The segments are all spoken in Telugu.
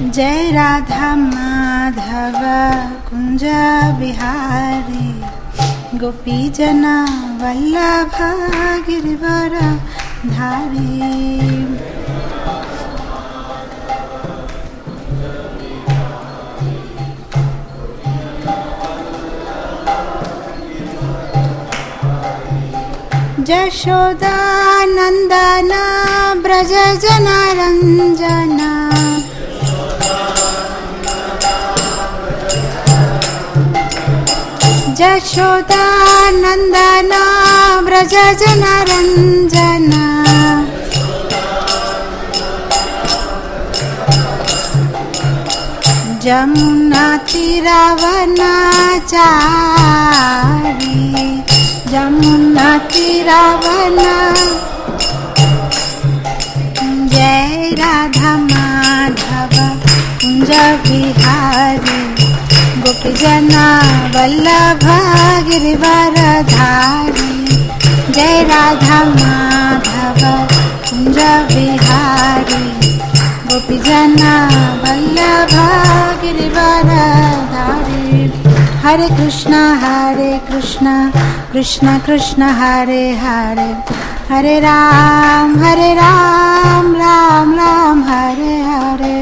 जय राधा माधव कुञ्ज बिहारी गोपीजना वल्लभ गिरिवर धारी यशोदानन्दन व्रज जनरञ्जना यशोदानन्दन व्रज जनरञ्जना जमुनातिरवनाचारी जमुनातिरवना जय राधा माधव कुञ्ज बिहारी गोपीजना वल्लभ गिरिवरधारी जय राधा माधव कुञ्ज बिहारी गोपीजना वल्लभ गिरिवरधारी हरे कृष्ण हरे कृष्ण कृष्ण कृष्ण हरे हरे हरे राम हरे राम राम राम हरे हरे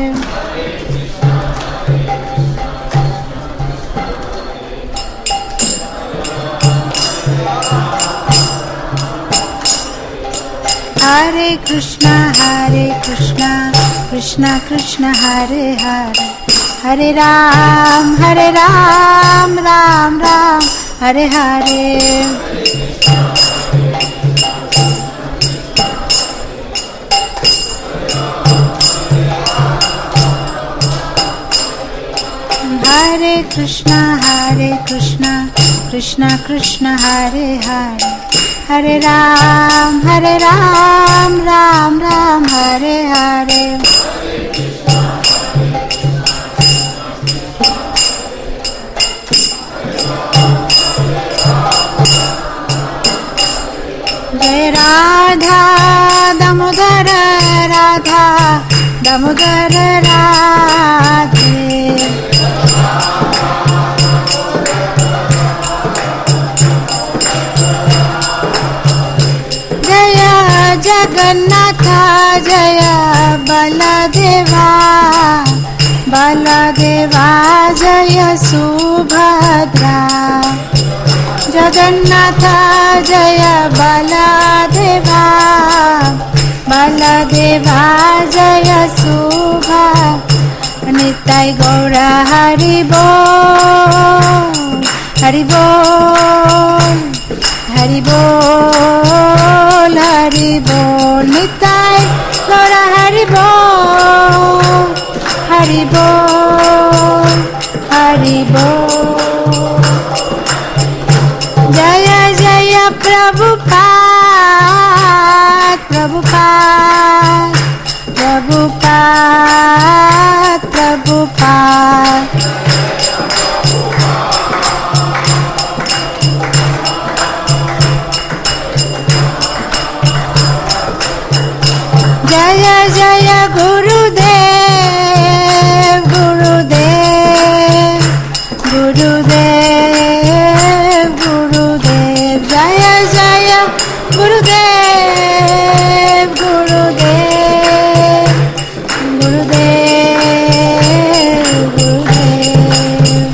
हरे कृष्ण हरे कृष्ण कृष्ण कृष्ण हरे हरे हरे राम हरे राम राम राम हरे हरे हरे कृष्ण हरे कृष्ण कृष्ण कृष्ण हरे हरे हरे राम हरे राम राम राम हरे हरे जय राधा दामोदर राधा दामोदर राधे जय जगन्नाथ जय बलदेवा बलदेवा जय सुभद्रा जगन्नाथ जय बलदेवा बलदेवा जय शुभा निताय गौर हरि बोल हरि बोल हरि बोल हरि बोल निताय गौर हरि बोल हरि बोल हरि बोल जय जय प्रभुपाद प्रभुपाद प्रभुपाद प्रभुपाद जय जय गुरुदेव गुरुदेव गुरुदेव गुरुदेव जय जय गुरुदेव गुरुदेव गुरुदेव गुरुदेव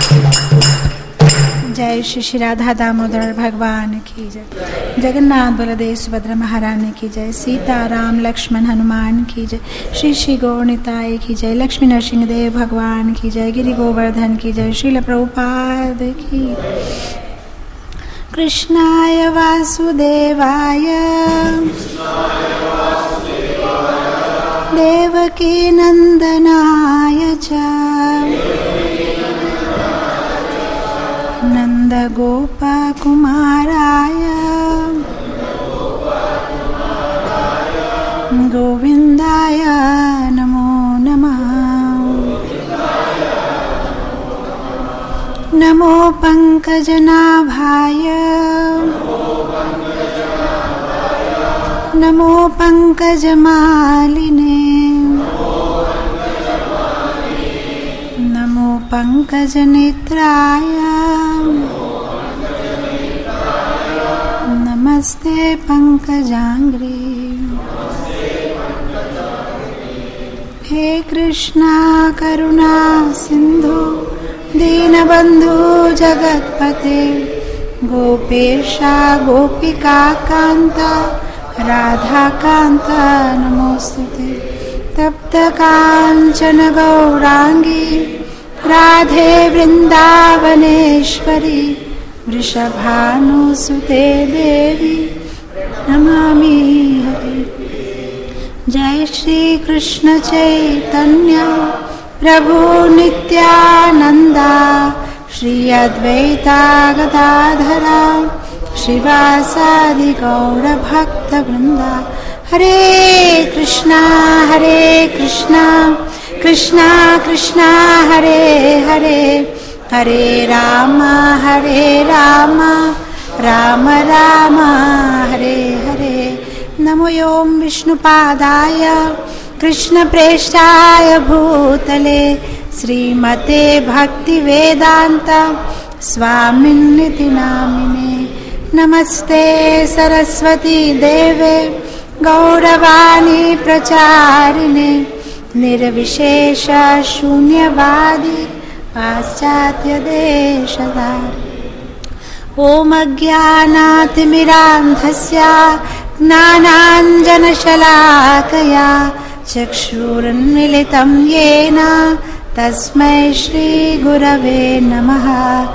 जय श्री श्री राधा दामोदर भगवान की जय जगन्नाथ बलदेव सुभद्रा महारानी की जय सीताराम लक्ष्मण हनुमान की जय श्री श्री गौरताय की जय लक्ष्मी नरसिंह देव भगवान की जय गिरि गोवर्धन की जय श्रील प्रभुपाद की कृष्णाय वासुदेवाय देवकी नन्दनाय च नन्दगोपकुमाराय गोविन्दाय नमो नमः नमो पङ्कजनाभाय नमो पङ्कजमालिने पङ्कजनेत्राय नमस्ते पङ्कजाङ्ग्रे हे कृष्णा करुणा सिन्धु दीनबन्धु जगत्पते गोपेशा गोपिका कान्ता राधाकान्ता नमोऽस्तु ते तप्तकाञ्चन गौराङ्गी राधे वृन्दावनेश्वरी वृषभानुसुते देवी नमामि हरि जय श्रीकृष्ण चैतन्य प्रभु नित्यानन्दा श्री अद्वैता गदाधरा श्रीवासादि गौरभक्तवृन्दा हरे कृष्णा हरे कृष्णा कृष्णा कृष्णा हरे हरे हरे राम हरे राम राम राम हरे हरे नमो ॐ विष्णुपादाय कृष्णप्रेष्ठाय भूतले श्रीमते भक्तिवेदान्त स्वामिन्निति नामिने नमस्ते सरस्वती देवे गौरवाणी प्रचारिणे निर्विशेष शून्यवादी पाश्चात्यदेशधारि ॐ अज्ञानातिमिरान्धस्य ज्ञानाञ्जनशलाकया चक्षुरुन्मिलितं येन तस्मै श्रीगुरवे नमः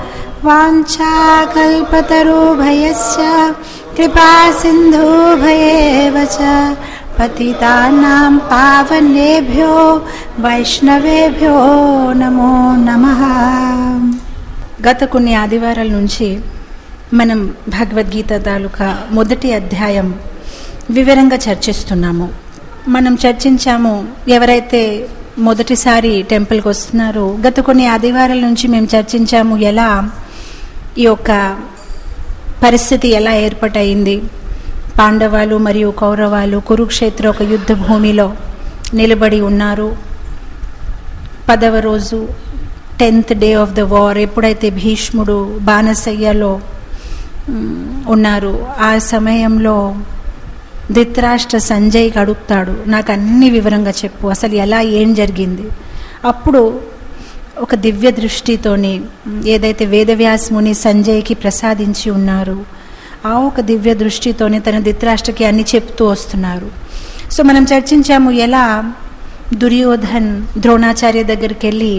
वाञ्छाकल्पतरुभयस्य कृपासिन्धुभयेव च पतितानां पावनेभ्यो వైష్ణవేభ్యో నమో నమ గత కొన్ని ఆదివారాల నుంచి మనం భగవద్గీత తాలూకా మొదటి అధ్యాయం వివరంగా చర్చిస్తున్నాము మనం చర్చించాము ఎవరైతే మొదటిసారి టెంపుల్కి వస్తున్నారో గత కొన్ని ఆదివారాల నుంచి మేము చర్చించాము ఎలా ఈ యొక్క పరిస్థితి ఎలా ఏర్పాటైంది పాండవాలు మరియు కౌరవాలు కురుక్షేత్ర ఒక యుద్ధ భూమిలో నిలబడి ఉన్నారు పదవ రోజు tenth day of the war ఎప్పుడైతే భీష్ముడు బాణసయ్యలో ఉన్నారు ఆ సమయంలో ధృతరాష్ట్ర సంజయ్కి అడుగుతాడు నాకు అన్ని వివరంగా చెప్పు అసలు ఎలా ఏం జరిగింది అప్పుడు ఒక దివ్య దృష్టితోని ఏదైతే వేదవ్యాసముని సంజయ్కి ప్రసాదించి ఉన్నారు ఆ ఒక దివ్య దృష్టితోనే తన ధృతరాష్ట్రకి అన్ని చెప్తూ వస్తున్నారు సో మనం చర్చించాము ఎలా దుర్యోధన్ ద్రోణాచార్య దగ్గరికి వెళ్ళి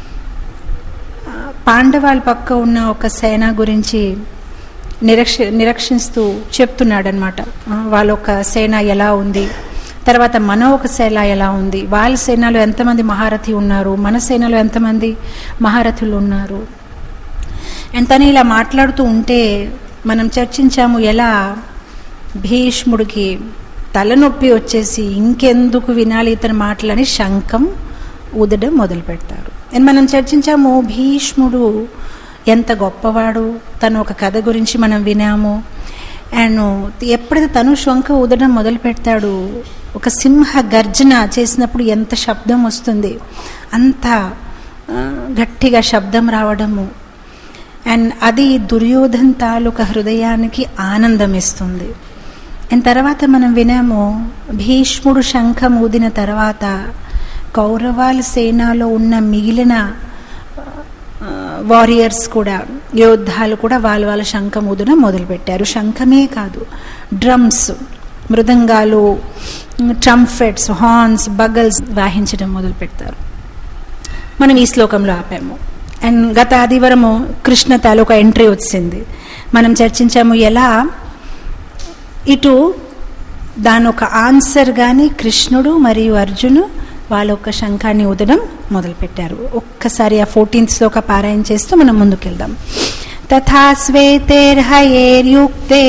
పాండవాల పక్క ఉన్న ఒక సేన గురించి నిరక్ష నిరక్షిస్తూ చెప్తున్నాడనమాట వాళ్ళ ఒక సేన ఎలా ఉంది తర్వాత మన ఒక సేన ఎలా ఉంది వాళ్ళ సేనలో ఎంతమంది మహారథి ఉన్నారు మన సేనలో ఎంతమంది మహారథులు ఉన్నారు ఎంతని ఇలా మాట్లాడుతూ ఉంటే మనం చర్చించాము ఎలా భీష్ముడికి తలనొప్పి వచ్చేసి ఇంకెందుకు వినాలి ఇతని మాటలని శంఖం ఊదడం మొదలు పెడతారు అండ్ మనం చర్చించాము భీష్ముడు ఎంత గొప్పవాడు తను ఒక కథ గురించి మనం వినాము అండ్ ఎప్పుడైతే తను శంఖ ఊదడం మొదలు పెడతాడు ఒక సింహ గర్జన చేసినప్పుడు ఎంత శబ్దం వస్తుంది అంత గట్టిగా శబ్దం రావడము అండ్ అది దుర్యోధన్ తాలూకా హృదయానికి ఆనందం ఇస్తుంది అండ్ తర్వాత మనం వినాము భీష్ముడు శంఖం ఊదిన తర్వాత కౌరవాల సేనలో ఉన్న మిగిలిన వారియర్స్ కూడా యోద్ధాలు కూడా వాళ్ళ వాళ్ళ శంఖం ఊదడం మొదలుపెట్టారు శంఖమే కాదు డ్రమ్స్ మృదంగాలు ట్రంఫెట్స్ హార్న్స్ బగల్స్ వాయించడం మొదలు పెడతారు మనం ఈ శ్లోకంలో ఆపాము అండ్ గత ఆదివారము కృష్ణ తాలూకా ఎంట్రీ వచ్చింది మనం చర్చించాము ఎలా ఇటు దాని ఒక ఆన్సర్ కానీ కృష్ణుడు మరియు అర్జును వాళ్ళ ఒక శంఖాన్ని ఊదడం మొదలుపెట్టారు ఒక్కసారి ఆ ఫోర్టీన్త్ శ్లోక పారాయణ చేస్తూ మనం ముందుకెళ్దాం తథా శ్వేతేర్హయేర్యుక్తే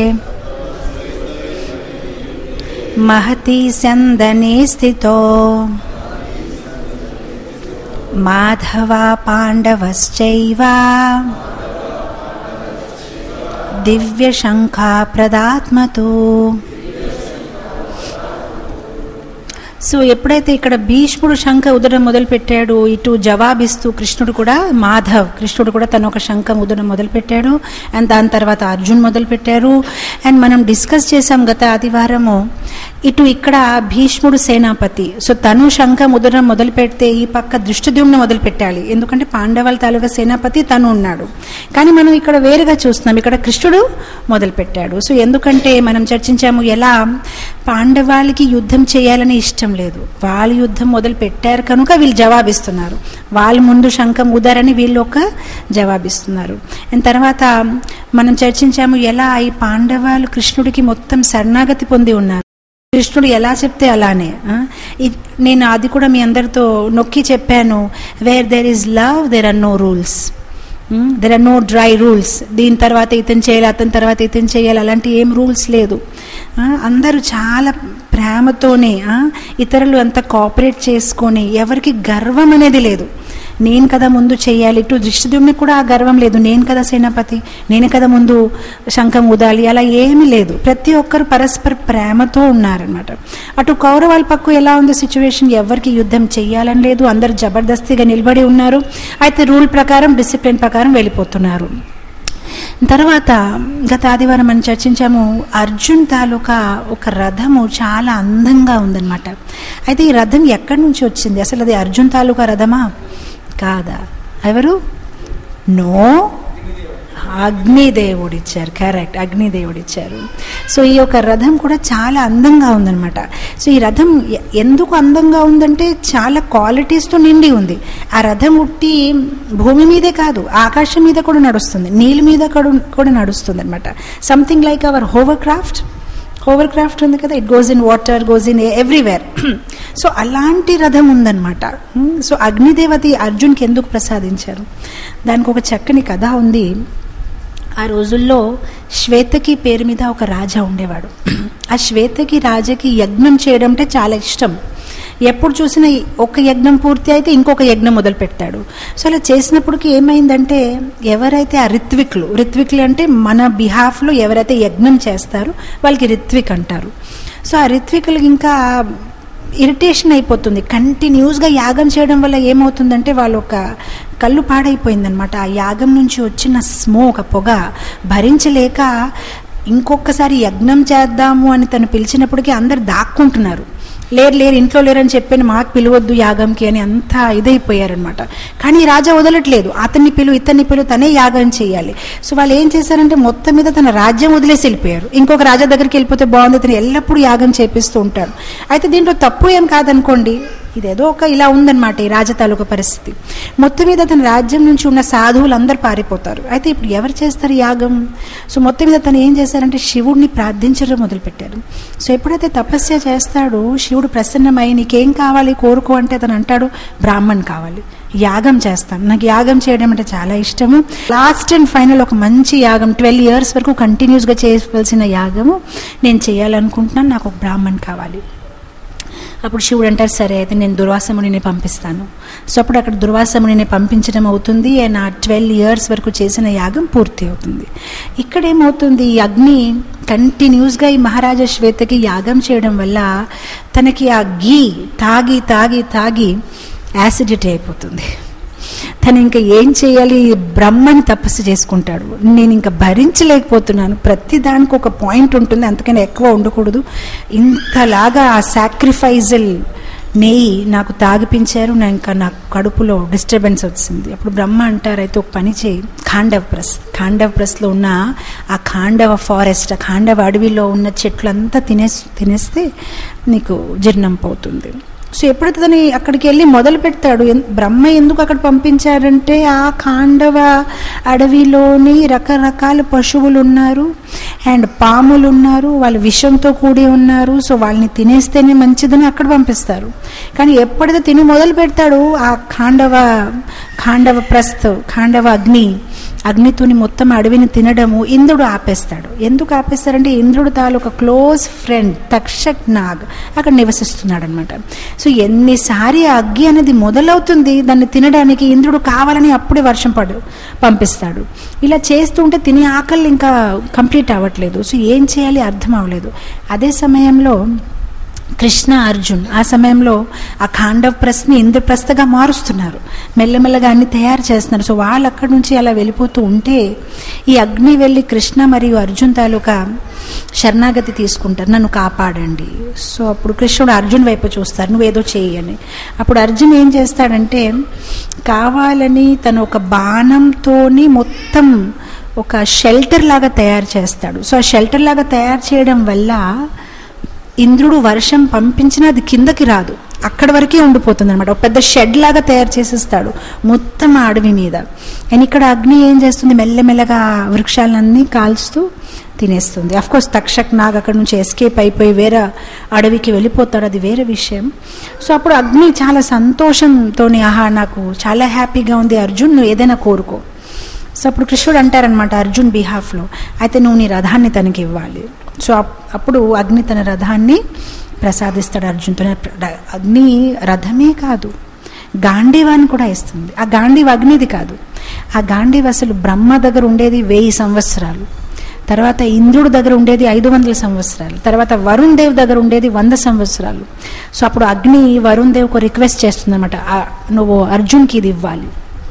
మహతి సందనే స్థితో మాధవా పాండవశ్చైవ దివ్యశంఖా ప్రదాత్మతో సో ఎప్పుడైతే ఇక్కడ భీష్ముడు శంఖ ఉదరం మొదలు పెట్టాడు ఇటు జవాబిస్తూ కృష్ణుడు కూడా మాధవ్ కృష్ణుడు కూడా తను ఒక శంఖం ఉదరం మొదలు పెట్టాడు అండ్ దాని తర్వాత అర్జున్ మొదలు పెట్టారు అండ్ మనం డిస్కస్ చేసాం గత ఆదివారము ఇటు ఇక్కడ భీష్ముడు సేనాపతి సో తను శంఖం ఉదరం మొదలు పెడితే ఈ పక్క దృష్టిద్యుమ్ని మొదలు పెట్టాలి ఎందుకంటే పాండవాల తాలూకా సేనాపతి తను ఉన్నాడు కానీ మనం ఇక్కడ వేరుగా చూస్తున్నాం ఇక్కడ కృష్ణుడు మొదలు పెట్టాడు సో ఎందుకంటే మనం చర్చించాము ఎలా పాండవాళ్ళకి యుద్ధం చేయాలని ఇష్టం లేదు వాళ్ళు యుద్ధం మొదలు పెట్టారు కనుక వీళ్ళు జవాబిస్తున్నారు వాళ్ళ ముందు శంఖం ఉదారని వీళ్ళు ఒక జవాబిస్తున్నారు అండ్ తర్వాత మనం చర్చించాము ఎలా ఈ పాండవాలు కృష్ణుడికి మొత్తం శరణాగతి పొంది ఉన్నారు కృష్ణుడు ఎలా చెప్తే అలానే ఆ? ఇ- నేను అది కూడా మీ అందరితో నొక్కి చెప్పాను where there is love there are no rules there are no dry rules దీని తర్వాత ఇతను చేయాలి అతని తర్వాత ఇతను చేయాలి అలాంటి ఏం రూల్స్ లేదు ఆ, అందరూ చాలా ప్రేమతోనే ఆ, ఇతరులు అంత కోఆపరేట్ చేసుకొని ఎవరికి గర్వం అనేది లేదు నేను కదా ముందు చేయాలి ఇటు దృష్టిద్యుమ్నికి కూడా ఆ గర్వం లేదు నేను కదా సేనాపతి నేను కదా ముందు శంఖం ఊదాలి అలా ఏమీ లేదు ప్రతి ఒక్కరు పరస్పర ప్రేమతో ఉన్నారనమాట అటు కౌరవాల పక్కు ఎలా ఉంది సిచ్యువేషన్ ఎవరికి యుద్ధం చేయాలని లేదు అందరు జబర్దస్తిగా నిలబడి ఉన్నారు అయితే రూల్ ప్రకారం డిసిప్లిన్ ప్రకారం వెళ్ళిపోతున్నారు తర్వాత గత ఆదివారం మనం చర్చించాము అర్జున్ తాలూకా ఒక రథము చాలా అందంగా ఉందన్నమాట అయితే ఈ రథం ఎక్కడి నుంచి వచ్చింది అసలు అది అర్జున్ తాలూకా రథమా కాదా ఎవరు నో అగ్నిదేవుడు ఇచ్చారు కరెక్ట్ అగ్నిదేవుడు ఇచ్చారు సో ఈ యొక్క రథం కూడా చాలా అందంగా ఉందన్నమాట సో ఈ రథం ఎ- ఎందుకు అందంగా ఉందంటే చాలా క్వాలిటీస్తో నిండి ఉంది ఆ రథం ఉట్టి భూమి మీదే కాదు ఆకాశం మీద కూడా నడుస్తుంది నీళ్ళ మీద కూడా కూడా నడుస్తుంది అనమాట something like our hovercraft hovercraft ఉంది కదా it goes in water goes in everywhere so అలాంటి రథం ఉందన్నమాట సో అగ్నిదేవతి అర్జున్కి ఎందుకు ప్రసాదించారు దానికి ఒక చక్కని కథ ఉంది ఆ రోజుల్లో శ్వేతకి పేరు మీద ఒక రాజా ఉండేవాడు ఆ శ్వేతకి రాజాకి యజ్ఞం చేయడం అంటే చాలా ఇష్టం ఎప్పుడు చూసినా ఈ ఒక యజ్ఞం పూర్తి అయితే ఇంకొక యజ్ఞం మొదలు పెడతాడు సో అలా చేసినప్పటికి ఏమైందంటే ఎవరైతే ఆ రిత్విక్లు రిత్విక్లు అంటే మన బిహాఫ్లో ఎవరైతే యజ్ఞం చేస్తారో వాళ్ళకి రిత్విక్ అంటారు సో ఆ రిత్వికులకి ఇంకా ఇరిటేషన్ అయిపోతుంది కంటిన్యూస్గా యాగం చేయడం వల్ల ఏమవుతుందంటే వాళ్ళు ఒక కళ్ళు పాడైపోయిందనమాట ఆ యాగం నుంచి వచ్చిన స్మోక్ ఆ పొగ భరించలేక ఇంకొకసారి యజ్ఞం చేద్దాము అని తను పిలిచినప్పటికీ అందరు దాక్కుంటున్నారు లేరు లేరు ఇంట్లో లేరని చెప్పాను మాకు పిలవద్దు యాగంకి అని అంతా ఇదైపోయారనమాట కానీ ఈ రాజా వదలట్లేదు అతన్ని పిలు ఇతన్ని పిలు తనే యాగం చేయాలి సో వాళ్ళు ఏం చేశారంటే మొత్తం మీద తన రాజ్యం వదిలేసి వెళ్ళిపోయారు ఇంకొక రాజా దగ్గరికి వెళ్ళిపోతే బాగుంది అతను ఎల్లప్పుడూ యాగం చేపిస్తూ ఉంటారు అయితే దీంట్లో తప్పు ఏం కాదనుకోండి ఇదేదో ఒక ఇలా ఉందన్నమాట ఈ రాజ తాలూకా పరిస్థితి మొత్తం మీద తన రాజ్యం నుంచి ఉన్న సాధువులు అందరు పారిపోతారు అయితే ఇప్పుడు ఎవరు చేస్తారు యాగం సో మొత్తం మీద తను ఏం చేశారంటే శివుడిని ప్రార్థించడం మొదలుపెట్టారు సో ఎప్పుడైతే తపస్య చేస్తాడో శివుడు ప్రసన్నమై నీకేం కావాలి కోరుకో అంటే అతను అంటాడు బ్రాహ్మణ్ కావాలి యాగం చేస్తాను నాకు యాగం చేయడం అంటే చాలా ఇష్టము లాస్ట్ అండ్ ఫైనల్ ఒక మంచి యాగం ట్వెల్వ్ ఇయర్స్ వరకు కంటిన్యూస్గా చేయవలసిన యాగము నేను చేయాలనుకుంటున్నాను నాకు ఒక బ్రాహ్మణ్ కావాలి అప్పుడు శివుడు అంటారు సరే అయితే నేను దుర్వాసమునిని పంపిస్తాను సో అప్పుడు అక్కడ దుర్వాసమునిని పంపించడం అవుతుంది అండ్ ఆ ట్వెల్వ్ ఇయర్స్ వరకు చేసిన యాగం పూర్తి అవుతుంది ఇక్కడ ఏమవుతుంది ఈ అగ్ని కంటిన్యూస్గా ఈ మహారాజా శ్వేతకి యాగం చేయడం వల్ల తనకి ఆ గీ తాగి తాగి తాగి యాసిడిటీ అయిపోతుంది తను ఇంకా ఏం చేయాలి బ్రహ్మని తపస్సు చేసుకుంటాడు నేను ఇంకా భరించలేకపోతున్నాను ప్రతి దానికి ఒక పాయింట్ ఉంటుంది అంతకని ఎక్కువ ఉండకూడదు ఇంతలాగా ఆ సాక్రిఫైజల్ నెయ్యి నాకు తాగిపించారు నా ఇంకా నా కడుపులో డిస్టర్బెన్స్ వచ్చింది అప్పుడు బ్రహ్మ అంటారు అయితే ఒక పని చేయి ఖాండవ ప్రెస్ ఖాండవ ప్రెస్లో ఉన్న ఆ ఖాండవ ఫారెస్ట్ ఆ ఖాండవ అడవిలో ఉన్న చెట్లంతా తినేస్ తినేస్తే నీకు జీర్ణం పోతుంది సో ఎప్పుడైతే తను అక్కడికి వెళ్ళి మొదలు పెడతాడు ఎన్- బ్రహ్మ ఎందుకు అక్కడ పంపించారంటే ఆ ఖాండవ అడవిలోని రకరకాల పశువులు ఉన్నారు అండ్ పాములు ఉన్నారు వాళ్ళు విషంతో కూడి ఉన్నారు సో వాళ్ళని తినేస్తేనే మంచిదని అక్కడ పంపిస్తారు కానీ ఎప్పుడైతే తిని మొదలు పెడతాడు ఆ ఖాండవ ఖాండవ ప్రస్థ ఖాండవ అగ్ని అగ్నితోని మొత్తం అడవిని తినడము ఇంద్రుడు ఆపేస్తాడు ఎందుకు ఆపేస్తారంటే ఇంద్రుడు తాలూకా క్లోజ్ ఫ్రెండ్ తక్షక్ నాగ్ అక్కడ నివసిస్తున్నాడు అనమాట సో ఎన్నిసారి ఆ అగ్గి అనేది మొదలవుతుంది దాన్ని తినడానికి ఇంద్రుడు కావాలని అప్పుడే వర్షం పడు పంపిస్తాడు ఇలా చేస్తుంటే తినే ఆకలి ఇంకా కంప్లీట్ అవ్వట్లేదు సో ఏం చేయాలి అర్థం అవ్వలేదు అదే సమయంలో కృష్ణ అర్జున్ ఆ సమయంలో ఆ ఖాండవ్ ప్రశ్ని ఇంద్రప్రస్థగా మారుస్తున్నారు మెల్లమెల్లగా అన్ని తయారు చేస్తున్నారు సో వాళ్ళు అక్కడి నుంచి అలా వెళ్ళిపోతూ ఉంటే ఈ అగ్ని వెళ్ళి కృష్ణ మరియు అర్జున్ తాలూకా శరణాగతి తీసుకుంటారు నన్ను కాపాడండి సో అప్పుడు కృష్ణుడు అర్జున్ వైపు చూస్తారు నువ్వేదో చేయని అప్పుడు అర్జున్ ఏం చేస్తాడంటే కావాలని తను ఒక బాణంతోని మొత్తం ఒక షెల్టర్ లాగా తయారు చేస్తాడు సో ఆ షెల్టర్ లాగా తయారు చేయడం వల్ల ఇంద్రుడు వర్షం పంపించినా అది కిందకి రాదు అక్కడి వరకే ఉండిపోతుంది అనమాట ఒక పెద్ద షెడ్ లాగా తయారు చేసేస్తాడు మొత్తం ఆ అడవి మీద అండ్ ఇక్కడ అగ్ని ఏం చేస్తుంది మెల్లమెల్లగా వృక్షాలన్నీ కాల్స్తూ తినేస్తుంది కోర్స్ తక్షక్ నాగ్ అక్కడ నుంచి ఎస్కేప్ అయిపోయి వేరే అడవికి వెళ్ళిపోతాడు అది వేరే విషయం సో అప్పుడు అగ్ని చాలా సంతోషంతో ఆహా నాకు చాలా హ్యాపీగా ఉంది అర్జున్ నువ్వు ఏదైనా కోరుకో సో అప్పుడు కృష్ణుడు అంటారనమాట అర్జున్ బిహాఫ్లో అయితే నువ్వు నీ రథాన్ని తనకి ఇవ్వాలి సో అప్- అప్పుడు అగ్ని తన రథాన్ని ప్రసాదిస్తాడు అర్జున్తో అగ్ని రథమే కాదు గాంధీవాన్ని కూడా ఇస్తుంది ఆ గాంధీవ్ అగ్నిది కాదు ఆ గాంధీవ్ అసలు బ్రహ్మ దగ్గర ఉండేది వెయ్యి సంవత్సరాలు తర్వాత ఇంద్రుడి దగ్గర ఉండేది ఐదు వందల సంవత్సరాలు తర్వాత వరుణ్ దేవ్ దగ్గర ఉండేది వంద సంవత్సరాలు సో అప్పుడు అగ్ని వరుణ్ దేవ్కు రిక్వెస్ట్ చేస్తుంది అనమాట నువ్వు అర్జున్కి ఇది ఇవ్వాలి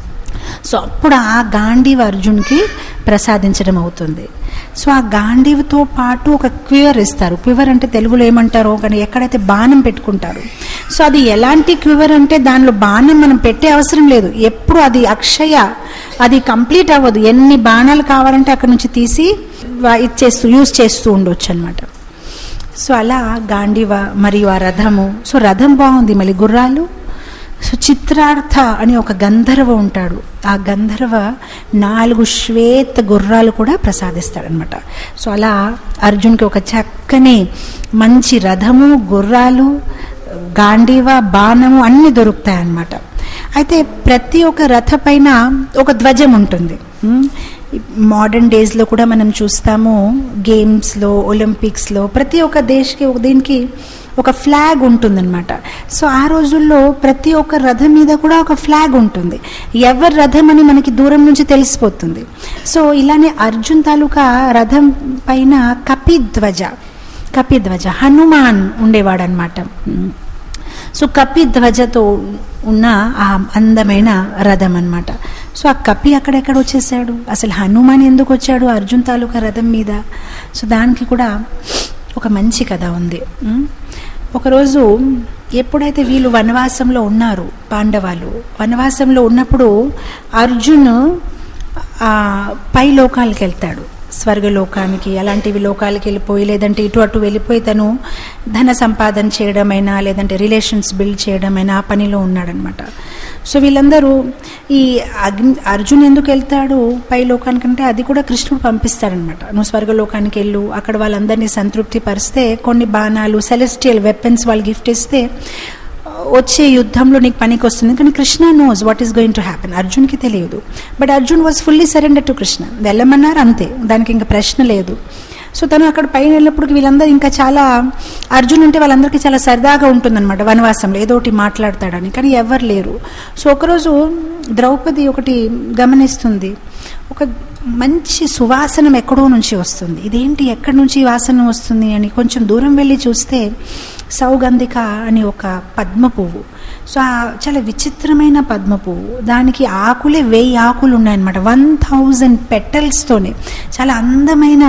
సో అప్పుడు ఆ గాంధీవ్ అర్జున్కి ప్రసాదించడం అవుతుంది సో ఆ గాంధీవ్తో పాటు ఒక క్వివర్ ఇస్తారు క్వివర్ అంటే తెలుగులో ఏమంటారో కానీ ఎక్కడైతే బాణం పెట్టుకుంటారు సో అది ఎలాంటి క్వివర్ అంటే దానిలో బాణం మనం పెట్టే అవసరం లేదు ఎప్పుడు అది అక్షయ అది కంప్లీట్ అవ్వదు ఎన్ని బాణాలు కావాలంటే అక్కడ నుంచి తీసి వా- ఇచ్చేస్తూ యూజ్ చేస్తూ ఉండొచ్చు అనమాట సో అలా గాంధీవ మరియు ఆ రథము సో రథం బాగుంది మళ్ళీ గుర్రాలు సో చిత్రార్థ అని ఒక గంధర్వ ఉంటాడు ఆ గంధర్వ నాలుగు శ్వేత గుర్రాలు కూడా ప్రసాదిస్తాడనమాట సో అలా అర్జున్కి ఒక చక్కని మంచి రథము గుర్రాలు గాంధీవ బాణము అన్నీ దొరుకుతాయి అన్నమాట అయితే ప్రతి ఒక్క రథ పైన ఒక ధ్వజం ఉంటుంది మోడర్న్ డేస్లో కూడా మనం చూస్తాము గేమ్స్లో ఒలింపిక్స్లో ప్రతి ఒక్క దేశకి ఒక దీనికి ఒక ఫ్లాగ్ ఉంటుందన్నమాట సో ఆ రోజుల్లో ప్రతి ఒక్క రథం మీద కూడా ఒక ఫ్లాగ్ ఉంటుంది ఎవరి రథం అని మనకి దూరం నుంచి తెలిసిపోతుంది సో ఇలానే అర్జున్ తాలూకా రథం పైన కపిధ్వజ కపిధ్వజ హనుమాన్ ఉండేవాడనమాట సో కపి ధ్వజతో ఉన్న ఆ అందమైన రథం అన్నమాట సో ఆ కపి అక్కడెక్కడ వచ్చేసాడు అసలు హనుమాన్ ఎందుకు వచ్చాడు అర్జున్ తాలూకా రథం మీద సో దానికి కూడా ఒక మంచి కథ ఉంది ఉమ్. ఒకరోజు ఎప్పుడైతే వీళ్ళు వనవాసంలో ఉన్నారు పాండవాలు వనవాసంలో ఉన్నప్పుడు అర్జున్ ఆ, పై లోకాలకు వెళ్తాడు స్వర్గలోకానికి అలాంటివి లోకాలకి వెళ్ళిపోయి లేదంటే ఇటు అటు వెళ్ళిపోయి తను ధన సంపాదన చేయడమైనా లేదంటే రిలేషన్స్ బిల్డ్ చేయడమైనా ఆ పనిలో ఉన్నాడనమాట సో వీళ్ళందరూ ఈ అగ్ని అర్జున్ ఎందుకు వెళ్తాడు పై లోకానికంటే అది కూడా కృష్ణుడు పంపిస్తాడనమాట నువ్వు స్వర్గలోకానికి వెళ్ళు అక్కడ వాళ్ళందరినీ సంతృప్తి పరిస్తే కొన్ని బాణాలు సెలెస్టియల్ వెపన్స్ వాళ్ళు గిఫ్ట్ ఇస్తే వచ్చే యుద్ధంలో నీకు పనికి వస్తుంది కానీ Krishna knows what is going to happen అర్జున్కి తెలియదు but Arjun was fully surrender to Krishna వెళ్ళమన్నారు అంతే దానికి ఇంకా ప్రశ్న లేదు సో తను అక్కడ పైన వెళ్ళినప్పుడు వీళ్ళందరూ ఇంకా చాలా అర్జున్ అంటే వాళ్ళందరికీ చాలా సరదాగా ఉంటుందన్నమాట వనవాసంలో ఏదో ఒకటి మాట్లాడతాడని కానీ ఎవరు లేరు సో ఒకరోజు ద్రౌపది ఒకటి గమనిస్తుంది ఒక మంచి సువాసనం ఎక్కడో నుంచి వస్తుంది ఇదేంటి ఎక్కడి నుంచి ఈ వాసన వస్తుంది అని కొంచెం దూరం వెళ్ళి చూస్తే సౌగంధిక అని ఒక పద్మ పువ్వు సో ఆ చాలా విచిత్రమైన పద్మ పువ్వు దానికి ఆకులే వెయ్యి ఆకులు ఉన్నాయన్నమాట వన్ థౌజండ్ పెటల్స్తోనే చాలా అందమైన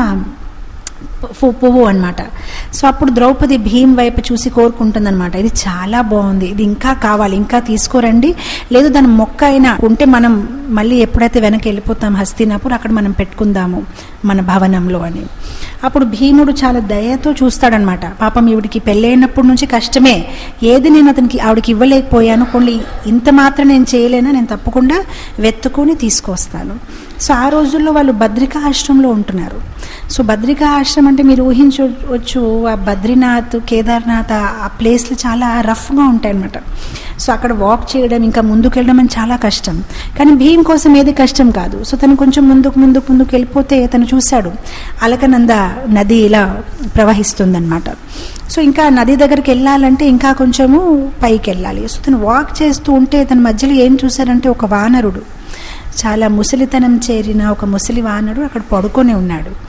పు- పువ్వు అనమాట సో అప్పుడు ద్రౌపది భీమ్ వైపు చూసి కోరుకుంటుందన్నమాట ఇది చాలా బాగుంది ఇది ఇంకా కావాలి ఇంకా తీసుకోరండి లేదు దాని మొక్క అయినా ఉంటే మనం మళ్ళీ ఎప్పుడైతే వెనక్కి వెళ్ళిపోతాం హస్తినాపూర్ అక్కడ మనం పెట్టుకుందాము మన భవనంలో అని అప్పుడు భీముడు చాలా దయతో చూస్తాడనమాట పాపం ఈవిడికి పెళ్ళైనప్పటి నుంచి కష్టమే ఏది నేను అతనికి ఆవిడకి ఇవ్వలేకపోయాను కొన్ని ఇంత మాత్రం నేను చేయలేనా నేను తప్పకుండా వెతుకొని తీసుకొస్తాను సో ఆ రోజుల్లో వాళ్ళు బద్రికా ఆశ్రమంలో ఉంటున్నారు సో బద్రికా ఆశ్రమం అంటే మీరు ఊహించవచ్చు ఆ బద్రీనాథ్ కేదార్నాథ్ ఆ- ఆ ప్లేస్లు చాలా రఫ్గా ఉంటాయి అనమాట సో అక్కడ వాక్ చేయడం ఇంకా ముందుకు వెళ్ళడం అని చాలా కష్టం కానీ భీమ్ కోసం ఏది కష్టం కాదు సో తను కొంచెం ముందుకు ముందుకు ముందుకు వెళ్ళిపోతే తను చూశాడు అలకనంద నది ఇలా ప్రవహిస్తుందన్నమాట సో ఇంకా నది దగ్గరికి వెళ్ళాలంటే ఇంకా కొంచెము పైకి వెళ్ళాలి సో తను వాక్ చేస్తూ ఉంటే తన మధ్యలో ఏం చూశారంటే ఒక వానరుడు చాలా ముసలితనం చేరిన ఒక ముసలి వానరుడు అక్కడ పడుకొని ఉన్నాడు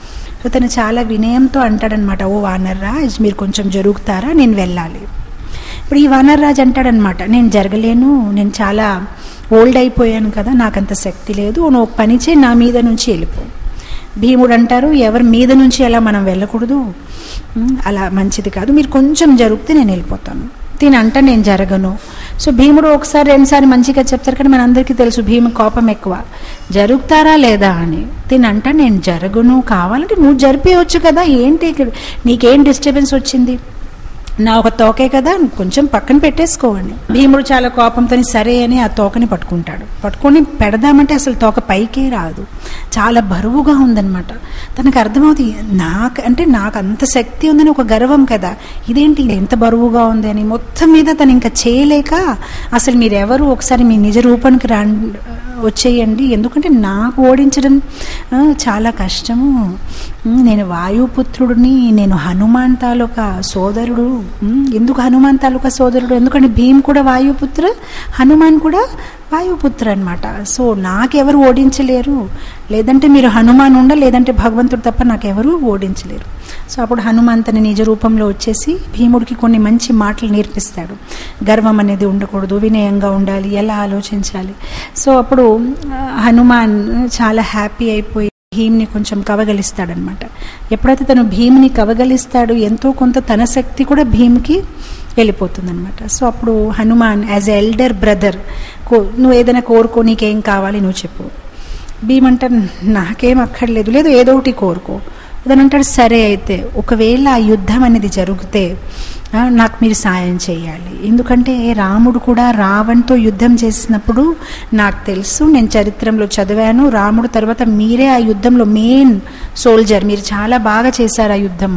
సో తను చాలా వినయంతో అంటాడనమాట ఓ వానర్రాజ్ మీరు కొంచెం జరుగుతారా నేను వెళ్ళాలి ఇప్పుడు ఈ వానర్రాజ్ అంటాడనమాట నేను జరగలేను నేను చాలా ఓల్డ్ అయిపోయాను కదా నాకంత శక్తి లేదు నువ్వు ఒక పని చేయి నా మీద నుంచి వెళ్ళిపో భీముడు అంటారు ఎవరి మీద నుంచి అలా మనం వెళ్ళకూడదు ఉమ్, అలా మంచిది కాదు మీరు కొంచెం జరిగితే నేను వెళ్ళిపోతాను దీని అంట నేను జరగను సో భీముడు ఒకసారి రెండుసారి మంచిగా చెప్తారు కానీ మనందరికీ తెలుసు భీము కోపం ఎక్కువ జరుగుతారా లేదా అని దీని అంట నేను జరగను కావాలంటే నువ్వు జరిపేయచ్చు కదా ఏంటి ఇక్కడ నీకేం డిస్టర్బెన్స్ వచ్చింది నా ఒక తోకే కదా కొంచెం పక్కన పెట్టేసుకోండి భీముడు చాలా కోపంతో సరే అని ఆ తోకని పట్టుకుంటాడు పట్టుకొని పెడదామంటే అసలు తోక పైకే రాదు చాలా బరువుగా ఉందన్నమాట తనకు అర్థమవుతుంది నాకు అంటే నాకు అంత శక్తి ఉందని ఒక గర్వం కదా ఇదేంటి ఇది ఎంత బరువుగా ఉంది అని మొత్తం మీద తను ఇంకా చేయలేక అసలు మీరు ఎవరు ఒకసారి మీ నిజ రూపానికి రా వచ్చేయండి ఎందుకంటే నాకు ఓడించడం ఆ, చాలా కష్టము ఉమ్, నేను వాయుపుత్రుడిని నేను హనుమాన్ తాలూకా సోదరుడు ఉమ్, ఎందుకు హనుమాన్ తాలూకా సోదరుడు ఎందుకంటే భీమ్ కూడా వాయుపుత్ర హనుమాన్ కూడా వాయుపుత్ర అనమాట సో నాకెవరు ఓడించలేరు లేదంటే మీరు హనుమాన్ ఉండ లేదంటే భగవంతుడు తప్ప నాకెవరు ఓడించలేరు సో అప్పుడు హనుమాన్ తన నిజ రూపంలో వచ్చేసి భీముడికి కొన్ని మంచి మాటలు నేర్పిస్తాడు గర్వం అనేది ఉండకూడదు వినయంగా ఉండాలి ఎలా ఆలోచించాలి సో అప్పుడు ఆ, హనుమాన్ చాలా హ్యాపీ అయిపోయి భీమ్ని కొంచెం కవగలిస్తాడనమాట ఎప్పుడైతే తను భీమ్ని కవగలిస్తాడు ఎంతో కొంత తన శక్తి కూడా భీమ్కి వెళ్ళిపోతుందన్నమాట సో అప్పుడు Hanuman as a elder brother కో నువ్వు ఏదైనా కోరుకో నీకేం కావాలి నువ్వు చెప్పు భీమ్ అంటే నాకేం అక్కర్లేదు లేదు ఏదో ఒకటి కోరుకో అతను అంటాడు సరే అయితే ఒకవేళ ఆ యుద్ధం అనేది జరిగితే ఆ, నాకు మీరు సాయం చేయాలి ఎందుకంటే రాముడు కూడా రావణ్తో యుద్ధం చేసినప్పుడు నాకు తెలుసు నేను చరిత్రలో చదివాను రాముడు తర్వాత మీరే ఆ యుద్ధంలో మెయిన్ సోల్జర్ మీరు చాలా బాగా చేశారు ఆ యుద్ధం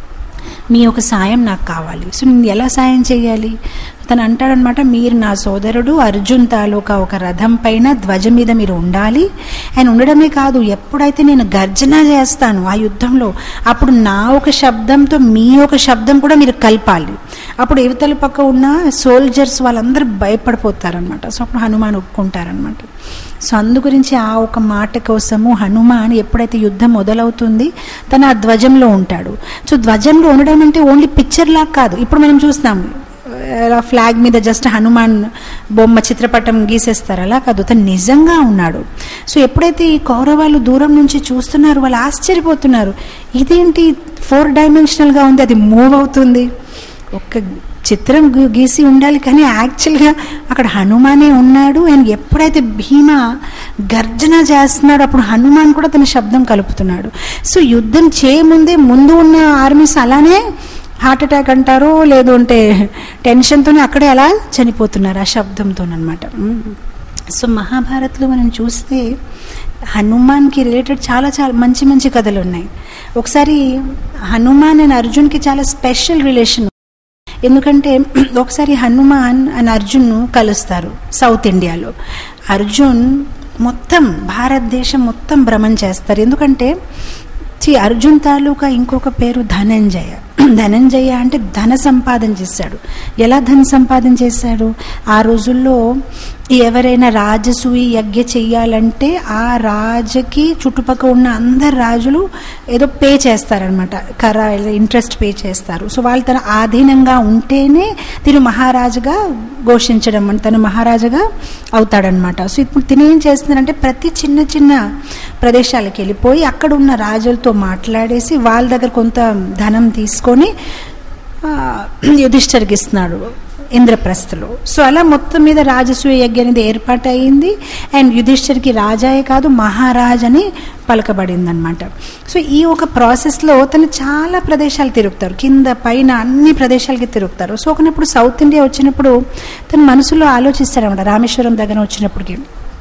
మీ యొక్క సాయం నాకు కావాలి సో నేను ఎలా సాయం చేయాలి తను అంటాడనమాట మీరు నా సోదరుడు అర్జున్ తాలూకా ఒక రథం పైన ధ్వజం మీద మీరు ఉండాలి ఆయన ఉండడమే కాదు ఎప్పుడైతే నేను గర్జన చేస్తాను ఆ యుద్ధంలో అప్పుడు నా ఒక శబ్దంతో మీ ఒక శబ్దం కూడా మీరు కలపాలి అప్పుడు యువతల పక్క ఉన్న సోల్జర్స్ వాళ్ళందరూ భయపడిపోతారనమాట సో అప్పుడు హనుమాన్ ఒప్పుకుంటారనమాట సో అందు గురించి ఆ ఒక మాట కోసము హనుమాన్ ఎప్పుడైతే యుద్ధం మొదలవుతుంది తన ఆ ధ్వజంలో ఉంటాడు సో ధ్వజంలో ఉండడం అంటే ఓన్లీ పిక్చర్ లాగా కాదు ఇప్పుడు మనం చూస్తాం ఆ ఫ్లాగ్ మీద జస్ట్ హనుమాన్ బొమ్మ చిత్రపటం గీసేస్తారు అలా కాదు తను నిజంగా ఉన్నాడు సో ఎప్పుడైతే ఈ కౌరవాలు దూరం నుంచి చూస్తున్నారు వాళ్ళు ఆశ్చర్యపోతున్నారు ఇదేంటి ఫోర్ డైమెన్షనల్గా ఉంది అది మూవ్ అవుతుంది ఒక్క చిత్రం గీ- గీసి ఉండాలి కానీ యాక్చువల్గా అక్కడ హనుమానే ఉన్నాడు అండ్ ఎప్పుడైతే భీమ గర్జన చేస్తున్నాడో అప్పుడు హనుమాన్ కూడా తన శబ్దం కలుపుతున్నాడు సో యుద్ధం చేయముందే ముందు ఉన్న ఆర్మీస్ అలానే హార్ట్ అటాక్ అంటారో లేదు అంటే టెన్షన్తోనే అక్కడే అలా చనిపోతున్నారు ఆ శబ్దంతోనమాట సో మహాభారత్లో మనం చూస్తే హనుమాన్కి రిలేటెడ్ చాలా చాలా మంచి మంచి కథలు ఉన్నాయి ఒకసారి హనుమాన్ అండ్ అర్జున్కి చాలా స్పెషల్ రిలేషన్ ఎందుకంటే ఒకసారి హనుమాన్ అండ్ అర్జున్ను కలుస్తారు సౌత్ ఇండియాలో అర్జున్ మొత్తం భారతదేశం మొత్తం భ్రమణ చేస్తారు ఎందుకంటే చి అర్జున్ తాలూకా ఇంకొక పేరు ధనంజయ ధనంజయ అంటే ధన సంపాదన చేశాడు ఎలా ధన సంపాదన చేశాడు ఆ రోజుల్లో ఎవరైనా రాజసూయి యజ్ఞ చెయ్యాలంటే ఆ రాజుకి చుట్టుపక్కల ఉన్న అందరు రాజులు ఏదో పే చేస్తారనమాట కర ఇంట్రెస్ట్ పే చేస్తారు సో వాళ్ళు తన ఆధీనంగా ఉంటేనే తిను మహారాజుగా ఘోషించడం అంటే తను మహారాజుగా అవుతాడనమాట సో ఇప్పుడు తిని ఏం చేస్తున్నారంటే ప్రతి చిన్న చిన్న ప్రదేశాలకు వెళ్ళిపోయి అక్కడ ఉన్న రాజులతో మాట్లాడేసి వాళ్ళ దగ్గర కొంత ధనం తీసుకొని ఆ, యుధిష్ఠర్కి ఇస్తున్నాడు ఇంద్రప్రస్థలో సో అలా మొత్తం మీద రాజసూయ యజ్ఞం అనేది ఏర్పాటు అయింది అండ్ యుధిష్ఠర్కి రాజాయే కాదు మహారాజ్ అని పలకబడింది అనమాట సో ఈ ఒక ప్రాసెస్లో తను చాలా ప్రదేశాలు తిరుగుతారు కింద పైన అన్ని ప్రదేశాలకి తిరుగుతారు సో ఒకనప్పుడు సౌత్ ఇండియా వచ్చినప్పుడు తన మనసులో ఆలోచిస్తాడనమాట రామేశ్వరం దగ్గర వచ్చినప్పటికి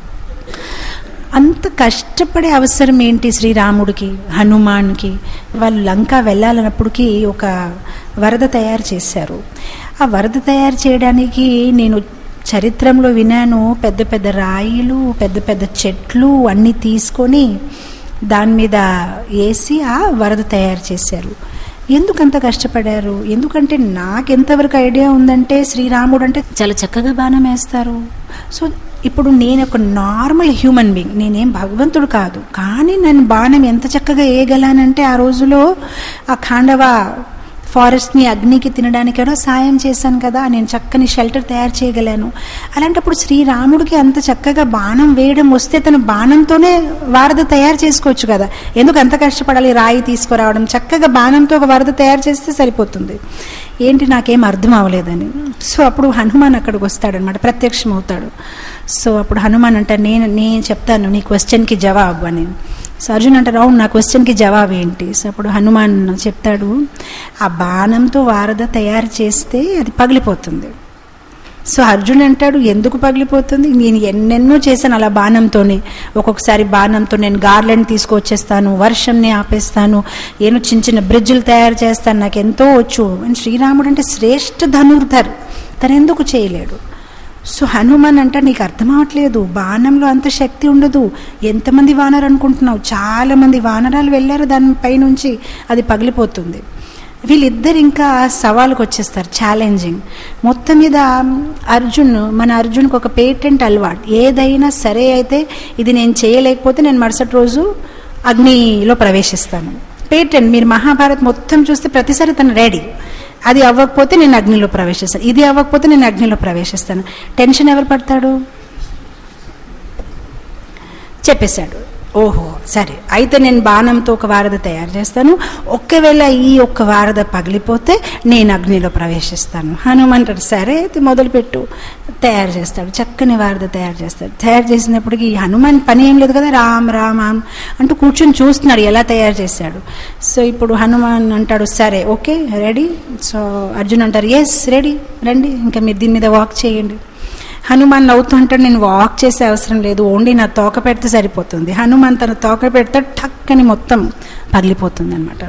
అంత కష్టపడే అవసరం ఏంటి శ్రీరాముడికి హనుమాన్కి వాళ్ళు లంక వెళ్ళాలన్నప్పటికీ ఒక వరద తయారు చేశారు ఆ వరద తయారు చేయడానికి నేను చరిత్రలో విన్నాను పెద్ద పెద్ద రాయిలు పెద్ద పెద్ద చెట్లు అన్నీ తీసుకొని దాని మీద వేసి ఆ వరద తయారు చేశారు ఎందుకు అంత కష్టపడారు ఎందుకంటే నాకెంతవరకు ఐడియా ఉందంటే శ్రీరాముడు అంటే చాలా చక్కగా బాణం వేస్తారు సో ఇప్పుడు నేను ఒక నార్మల్ హ్యూమన్ బీయింగ్ నేనేం భగవంతుడు కాదు కానీ నేను బాణం ఎంత చక్కగా వేయగలనంటే ఆ రోజులో ఆ ఖాండవ ఫారెస్ట్ని అగ్నికి తినడానికి కూడా సాయం చేశాను కదా నేను చక్కని షెల్టర్ తయారు చేయగలను అలాంటప్పుడు శ్రీరాముడికి అంత చక్కగా బాణం వేయడం వస్తే తను బాణంతోనే వారధ తయారు చేసుకోవచ్చు కదా ఎందుకు అంత కష్టపడాలి రాయి తీసుకురావడం చక్కగా బాణంతో ఒక వరద తయారు చేస్తే సరిపోతుంది ఏంటి నాకేం అర్థం అవ్వలేదని సో అప్పుడు హనుమాన్ అక్కడికి వస్తాడనమాట ప్రత్యక్షం అవుతాడు సో అప్పుడు హనుమాన్ అంటారు నేను నేను చెప్తాను నీ క్వశ్చన్కి జవాబు అని సో అర్జున్ అంటారు అవును నా క్వశ్చన్కి జవాబు ఏంటి సో అప్పుడు హనుమాన్ చెప్తాడు ఆ బాణంతో వారధ తయారు చేస్తే అది పగిలిపోతుంది సో అర్జున్ అంటాడు ఎందుకు పగిలిపోతుంది నేను ఎన్నెన్నో చేశాను అలా బాణంతోనే ఒక్కొక్కసారి బాణంతో నేను గార్లెండ్ తీసుకొచ్చేస్తాను వర్షంని ఆపేస్తాను నేను చిన్న చిన్న బ్రిడ్జ్లు తయారు చేస్తాను నాకు ఎంతో వచ్చు అని శ్రీరాముడు అంటే శ్రేష్ఠ ధనుర్ధర్ తను ఎందుకు చేయలేడు సో హనుమాన్ అంటే నీకు అర్థం అవ్వట్లేదు బాణంలో అంత శక్తి ఉండదు ఎంతమంది వానరు అనుకుంటున్నావు చాలా మంది వానరాలు వెళ్ళారు దానిపై నుంచి అది పగిలిపోతుంది వీళ్ళిద్దరు ఇంకా సవాలుకి వచ్చేస్తారు ఛాలెంజింగ్ మొత్తం మీద అర్జున్ మన అర్జున్కి ఒక పేటెంట్ అలవాటు ఏదైనా సరే అయితే ఇది నేను చేయలేకపోతే నేను మరుసటి రోజు అగ్నిలో ప్రవేశిస్తాను పేటెంట్ మీరు మహాభారత్ మొత్తం చూస్తే ప్రతిసారి తను రెడీ అది అవ్వకపోతే నేను అగ్నిలో ప్రవేశిస్తాను ఇది అవ్వకపోతే నేను అగ్నిలో ప్రవేశిస్తాను టెన్షన్ ఎవరు పడతాడు చెప్పేశాడు ఓహో సరే అయితే నేను బాణంతో ఒక వారధ తయారు చేస్తాను ఒక్కవేళ ఈ ఒక్క వారధ పగిలిపోతే నేను అగ్నిలో ప్రవేశిస్తాను హనుమంటాడు సరే అయితే మొదలుపెట్టు తయారు చేస్తాడు చక్కని వారధ తయారు చేస్తాడు తయారు చేసినప్పటికీ ఈ హనుమాన్ పని ఏం లేదు కదా రామ్ రామ్ రామ్ అంటూ కూర్చొని చూస్తున్నాడు ఎలా తయారు చేశాడు సో ఇప్పుడు హనుమాన్ అంటాడు సరే ఓకే రెడీ సో అర్జున్ అంటారు ఎస్ రెడీ రండి ఇంకా మీరు దీని మీద వాక్ చేయండి హనుమాన్ నవ్వుతూ అంటాడు నేను వాక్ చేసే అవసరం లేదు ఓన్లీ నా తోక పెడితే సరిపోతుంది హనుమాన్ తన తోక పెడితే టక్కని మొత్తం పగిలిపోతుంది అనమాట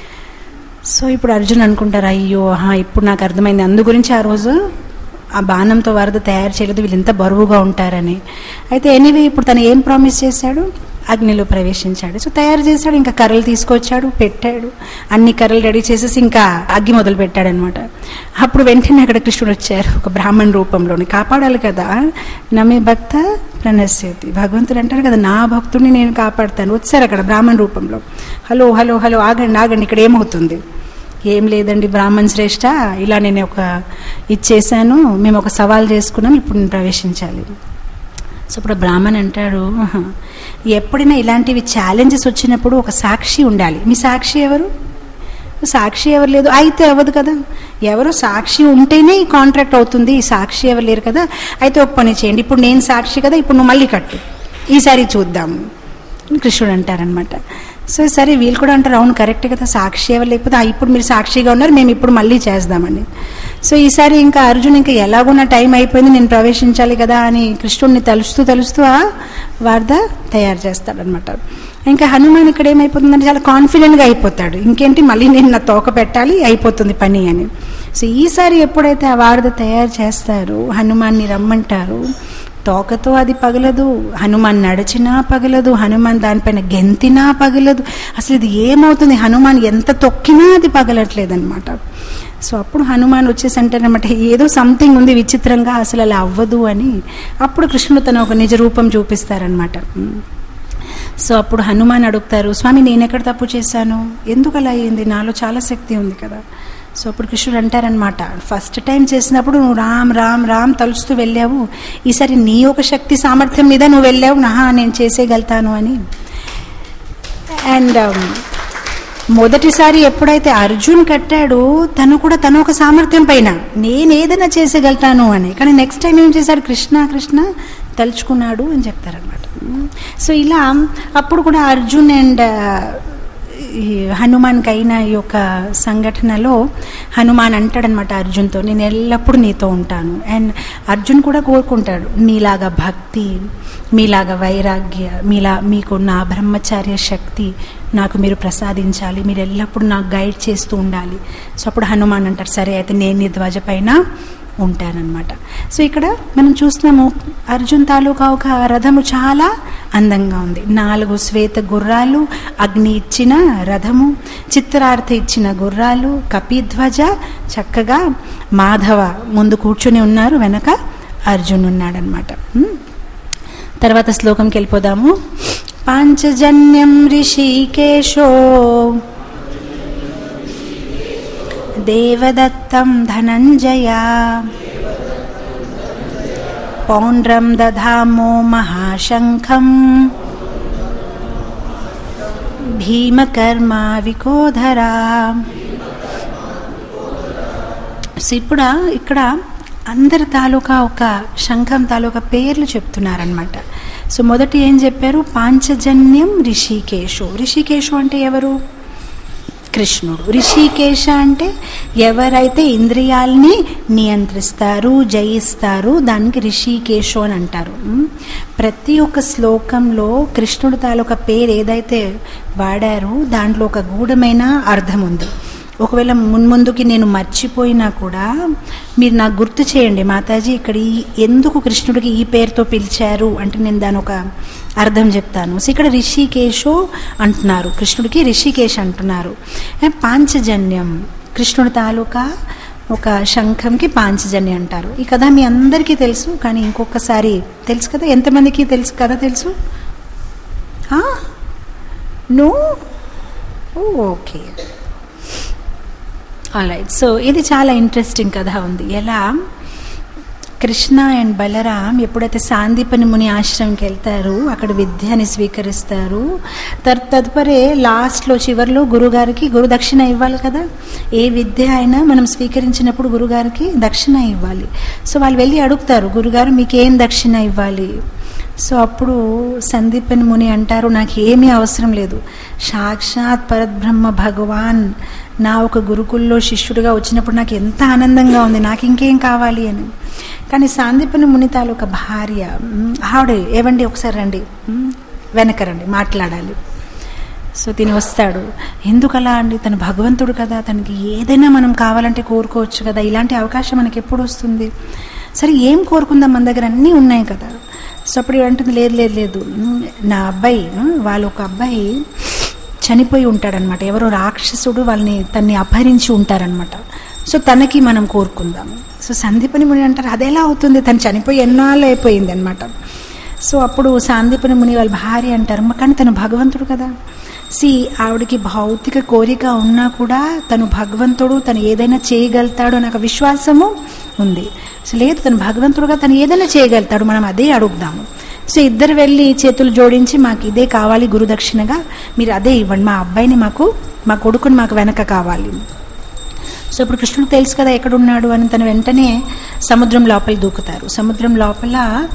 సో ఇప్పుడు అర్జున్ అనుకుంటారు అయ్యో ఆహా ఇప్పుడు నాకు అర్థమైంది అందు గురించి ఆ రోజు ఆ బాణంతో వరద తయారు చేయలేదు వీళ్ళు ఎంత బరువుగా ఉంటారని అయితే ఎనీవే ఇప్పుడు తను ఏం ప్రామిస్ చేశాడు అగ్నిలో ప్రవేశించాడు సో తయారు చేశాడు ఇంకా కర్రలు తీసుకొచ్చాడు పెట్టాడు అన్ని కర్రలు రెడీ చేసేసి ఇంకా అగ్గి మొదలు పెట్టాడు అనమాట అప్పుడు వెంటనే అక్కడ కృష్ణుడు వచ్చారు ఒక బ్రాహ్మణ రూపంలోని కాపాడాలి కదా నమే భక్త ప్రణశ్యతి భగవంతుడు అంటారు కదా నా భక్తుడిని నేను కాపాడుతాను వచ్చారు అక్కడ బ్రాహ్మణ రూపంలో హలో హలో హలో ఆగండి ఆగండి ఇక్కడ ఏమవుతుంది ఏం లేదండి బ్రాహ్మణ్ శ్రేష్ఠ ఇలా నేను ఒక ఇచ్చేసాను మేము ఒక సవాల్ చేసుకున్నాం ఇప్పుడు నేను ప్రవేశించాలి సో ఇప్పుడు బ్రాహ్మణ్ అంటాడు "ఆహా, ఎప్పుడైనా ఇలాంటివి ఛాలెంజెస్ వచ్చినప్పుడు ఒక సాక్షి ఉండాలి మీ సాక్షి ఎవరు సాక్షి ఎవరు లేదు అయితే అవ్వదు కదా ఎవరు సాక్షి ఉంటేనే ఈ కాంట్రాక్ట్ అవుతుంది ఈ సాక్షి ఎవరు లేరు కదా అయితే ఒక పని చేయండి ఇప్పుడు నేను సాక్షి కదా ఇప్పుడు నువ్వు మళ్ళీ కట్టు ఈసారి చూద్దాం అని కృష్ణుడు అంటారనమాట సో సరే వీళ్ళు కూడా అంటారు అవును కరెక్ట్ కదా సాక్షి ఎవరు లేకపోతే "ఆ, ఇప్పుడు మీరు సాక్షిగా ఉన్నారు మేము ఇప్పుడు మళ్ళీ చేద్దామని సో ఈసారి ఇంకా అర్జున్ ఇంకా ఎలాగో నా టైం అయిపోయింది నేను ప్రవేశించాలి కదా అని కృష్ణుడిని తలుస్తూ తలుస్తూ ఆ వార్ద తయారు చేస్తాడనమాట ఇంకా హనుమాన్ ఇక్కడ ఏమైపోతుందంటే చాలా కాన్ఫిడెంట్గా అయిపోతాడు ఇంకేంటి మళ్ళీ నేను నా తోక పెట్టాలి అయిపోతుంది పని అని సో ఈసారి ఎప్పుడైతే ఆ వారధ తయారు చేస్తారో హనుమాన్ని రమ్మంటారు తోకతో అది పగలదు హనుమాన్ నడిచినా పగలదు హనుమాన్ దానిపైన గెంతినా పగలదు అసలు ఇది ఏమవుతుంది హనుమాన్ ఎంత తొక్కినా అది పగలట్లేదు అనమాట సో అప్పుడు హనుమాన్ వచ్చేసి అంటారనమాట ఏదో సంథింగ్ ఉంది విచిత్రంగా అసలు అలా అవ్వదు అని అప్పుడు కృష్ణుడు తన ఒక నిజ రూపం చూపిస్తారనమాట సో అప్పుడు హనుమాన్ అడుగుతారు స్వామి నేను ఎక్కడ తప్పు చేశాను ఎందుకు అలా అయ్యింది నాలో చాలా శక్తి ఉంది కదా సో అప్పుడు కృష్ణుడు అంటారనమాట ఫస్ట్ టైం చేసినప్పుడు నువ్వు రామ్ రామ్ రామ్ తలుస్తూ వెళ్ళావు ఈసారి నీ ఒక శక్తి సామర్థ్యం మీద నువ్వు వెళ్ళావు నహా నేను చేసేయగలుగుతాను అని అండ్ మొదటిసారి ఎప్పుడైతే అర్జున్ కట్టాడో తను కూడా తను ఒక సామర్థ్యం పైన నేను ఏదైనా చేసేయగలుగుతాను అని కానీ నెక్స్ట్ టైం ఏం చేశాడు కృష్ణ కృష్ణ తలుచుకున్నాడు అని చెప్తారనమాట సో ఇలా అప్పుడు కూడా అర్జున్ అండ్ ఈ హనుమాన్కి అయిన ఈ యొక్క సంఘటనలో హనుమాన్ అంటాడనమాట అర్జున్తో నేను ఎల్లప్పుడూ నీతో ఉంటాను అండ్ అర్జున్ కూడా కోరుకుంటాడు మీలాగా భక్తి మీలాగా వైరాగ్య మీలా మీకున్న ఆ బ్రహ్మచార్య శక్తి నాకు మీరు ప్రసాదించాలి మీరు ఎల్లప్పుడూ నాకు గైడ్ చేస్తూ ఉండాలి సో అప్పుడు హనుమాన్ అంటారు సరే అయితే నేను నీ ధ్వజ పైన ఉంటానన్నమాట సో ఇక్కడ మనం చూస్తున్నాము అర్జున్ తాలూకా ఒక రథము చాలా అందంగా ఉంది నాలుగు శ్వేత గుర్రాలు అగ్ని ఇచ్చిన రథము చిత్రార్థ ఇచ్చిన గుర్రాలు కపిధ్వజ చక్కగా మాధవ ముందు కూర్చుని ఉన్నారు వెనక అర్జున్ ఉన్నాడనమాట ఉమ్. తర్వాత శ్లోకంకి వెళ్ళిపోదాము పాంచజన్యం ఋషికేశో దేవదత్తం ధనంజయ పౌండ్రం దధామో మహాశంఖం భీమకర్మ వికోధరా సో ఇప్పుడు ఇక్కడ అందరి తాలూకా ఒక శంఖం తాలూకా పేర్లు చెప్తున్నారనమాట సో మొదటి ఏం చెప్పారు పాంచజన్యం రిషికేశు రిషికేశు అంటే ఎవరు కృష్ణుడు రిషికేశ అంటే ఎవరైతే ఇంద్రియాల్ని నియంత్రిస్తారు జయిస్తారు దానికి రిషికేశు అని అంటారు ఉమ్. ప్రతి ఒక్క శ్లోకంలో కృష్ణుడు తాలూకా పేరు ఏదైతే వాడారో దాంట్లో ఒక గూఢమైన అర్థం ఉంది ఒకవేళ మున్ముందుకి నేను మర్చిపోయినా కూడా మీరు నాకు గుర్తు చేయండి మాతాజీ ఇక్కడ ఈ ఎందుకు కృష్ణుడికి ఈ పేరుతో పిలిచారు అంటే నేను దాని ఒక అర్థం చెప్తాను సో ఇక్కడ రిషికేశో అంటున్నారు కృష్ణుడికి రిషికేశ్ అంటున్నారు ఏ, పాంచజన్యం కృష్ణుడి తాలూకా ఒక శంఖంకి పాంచజన్యం అంటారు ఈ కథ మీ అందరికీ తెలుసు కానీ ఇంకొకసారి తెలుసు కదా ఎంతమందికి తెలుసు కథ తెలుసు నో ఓకే రైట్ సో ఇది చాలా ఇంట్రెస్టింగ్ కథ ఉంది ఎలా కృష్ణ అండ్ బలరాం ఎప్పుడైతే సాందీపని ముని ఆశ్రమంకి వెళ్తారు అక్కడ విద్యని స్వీకరిస్తారు తర్ తదుపరి లాస్ట్లో చివరిలో గురుగారికి గురు దక్షిణ ఇవ్వాలి కదా ఏ విద్య అయినా మనం స్వీకరించినప్పుడు గురుగారికి దక్షిణ ఇవ్వాలి సో వాళ్ళు వెళ్ళి అడుగుతారు గురుగారు మీకు ఏం దక్షిణ ఇవ్వాలి సో అప్పుడు సందీపన్ ముని అంటారు నాకు ఏమీ అవసరం లేదు సాక్షాత్ పరబ్రహ్మ భగవాన్ నా ఒక గురుకుల్లో శిష్యుడిగా వచ్చినప్పుడు నాకు ఎంత ఆనందంగా ఉంది నాకు ఇంకేం కావాలి అని కానీ సాందీపని ముని తాలూక భార్య మ్, ఆవిడ ఏవండి ఒకసారి రండి మ్, వెనక రండి మాట్లాడాలి సో తిని వస్తాడు ఎందుకు అలా అండి తను భగవంతుడు కదా తనకి ఏదైనా మనం కావాలంటే కోరుకోవచ్చు కదా ఇలాంటి అవకాశం మనకి ఎప్పుడు వస్తుంది సరే ఏం కోరుకుందాం మన దగ్గర అన్నీ ఉన్నాయి కదా సో అప్పుడు అంటుంది లేదు లేదు లేదు ఉమ్, నా అబ్బాయి ఉమ్, వాళ్ళ ఒక అబ్బాయి చనిపోయి ఉంటాడనమాట ఎవరో రాక్షసుడు వాళ్ళని తన్ని అపహరించి ఉంటారనమాట సో తనకి మనం కోరుకుందాం సో సందీపని ముని అంటారు అదెలా అవుతుంది తను చనిపోయి ఎన్నాళ్ళు అయిపోయింది అనమాట సో అప్పుడు సాందీపని ముని వాళ్ళ భార్య అంటారు "అమ్మ, కానీ తను భగవంతుడు కదా సి ఆవిడకి భౌతిక కోరిక ఉన్నా కూడా తను భగవంతుడు తను ఏదైనా చేయగలుగుతాడు అనే ఒక విశ్వాసము ఉంది సో లేదు తను భగవంతుడుగా తను ఏదైనా చేయగలుగుతాడు మనం అదే అడుగుదాము సో ఇద్దరు వెళ్ళి చేతులు జోడించి మాకు ఇదే కావాలి గురుదక్షిణగా మీరు అదే ఇవ్వండి మా అబ్బాయిని మాకు మా కొడుకుని మాకు వెనక కావాలి సో ఇప్పుడు కృష్ణుడు తెలుసు కదా ఎక్కడున్నాడు అని తను వెంటనే సముద్రం లోపల దూకుతారు సముద్రం లోపల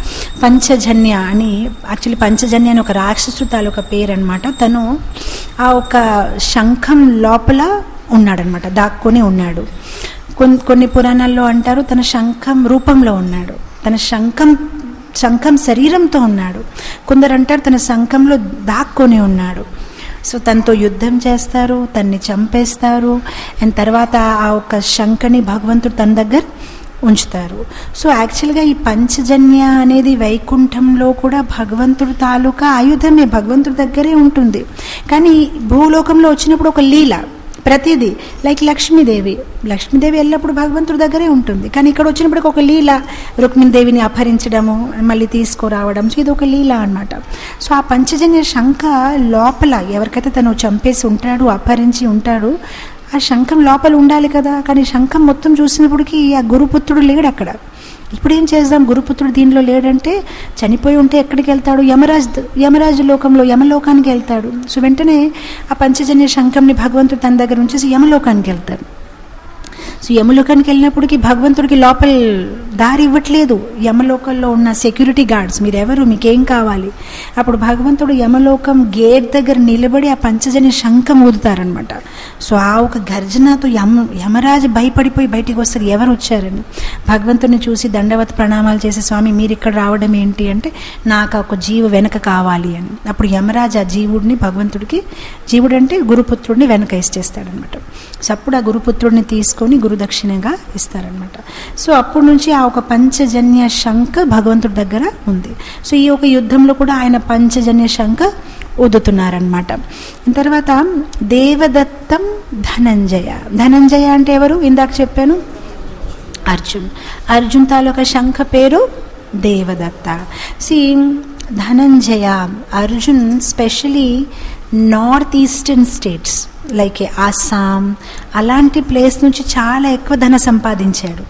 పంచజన్య అని యాక్చువల్లీ పంచజన్య అని ఒక రాక్షసు తాలూకా పేరు అనమాట తను ఆ ఒక శంఖం లోపల ఉన్నాడనమాట దాక్కుని ఉన్నాడు కొన్ని కొన్ని పురాణాల్లో అంటారు తన శంఖం రూపంలో ఉన్నాడు తన శంఖం శంఖం శరీరంతో ఉన్నాడు కొందరు అంటారు తన శంఖంలో దాక్కొని ఉన్నాడు సో తనతో యుద్ధం చేస్తారు తన్ని చంపేస్తారు అండ్ తర్వాత ఆ ఒక శంఖని భగవంతుడు తన దగ్గర ఉంచుతారు సో యాక్చువల్గా ఈ పంచజన్య అనేది వైకుంఠంలో కూడా భగవంతుడు తాలూకా ఆయుధమే భగవంతుడి దగ్గరే ఉంటుంది కానీ భూలోకంలో వచ్చినప్పుడు ఒక లీల ప్రతిదీ లైక్ లక్ష్మీదేవి లక్ష్మీదేవి ఎల్లప్పుడు భగవంతుడి దగ్గరే ఉంటుంది కానీ ఇక్కడ వచ్చినప్పుడు ఒక లీల రుక్మిణీదేవిని అపహరించడము మళ్ళీ తీసుకురావడం సో ఇది ఒక లీల అన్నమాట సో ఆ పంచజన్య శంఖ లోపల ఎవరికైతే తను చంపేసి ఉంటాడు అపహరించి ఉంటాడు ఆ శంఖం లోపల ఉండాలి కదా కానీ శంఖం మొత్తం చూసినప్పటికీ ఆ గురుపుత్రుడు లేడు అక్కడ ఇప్పుడు ఏం చేద్దాం గురుపుత్రుడు దీనిలో లేడంటే చనిపోయి ఉంటే ఎక్కడికి వెళ్తాడు యమరాజ్ యమరాజు లోకంలో యమలోకానికి వెళ్తాడు సో వెంటనే ఆ పంచజన్య శంఖంని భగవంతుడు తన దగ్గర ఉంచేసి యమలోకానికి వెళ్తాడు సో యమలోకానికి వెళ్ళినప్పటికీ భగవంతుడికి లోపల దారి ఇవ్వట్లేదు యమలోకంలో ఉన్న సెక్యూరిటీ గార్డ్స్ మీరు ఎవరు మీకేం కావాలి అప్పుడు భగవంతుడు యమలోకం గేట్ దగ్గర నిలబడి ఆ పంచజన్య శంఖం ఊదుతారనమాట సో ఆ ఒక గర్జనతో యమ యమరాజు భయపడిపోయి బయటికి వస్తారు ఎవరు వచ్చారని భగవంతుడిని చూసి దండవత్ ప్రణామాలు చేసే స్వామి మీరు ఇక్కడ రావడం ఏంటి అంటే నాకు ఒక జీవ వెనక కావాలి అని అప్పుడు యమరాజు ఆ జీవుడిని భగవంతుడికి జీవుడు అంటే గురుపుత్రుడిని వెనక ఇచ్చేస్తాడనమాట సో అప్పుడు ఆ గురుపుత్రుడిని తీసుకొని గురుదక్షిణగా ఇస్తారనమాట సో అప్పటి నుంచి ఆ ఒక పంచజన్య శంఖ భగవంతుడి దగ్గర ఉంది సో ఈ ఒక యుద్ధంలో కూడా ఆయన పంచజన్య శంఖ ఊదుతున్నారనమాట తర్వాత దేవదత్తం ధనంజయ ధనంజయ అంటే ఎవరు ఇందాక చెప్పాను అర్జున్ అర్జున్ తాలూకా శంఖ పేరు Devadatta see Dhananjaya Arjun specially north eastern states like Assam అలాంటి ప్లేస్ నుంచి చాలా ఎక్కువ ధన సంపాదించాడు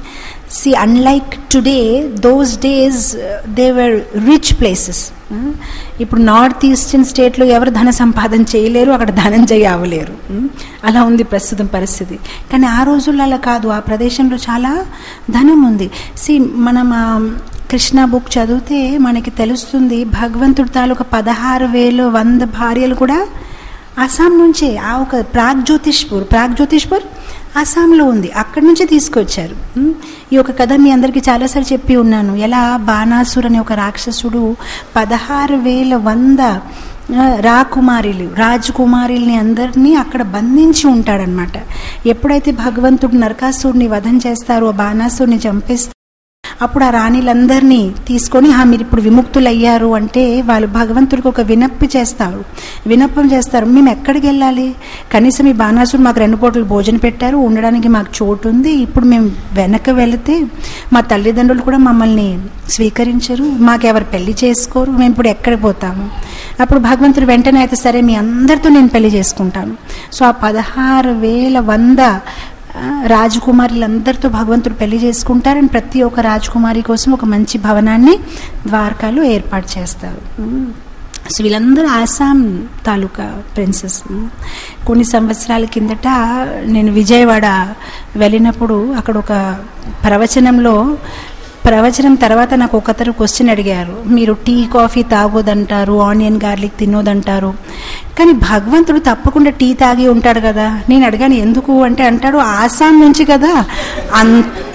see unlike today those days they were rich places ఇప్పుడు నార్త్ ఈస్టర్న్ స్టేట్లో ఎవరు ధన సంపాదన చేయలేరు అక్కడ ధనంజయ అవ్వలేరు అలా ఉంది ప్రస్తుతం పరిస్థితి కానీ ఆ రోజుల్లో అలా కాదు ఆ ప్రదేశంలో చాలా ధనం ఉంది సి మనం ఆ కృష్ణ బుక్ చదివితే మనకి తెలుస్తుంది భగవంతుడి తాలూకా పదహారు వేలు వంద భార్యలు కూడా అస్సాం నుంచే ఆ ఒక ప్రాగ్జ్యోతిష్పూర్ ప్రాగ్జ్యోతిష్పూర్ అస్సాంలో ఉంది అక్కడి నుంచే తీసుకొచ్చారు ఉమ్, ఈ ఒక కథ మీ అందరికీ చాలాసార్లు చెప్పి ఉన్నాను ఎలా బాణాసుర్ అనే ఒక రాక్షసుడు పదహారు వేల వంద ఆ, రాకుమారిలు రాజకుమారిల్ని అందరినీ అక్కడ బంధించి ఉంటాడనమాట ఎప్పుడైతే భగవంతుడు నరకాసుడిని వధం చేస్తారో ఆ బాణాసుడిని చంపేస్తారు అప్పుడు ఆ రాణిలందరినీ తీసుకొని "హా, మీరు ఇప్పుడు విముక్తులయ్యారు అంటే వాళ్ళు భగవంతుడికి ఒక వినప్పి చేస్తారు వినప్పం చేస్తారు మేము ఎక్కడికి వెళ్ళాలి కనీసం ఈ బాణాసుడు మాకు రెండు పూటలు భోజనం పెట్టారు ఉండడానికి మాకు చోటు ఉంది ఇప్పుడు మేము వెనక వెళితే మా తల్లిదండ్రులు కూడా మమ్మల్ని స్వీకరించరు మాకెవరు పెళ్లి చేసుకోరు మేము ఇప్పుడు ఎక్కడికి పోతాము అప్పుడు భగవంతుడు వెంటనే అయితే సరే మీ అందరితో నేను పెళ్లి చేసుకుంటాను సో ఆ పదహారు వేల వంద ఆ, రాజకుమారులందరితో భగవంతుడు పెళ్లి చేసుకుంటారు అండ్ ప్రతి ఒక్క రాజకుమారి కోసం ఒక మంచి భవనాన్ని ద్వారకాలో ఏర్పాటు చేస్తారు ఉమ్. సో వీళ్ళందరూ ఆసాం తాలూకా ప్రిన్సెస్ కొన్ని సంవత్సరాల కిందట నేను విజయవాడ వెళ్ళినప్పుడు అక్కడ ఒక ప్రవచనంలో ప్రవచనం తర్వాత నాకు ఒకతరు క్వశ్చన్ అడిగారు మీరు టీ కాఫీ తాగొద్దంటారు ఆనియన్ గార్లిక్ తినొద్దంటారు కానీ భగవంతుడు తప్పకుండా టీ తాగి ఉంటాడు కదా నేను అడిగాను ఎందుకు అంటే అంటాడు ఆసాం నుంచి కదా అన్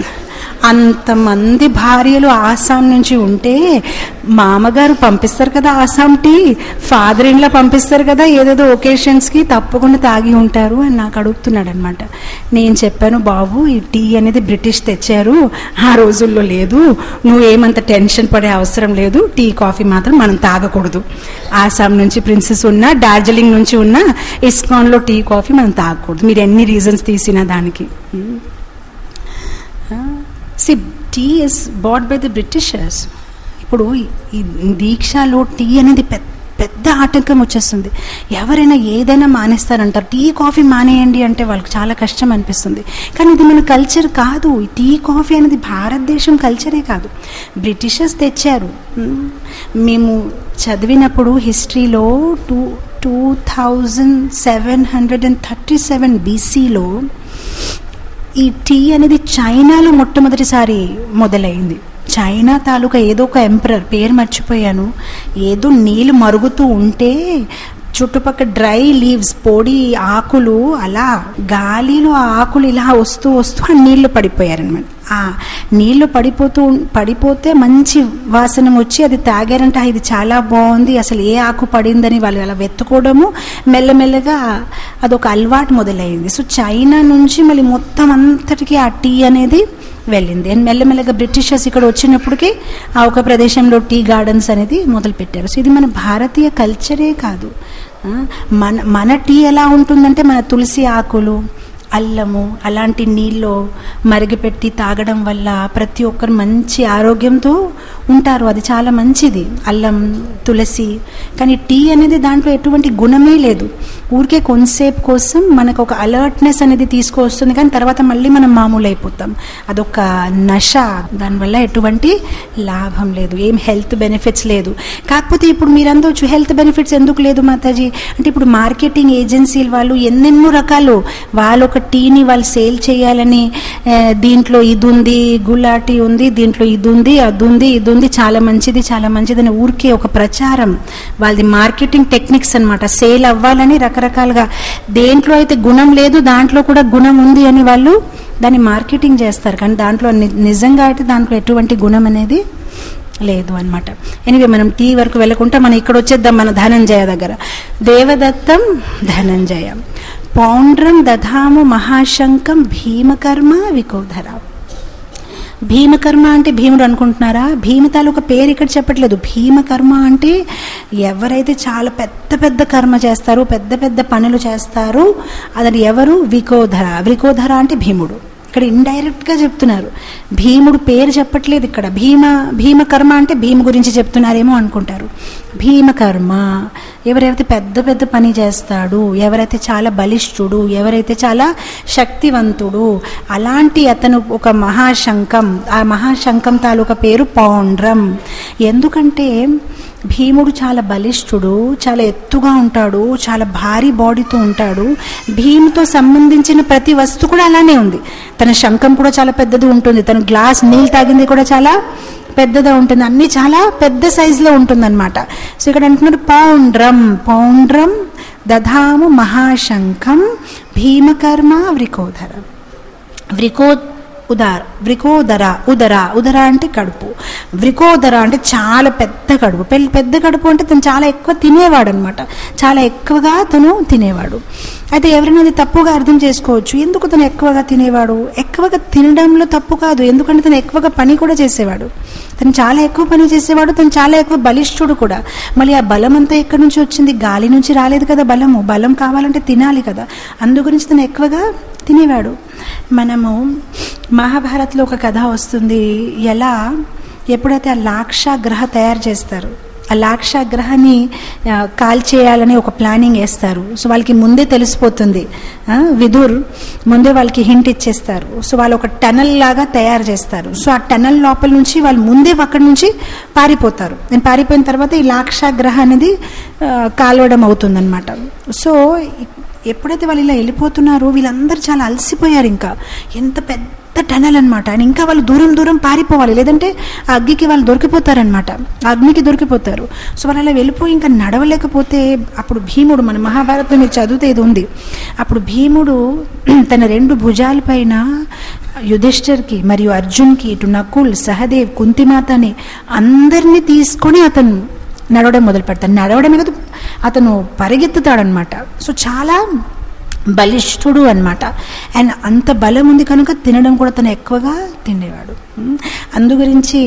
అంతమంది భార్యలు ఆసాం నుంచి ఉంటే మామగారు పంపిస్తారు కదా ఆసాం టీ ఫాదర్ ఇన్లా పంపిస్తారు కదా ఏదేదో ఒకేషన్స్కి తప్పకుండా తాగి ఉంటారు అని నాకు అడుగుతున్నాడు అనమాట నేను చెప్పాను బాబు ఈ టీ అనేది బ్రిటిష్ తెచ్చారు ఆ రోజుల్లో లేదు నువ్వు ఏమంత టెన్షన్ పడే అవసరం లేదు టీ కాఫీ మాత్రం మనం తాగకూడదు ఆసాం నుంచి ప్రిన్సెస్ ఉన్న డార్జిలింగ్ నుంచి ఉన్న ఇస్కాన్లో టీ కాఫీ మనం తాగకూడదు మీరు ఎన్ని రీజన్స్ తీసినా దానికి see tea is bought by the Britishers ఇప్పుడు ఈ దీక్షలో టీ అనేది పెద్ద పెద్ద ఆటంకం వచ్చేస్తుంది ఎవరైనా ఏదైనా మానేస్తారంటారు టీ కాఫీ మానేయండి అంటే వాళ్ళకి చాలా కష్టం అనిపిస్తుంది కానీ ఇది మన కల్చర్ కాదు ఈ టీ కాఫీ అనేది భారతదేశం కల్చరే కాదు బ్రిటిషర్స్ తెచ్చారు మ్, మేము చదివినప్పుడు హిస్టరీలో two two thousand seven hundred and thirty seven బీసీలో ఈ టీ అనేది చైనాలో మొట్టమొదటిసారి మొదలైంది చైనా తాలూకా ఏదో ఒక ఎంపరర్ పేరు మర్చిపోయాను ఏదో నీళ్ళు మరుగుతూ ఉంటే చుట్టుపక్కల డ్రై లీవ్స్ పొడి ఆకులు అలా గాలిలో ఆ ఆకులు ఇలా వస్తూ వస్తూ ఆ నీళ్లు పడిపోయారనమాట ఆ నీళ్లు పడిపోతూ పడిపోతే మంచి వాసన వచ్చి అది తాగారంటే "ఆ, ఇది చాలా బాగుంది అసలు ఏ ఆకు పడిందని వాళ్ళు అలా వెతుకోవడము మెల్లమెల్లగా అదొక అలవాటు మొదలైంది సో చైనా నుంచి మళ్ళీ మొత్తం అంతటికి ఆ టీ అనేది వెళ్ళింది అండ్ మెల్లమెల్లగా బ్రిటిషర్స్ ఇక్కడ వచ్చినప్పటికీ ఆ ఒక ప్రదేశంలో టీ గార్డెన్స్ అనేది మొదలు పెట్టారు సో ఇది మన భారతీయ కల్చరే కాదు ఆ, మన మన టీ ఎలా ఉంటుందంటే మన తులసి ఆకులు అల్లము అలాంటి నీళ్ళు మరిగిపెట్టి తాగడం వల్ల ప్రతి ఒక్కరు మంచి ఆరోగ్యంతో ఉంటారు అది చాలా మంచిది అల్లం తులసి కానీ టీ అనేది దాంట్లో ఎటువంటి గుణమే లేదు ఊరికే కొంతసేపు కోసం మనకు ఒక అలర్ట్నెస్ అనేది తీసుకొస్తుంది కానీ తర్వాత మళ్ళీ మనం మామూలు అయిపోతాం అదొక నష దానివల్ల ఎటువంటి లాభం లేదు ఏం హెల్త్ బెనిఫిట్స్ లేదు కాకపోతే ఇప్పుడు మీరు అందవచ్చు హెల్త్ బెనిఫిట్స్ ఎందుకు లేదు మాతాజీ అంటే ఇప్పుడు మార్కెటింగ్ ఏజెన్సీలు వాళ్ళు ఎన్నెన్నో రకాలు వాళ్ళు ఒక టీని వాళ్ళు సేల్ చేయాలని ఆ, దీంట్లో ఇది ఉంది గులాటి ఉంది దీంట్లో ఇది ఉంది అది ఉంది ఇది ఉంది చాలా మంచిది చాలా మంచిది అని ఊరికే ఒక ప్రచారం వాళ్ళది మార్కెటింగ్ టెక్నిక్స్ అన్నమాట సేల్ అవ్వాలని రకరకాలుగా దేంట్లో అయితే గుణం లేదు దాంట్లో కూడా గుణం ఉంది అని వాళ్ళు దాన్ని మార్కెటింగ్ చేస్తారు కానీ దాంట్లో ని- నిజంగా అయితే దాంట్లో ఎటువంటి గుణం అనేది లేదు అన్నమాట ఎనివే మనం టీ వరకు వెళ్ళకుంటే మనం ఇక్కడ వచ్చేద్దాం మన ధనంజయ దగ్గర దేవదత్తం ధనంజయ పౌండ్రం దధాము మహాశంకం భీమకర్మ వికోధర భీమకర్మ అంటే భీముడు అనుకుంటున్నారా భీమ తాలూకా పేరు ఇక్కడ చెప్పట్లేదు భీమకర్మ అంటే ఎవరైతే చాలా పెద్ద పెద్ద కర్మ చేస్తారో పెద్ద పెద్ద పనులు చేస్తారో అది ఎవరు వికోధర వికోధర అంటే భీముడు ఇక్కడ ఇండైరెక్ట్ గా చెప్తున్నారు భీముడు పేరు చెప్పట్లేదు ఇక్కడ భీమ భీమకర్మ అంటే భీమ గురించి చెప్తున్నారేమో అనుకుంటారు భీమకర్మ ఎవరైతే పెద్ద పెద్ద పని చేస్తాడు ఎవరైతే చాలా బలిష్ఠుడు ఎవరైతే చాలా శక్తివంతుడు అలాంటి అతను ఒక మహాశంఖం ఆ మహాశంఖం తాలూకా పేరు పౌండ్రం ఎందుకంటే భీముడు చాలా బలిష్ఠుడు చాలా ఎత్తుగా ఉంటాడు చాలా భారీ బాడీతో ఉంటాడు భీముతో సంబంధించిన ప్రతి వస్తువు కూడా అలానే ఉంది తన శంఖం కూడా చాలా పెద్దది ఉంటుంది తన గ్లాస్ నీళ్ళు తాగింది కూడా చాలా పెద్దగా ఉంటుంది అన్ని చాలా పెద్ద సైజులో ఉంటుందన్నమాట సో ఇక్కడ అంటున్నారు పౌండ్రం పౌండ్రం దధాము మహాశంఖం భీమకర్మ వ్రికోధర వ్రికో ఉదార వ్రికోదర ఉదర ఉదర అంటే కడుపు వ్రికోదర అంటే చాలా పెద్ద కడుపు పెద్ద పెద్ద కడుపు అంటే తను చాలా ఎక్కువ తినేవాడు అనమాట చాలా ఎక్కువగా తను తినేవాడు అయితే ఎవరైనా అది తప్పుగా అర్థం చేసుకోవచ్చు ఎందుకు తను ఎక్కువగా తినేవాడు ఎక్కువగా తినడంలో తప్పు కాదు ఎందుకంటే తను ఎక్కువగా పని కూడా చేసేవాడు తను చాలా ఎక్కువ పని చేసేవాడు తను చాలా ఎక్కువ బలిష్ఠుడు కూడా మళ్ళీ ఆ బలం అంతా ఎక్కడి నుంచి వచ్చింది గాలి నుంచి రాలేదు కదా బలము బలం కావాలంటే తినాలి కదా అందు గురించి తను ఎక్కువగా తినేవాడు మనము మహాభారత్లో ఒక కథ వస్తుంది ఎలా ఎప్పుడైతే ఆ లాక్షాగ్రహ తయారు చేస్తారు ఆ లాక్షాగ్రహాన్ని ఆ, కాల్చేయాలని ఒక ప్లానింగ్ వేస్తారు సో వాళ్ళకి ముందే తెలిసిపోతుంది ఆ, విదుర్ ముందే వాళ్ళకి హింట్ ఇచ్చేస్తారు సో వాళ్ళు ఒక టనల్ లాగా తయారు చేస్తారు సో ఆ టనల్ లోపల నుంచి వాళ్ళు ముందే అక్కడి నుంచి పారిపోతారు నేను పారిపోయిన తర్వాత ఈ లాక్షాగ్రహ అనేది ఆ, కాల్వడం అవుతుందన్నమాట సో ఎప్పుడైతే వాళ్ళు ఇలా వెళ్ళిపోతున్నారో వీళ్ళందరూ చాలా అలసిపోయారు ఇంకా ఎంత పెద్ద టనల్ అనమాట అండ్ ఇంకా వాళ్ళు దూరం దూరం పారిపోవాలి లేదంటే ఆ అగ్గికి వాళ్ళు దొరికిపోతారనమాట ఆ అగ్నికి దొరికిపోతారు సో వాళ్ళు అలా వెళ్ళిపోయి ఇంకా నడవలేకపోతే అప్పుడు భీముడు మన మహాభారతం మీరు చదివితే ఇది ఉంది అప్పుడు భీముడు తన రెండు భుజాల పైన యుధిష్ఠర్కి మరియు అర్జున్కి ఇటు నకుల్ సహదేవ్ కుంతిమాతని అందరినీ తీసుకొని అతను నడవడం మొదలు పెడతాడు నడవడమే కాదు అతను పరిగెత్తుతాడనమాట సో చాలా బలిష్ఠుడు అనమాట అండ్ అంత బలం ఉంది కనుక తినడం కూడా తను ఎక్కువగా తినేవాడు ఉమ్, అందు గురించి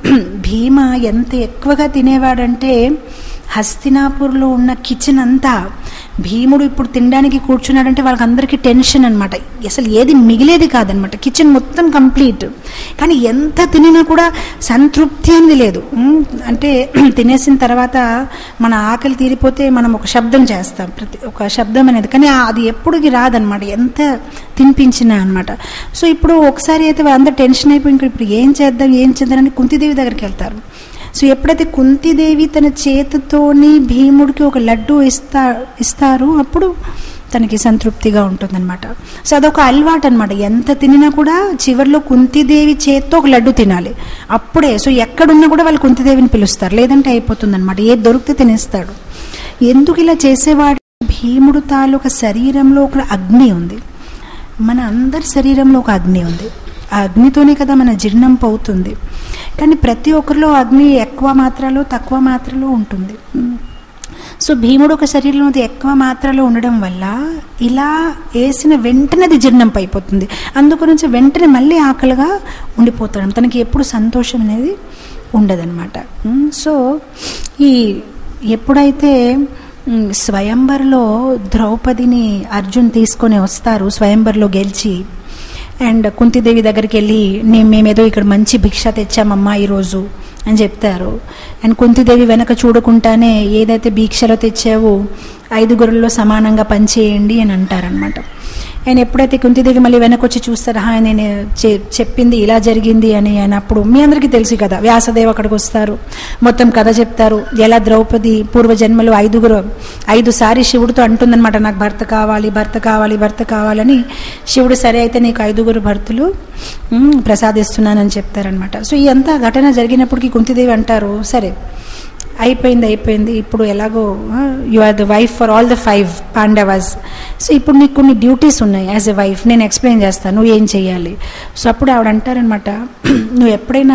భీమ ఎంత ఎక్కువగా తినేవాడంటే హస్తినాపూర్లో ఉన్న కిచెన్ అంతా భీముడు ఇప్పుడు తినడానికి కూర్చున్నాడంటే వాళ్ళకందరికీ టెన్షన్ అనమాట అసలు ఏది మిగిలేది కాదనమాట కిచెన్ మొత్తం కంప్లీట్ కానీ ఎంత తినినా కూడా సంతృప్తి అనేది లేదు ఉమ్, అంటే తినేసిన తర్వాత మన ఆకలి తీరిపోతే మనం ఒక శబ్దం చేస్తాం ప్రతి ఒక శబ్దం అనేది కానీ ఆ- అది ఎప్పుడుకి రాదనమాట ఎంత తినిపించినా అనమాట సో ఇప్పుడు ఒకసారి అయితే అందరు టెన్షన్ అయిపోయి ఇంకా ఇప్పుడు ఏం చేద్దాం ఏం చేద్దాం అని కుంతిదేవి దగ్గరికి వెళ్తారు సో ఎప్పుడైతే కుంతిదేవి తన చేతితోని భీముడికి ఒక లడ్డు ఇస్తా ఇస్తారు అప్పుడు తనకి సంతృప్తిగా ఉంటుందన్నమాట సో అదొక అలవాటు అనమాట ఎంత తినినా కూడా చివరిలో కుంతిదేవి చేత్తో ఒక లడ్డు తినాలి అప్పుడే సో ఎక్కడున్నా కూడా వాళ్ళు కుంతిదేవిని పిలుస్తారు లేదంటే అయిపోతుంది అనమాట ఏది దొరికితే తినేస్తాడు ఎందుకు ఇలా చేసేవాడు భీముడు తాలూకా శరీరంలో ఒక అగ్ని ఉంది మన అందరి శరీరంలో ఒక అగ్ని ఉంది ఆ అగ్నితోనే కదా మన జీర్ణం పోతుంది కానీ ప్రతి ఒక్కరిలో అగ్ని ఎక్కువ మాత్రలో తక్కువ మాత్రలో ఉంటుంది ఉమ్. సో భీముడు ఒక శరీరంలో అది ఎక్కువ మాత్రలో ఉండడం వల్ల ఇలా వేసిన వెంటనే అది జీర్ణం అయిపోతుంది అందుగురించి వెంటనే మళ్ళీ ఆకలిగా ఉండిపోతాడు తనకి ఎప్పుడు సంతోషం అనేది ఉండదన్నమాట ఉమ్, సో ఈ ఎప్పుడైతే ఉమ్, స్వయంవర్లో ద్రౌపదిని అర్జున్ తీసుకొని వస్తారు స్వయంవర్లో గెలిచి అండ్ కుంతిదేవి దగ్గరికి వెళ్ళి నేను మేమేదో ఇక్కడ మంచి భిక్ష తెచ్చామమ్మా ఈరోజు అని చెప్తారు అండ్ కుంతిదేవి వెనక చూడకుండానే ఏదైతే భిక్షలో తెచ్చావో ఐదుగురుల్లో సమానంగా పనిచేయండి అని అంటారనమాట ఆయన ఎప్పుడైతే కుంతిదేవి మళ్ళీ వెనక్కి వచ్చి చూస్తారా "హా, నేను చె- చెప్పింది ఇలా జరిగింది అని అని అప్పుడు మీ అందరికీ తెలుసు కదా వ్యాసదేవ్ అక్కడికి వస్తారు మొత్తం కథ చెప్తారు ఎలా ద్రౌపది పూర్వజన్మలో ఐదుగురు ఐదు సారి శివుడితో అంటుందన్నమాట నాకు భర్త కావాలి భర్త కావాలి భర్త కావాలని శివుడు సరే అయితే నీకు ఐదుగురు భర్తలు ఉమ్, ప్రసాదిస్తున్నానని చెప్తారనమాట సో ఈ అంతా ఘటన జరిగినప్పటికీ కుంతిదేవి అంటారు సరే అయిపోయింది అయిపోయింది ఇప్పుడు ఎలాగో you are the wife for all the five Pandavas so ఇప్పుడు నీకు కొన్ని డ్యూటీస్ ఉన్నాయి యాజ్ ఎ వైఫ్ నేను ఎక్స్ప్లెయిన్ చేస్తాను నువ్వు ఏం చేయాలి సో అప్పుడు ఆవిడ అంటారనమాట నువ్వు ఎప్పుడైనా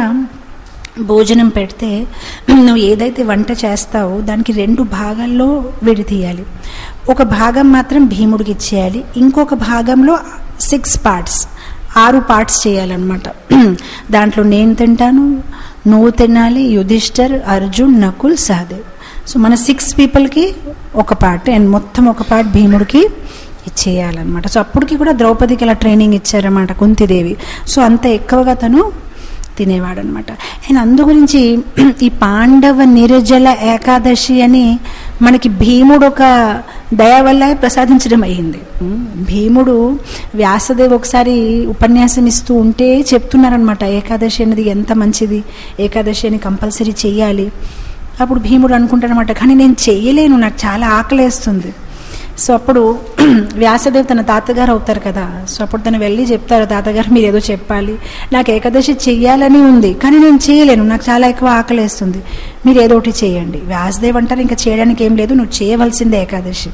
భోజనం పెడితే నువ్వు ఏదైతే వంట చేస్తావో దానికి రెండు భాగాల్లో విడితీయాలి ఒక భాగం మాత్రం భీముడికి ఇచ్చేయాలి ఇంకొక భాగంలో సిక్స్ పార్ట్స్ ఆరు పార్ట్స్ చేయాలన్నమాట దాంట్లో నేను తింటాను నువ్వు తినాలి యుధిష్ఠర్ అర్జున్ నకుల్ సహదేవ్ సో మన సిక్స్ పీపుల్కి ఒక పార్ట్ అండ్ మొత్తం ఒక పార్ట్ భీముడికి ఇచ్చేయాలన్నమాట సో అప్పటికి కూడా ద్రౌపదికి అలా ట్రైనింగ్ ఇచ్చారన్నమాట కుంతిదేవి సో అంత ఎక్కువగా తను తినేవాడు అనమాట అండ్ అందు గురించి ఈ పాండవ నిర్జల ఏకాదశి అని మనకి భీముడు ఒక దయ వల్ల ప్రసాదించడం అయ్యింది ఉమ్, భీముడు వ్యాసదేవ్ ఒకసారి ఉపన్యాసం ఇస్తూ ఉంటే చెప్తున్నారనమాట ఏకాదశి అనేది ఎంత మంచిది ఏకాదశి అని కంపల్సరీ చెయ్యాలి అప్పుడు భీముడు అనుకుంటాడనమాట కానీ నేను చెయ్యలేను నాకు చాలా ఆకలేస్తుంది సో అప్పుడు వ్యాసదేవ్ తన తాతగారు అవుతారు కదా సో అప్పుడు తను వెళ్ళి చెప్తారు తాతగారు మీరు ఏదో చెప్పాలి నాకు ఏకాదశి చెయ్యాలని ఉంది కానీ నేను చేయలేను నాకు చాలా ఎక్కువ ఆకలేస్తుంది మీరు ఏదో ఒకటి చేయండి వ్యాసదేవ్ అంటారు ఇంకా చేయడానికి ఏం లేదు నువ్వు చేయవలసిందే ఏకాదశి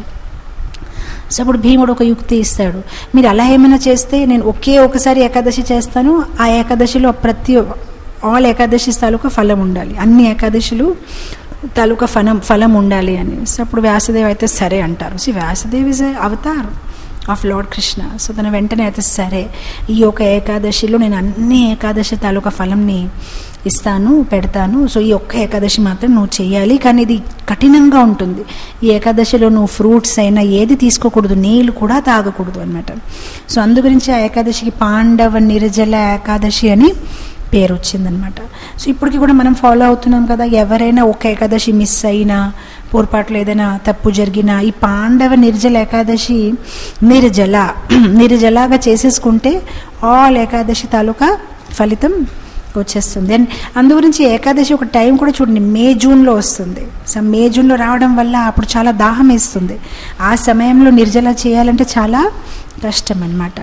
సో అప్పుడు భీముడు ఒక యుక్తి ఇస్తాడు మీరు అలా ఏమైనా చేస్తే నేను ఒకే ఒకసారి ఏకాదశి చేస్తాను ఆ ఏకాదశిలో ప్రతి ఆల్ ఏకాదశి తాలూకా ఫలం ఉండాలి అన్ని ఏకాదశులు తాలూకా ఫలం ఫలం ఉండాలి అని సో అప్పుడు వ్యాసదేవ్ అయితే సరే అంటారు so Vyasadev is avatar of lord Krishna so తన వెంటనే అయితే సరే ఈ యొక్క ఏకాదశిలో నేను అన్ని ఏకాదశి తాలూకా ఫలంని ఇస్తాను పెడతాను సో ఈ ఒక్క ఏకాదశి మాత్రం నువ్వు చేయాలి కానీ ఇది కఠినంగా ఉంటుంది ఈ ఏకాదశిలో నువ్వు ఫ్రూట్స్ అయినా ఏది తీసుకోకూడదు నీళ్ళు కూడా తాగకూడదు అనమాట సో అందు గురించి ఆ ఏకాదశికి పాండవ నిర్జల ఏకాదశి అని పేరు వచ్చిందనమాట సో ఇప్పటికి కూడా మనం ఫాలో అవుతున్నాం కదా ఎవరైనా ఒక ఏకాదశి మిస్ అయినా పొరపాట్లు ఏదైనా తప్పు జరిగినా ఈ పాండవ నిర్జల ఏకాదశి నిర్జల నిర్జలాగా చేసేసుకుంటే ఆల్ ఏకాదశి తాలూకా ఫలితం వచ్చేస్తుంది అండ్ అందు గురించి ఏకాదశి ఒక టైం కూడా చూడండి మే జూన్లో వస్తుంది సో మే జూన్లో రావడం వల్ల అప్పుడు చాలా దాహం వేస్తుంది ఆ సమయంలో నిర్జల చేయాలంటే చాలా కష్టం అన్నమాట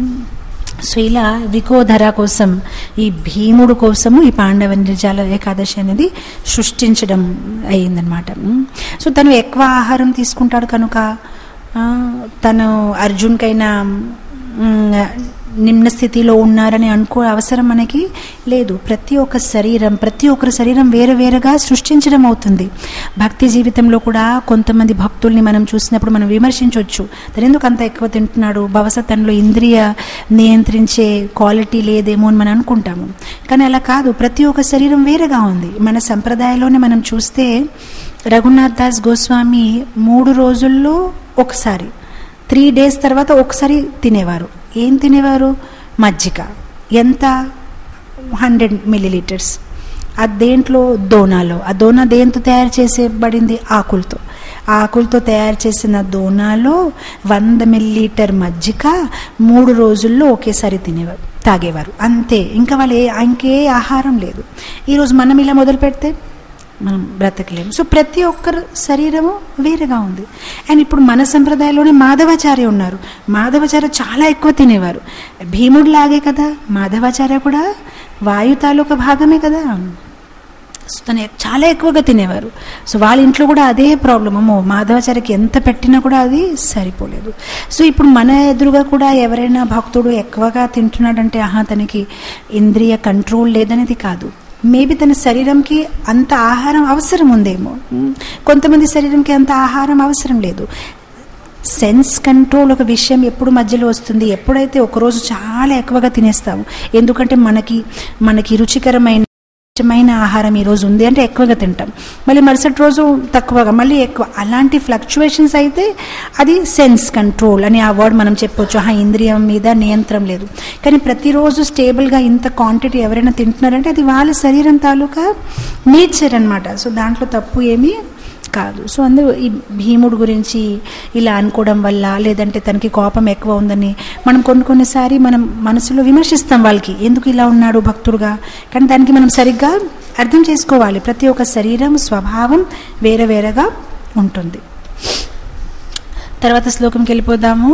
సో ఇలా వికోధర కోసం ఈ భీముడు కోసము ఈ పాండవ నిర్జాల ఏకాదశి అనేది సృష్టించడం అయ్యిందనమాట సో తను ఎక్కువ ఆహారం తీసుకుంటాడు కనుక ఆ, తను అర్జున్కైనా మ్, నిమ్న స్థితిలో ఉన్నారని అనుకో అవసరం మనకి లేదు ప్రతి ఒక్క శరీరం ప్రతి ఒక్కరి శరీరం వేరు వేరుగా సృష్టించడం అవుతుంది భక్తి జీవితంలో కూడా కొంతమంది భక్తుల్ని మనం చూసినప్పుడు మనం విమర్శించవచ్చు తను ఎందుకు అంత ఎక్కువ తింటున్నాడు బహుశా తనలో ఇంద్రియ నియంత్రించే క్వాలిటీ లేదేమో అని మనం అనుకుంటాము కానీ అలా కాదు ప్రతి ఒక్క శరీరం వేరుగా ఉంది మన సంప్రదాయంలోనే మనం చూస్తే రఘునాథ్ దాస్ గోస్వామి మూడు రోజుల్లో ఒకసారి త్రీ డేస్ తర్వాత ఒకసారి తినేవారు ఏం తినేవారు మజ్జిగ ఎంత హండ్రెడ్ మిల్లీలీటర్స్ ఆ దేంట్లో దోనాలో ఆ దోనా దేంతో తయారు చేసేబడింది ఆకులతో ఆ ఆకులతో తయారు చేసిన దోనాలో వంద మిల్లీలీటర్ మజ్జిగ మూడు రోజుల్లో ఒకేసారి తినేవారు తాగేవారు అంతే ఇంకా వాళ్ళు ఏ ఇంకే ఆహారం లేదు ఈరోజు మనం ఇలా మొదలు పెడితే మనం బ్రతకలేము సో ప్రతి ఒక్కరు శరీరము వేరుగా ఉంది అండ్ ఇప్పుడు మన సంప్రదాయంలోనే మాధవాచార్య ఉన్నారు మాధవాచార్య చాలా ఎక్కువ తినేవారు భీముడు లాగే కదా మాధవాచార్య కూడా వాయు తాలూకా భాగమే కదా సో తను ఎక్- చాలా ఎక్కువగా తినేవారు సో వాళ్ళ ఇంట్లో కూడా అదే ప్రాబ్లం అమ్మో మాధవాచార్యకి ఎంత పెట్టినా కూడా అది సరిపోలేదు సో ఇప్పుడు మన ఎదురుగా కూడా ఎవరైనా భక్తుడు ఎక్కువగా తింటున్నాడంటే ఆహా తనకి ఇంద్రియ కంట్రోల్ లేదనేది కాదు మేబీ తన శరీరంకి అంత ఆహారం అవసరం ఉందేమో ఉమ్, కొంతమంది శరీరంకి అంత ఆహారం అవసరం లేదు సెన్స్ కంట్రోల్ ఒక విషయం ఎప్పుడు మధ్యలో వస్తుంది ఎప్పుడైతే ఒకరోజు చాలా ఎక్కువగా తినేస్తాము ఎందుకంటే మనకి మనకి రుచికరమైన ఇష్టమైన ఆహారం ఈ రోజు ఉంది అంటే ఎక్కువగా తింటాం మళ్ళీ మరుసటి రోజు తక్కువగా మళ్ళీ ఎక్కువ అలాంటి ఫ్లక్చువేషన్స్ అయితే అది సెన్స్ కంట్రోల్ అని ఆ వర్డ్ మనం చెప్పొచ్చు ఆ ఇంద్రియం మీద నియంత్రణ లేదు కానీ ప్రతిరోజు స్టేబుల్గా ఇంత క్వాంటిటీ ఎవరైనా తింటున్నారంటే అది వాళ్ళ శరీరం తాలూకా నేచర్ అనమాట సో దాంట్లో తప్పు ఏమీ కాదు సో అందరూ ఈ భీముడు గురించి ఇలా అనుకోవడం వల్ల లేదంటే తనకి కోపం ఎక్కువ ఉందని మనం కొన్ని కొన్నిసారి మనం మనసులో విమర్శిస్తాం వాళ్ళకి ఎందుకు ఇలా ఉన్నాడు భక్తుడుగా కానీ దానికి మనం సరిగ్గా అర్థం చేసుకోవాలి ప్రతి ఒక్క శరీరం స్వభావం వేరే వేరేగా ఉంటుంది తర్వాత శ్లోకంకి వెళ్ళిపోదాము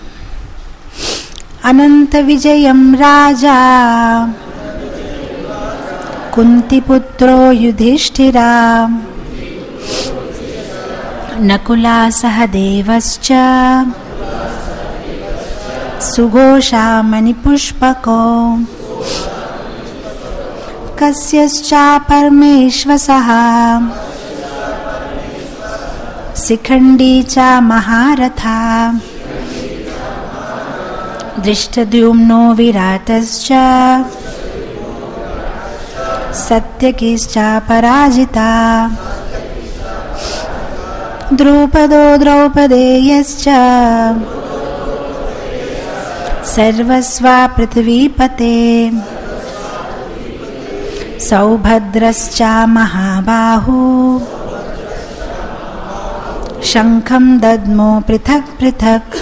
అనంత విజయం రాజా కుంతిపుత్రో యుధిష్ఠిరా నకులా సహ దేవశ్చ సుఘోషామణిపుష్పకో కస్యశ్చాపరమేశ్వసః శిఖండీ చ మహారథా దృష్టద్యుమ్నో విరాటశ్చ సత్యకిశ్చ పరాజితా ద్రౌపదో ద్రౌపదేయశ్చ సర్వస్వా పృథివీపతే సౌభద్రశ్చ మహాబాహు శంఖం దద్మో పృథక్ పృథక్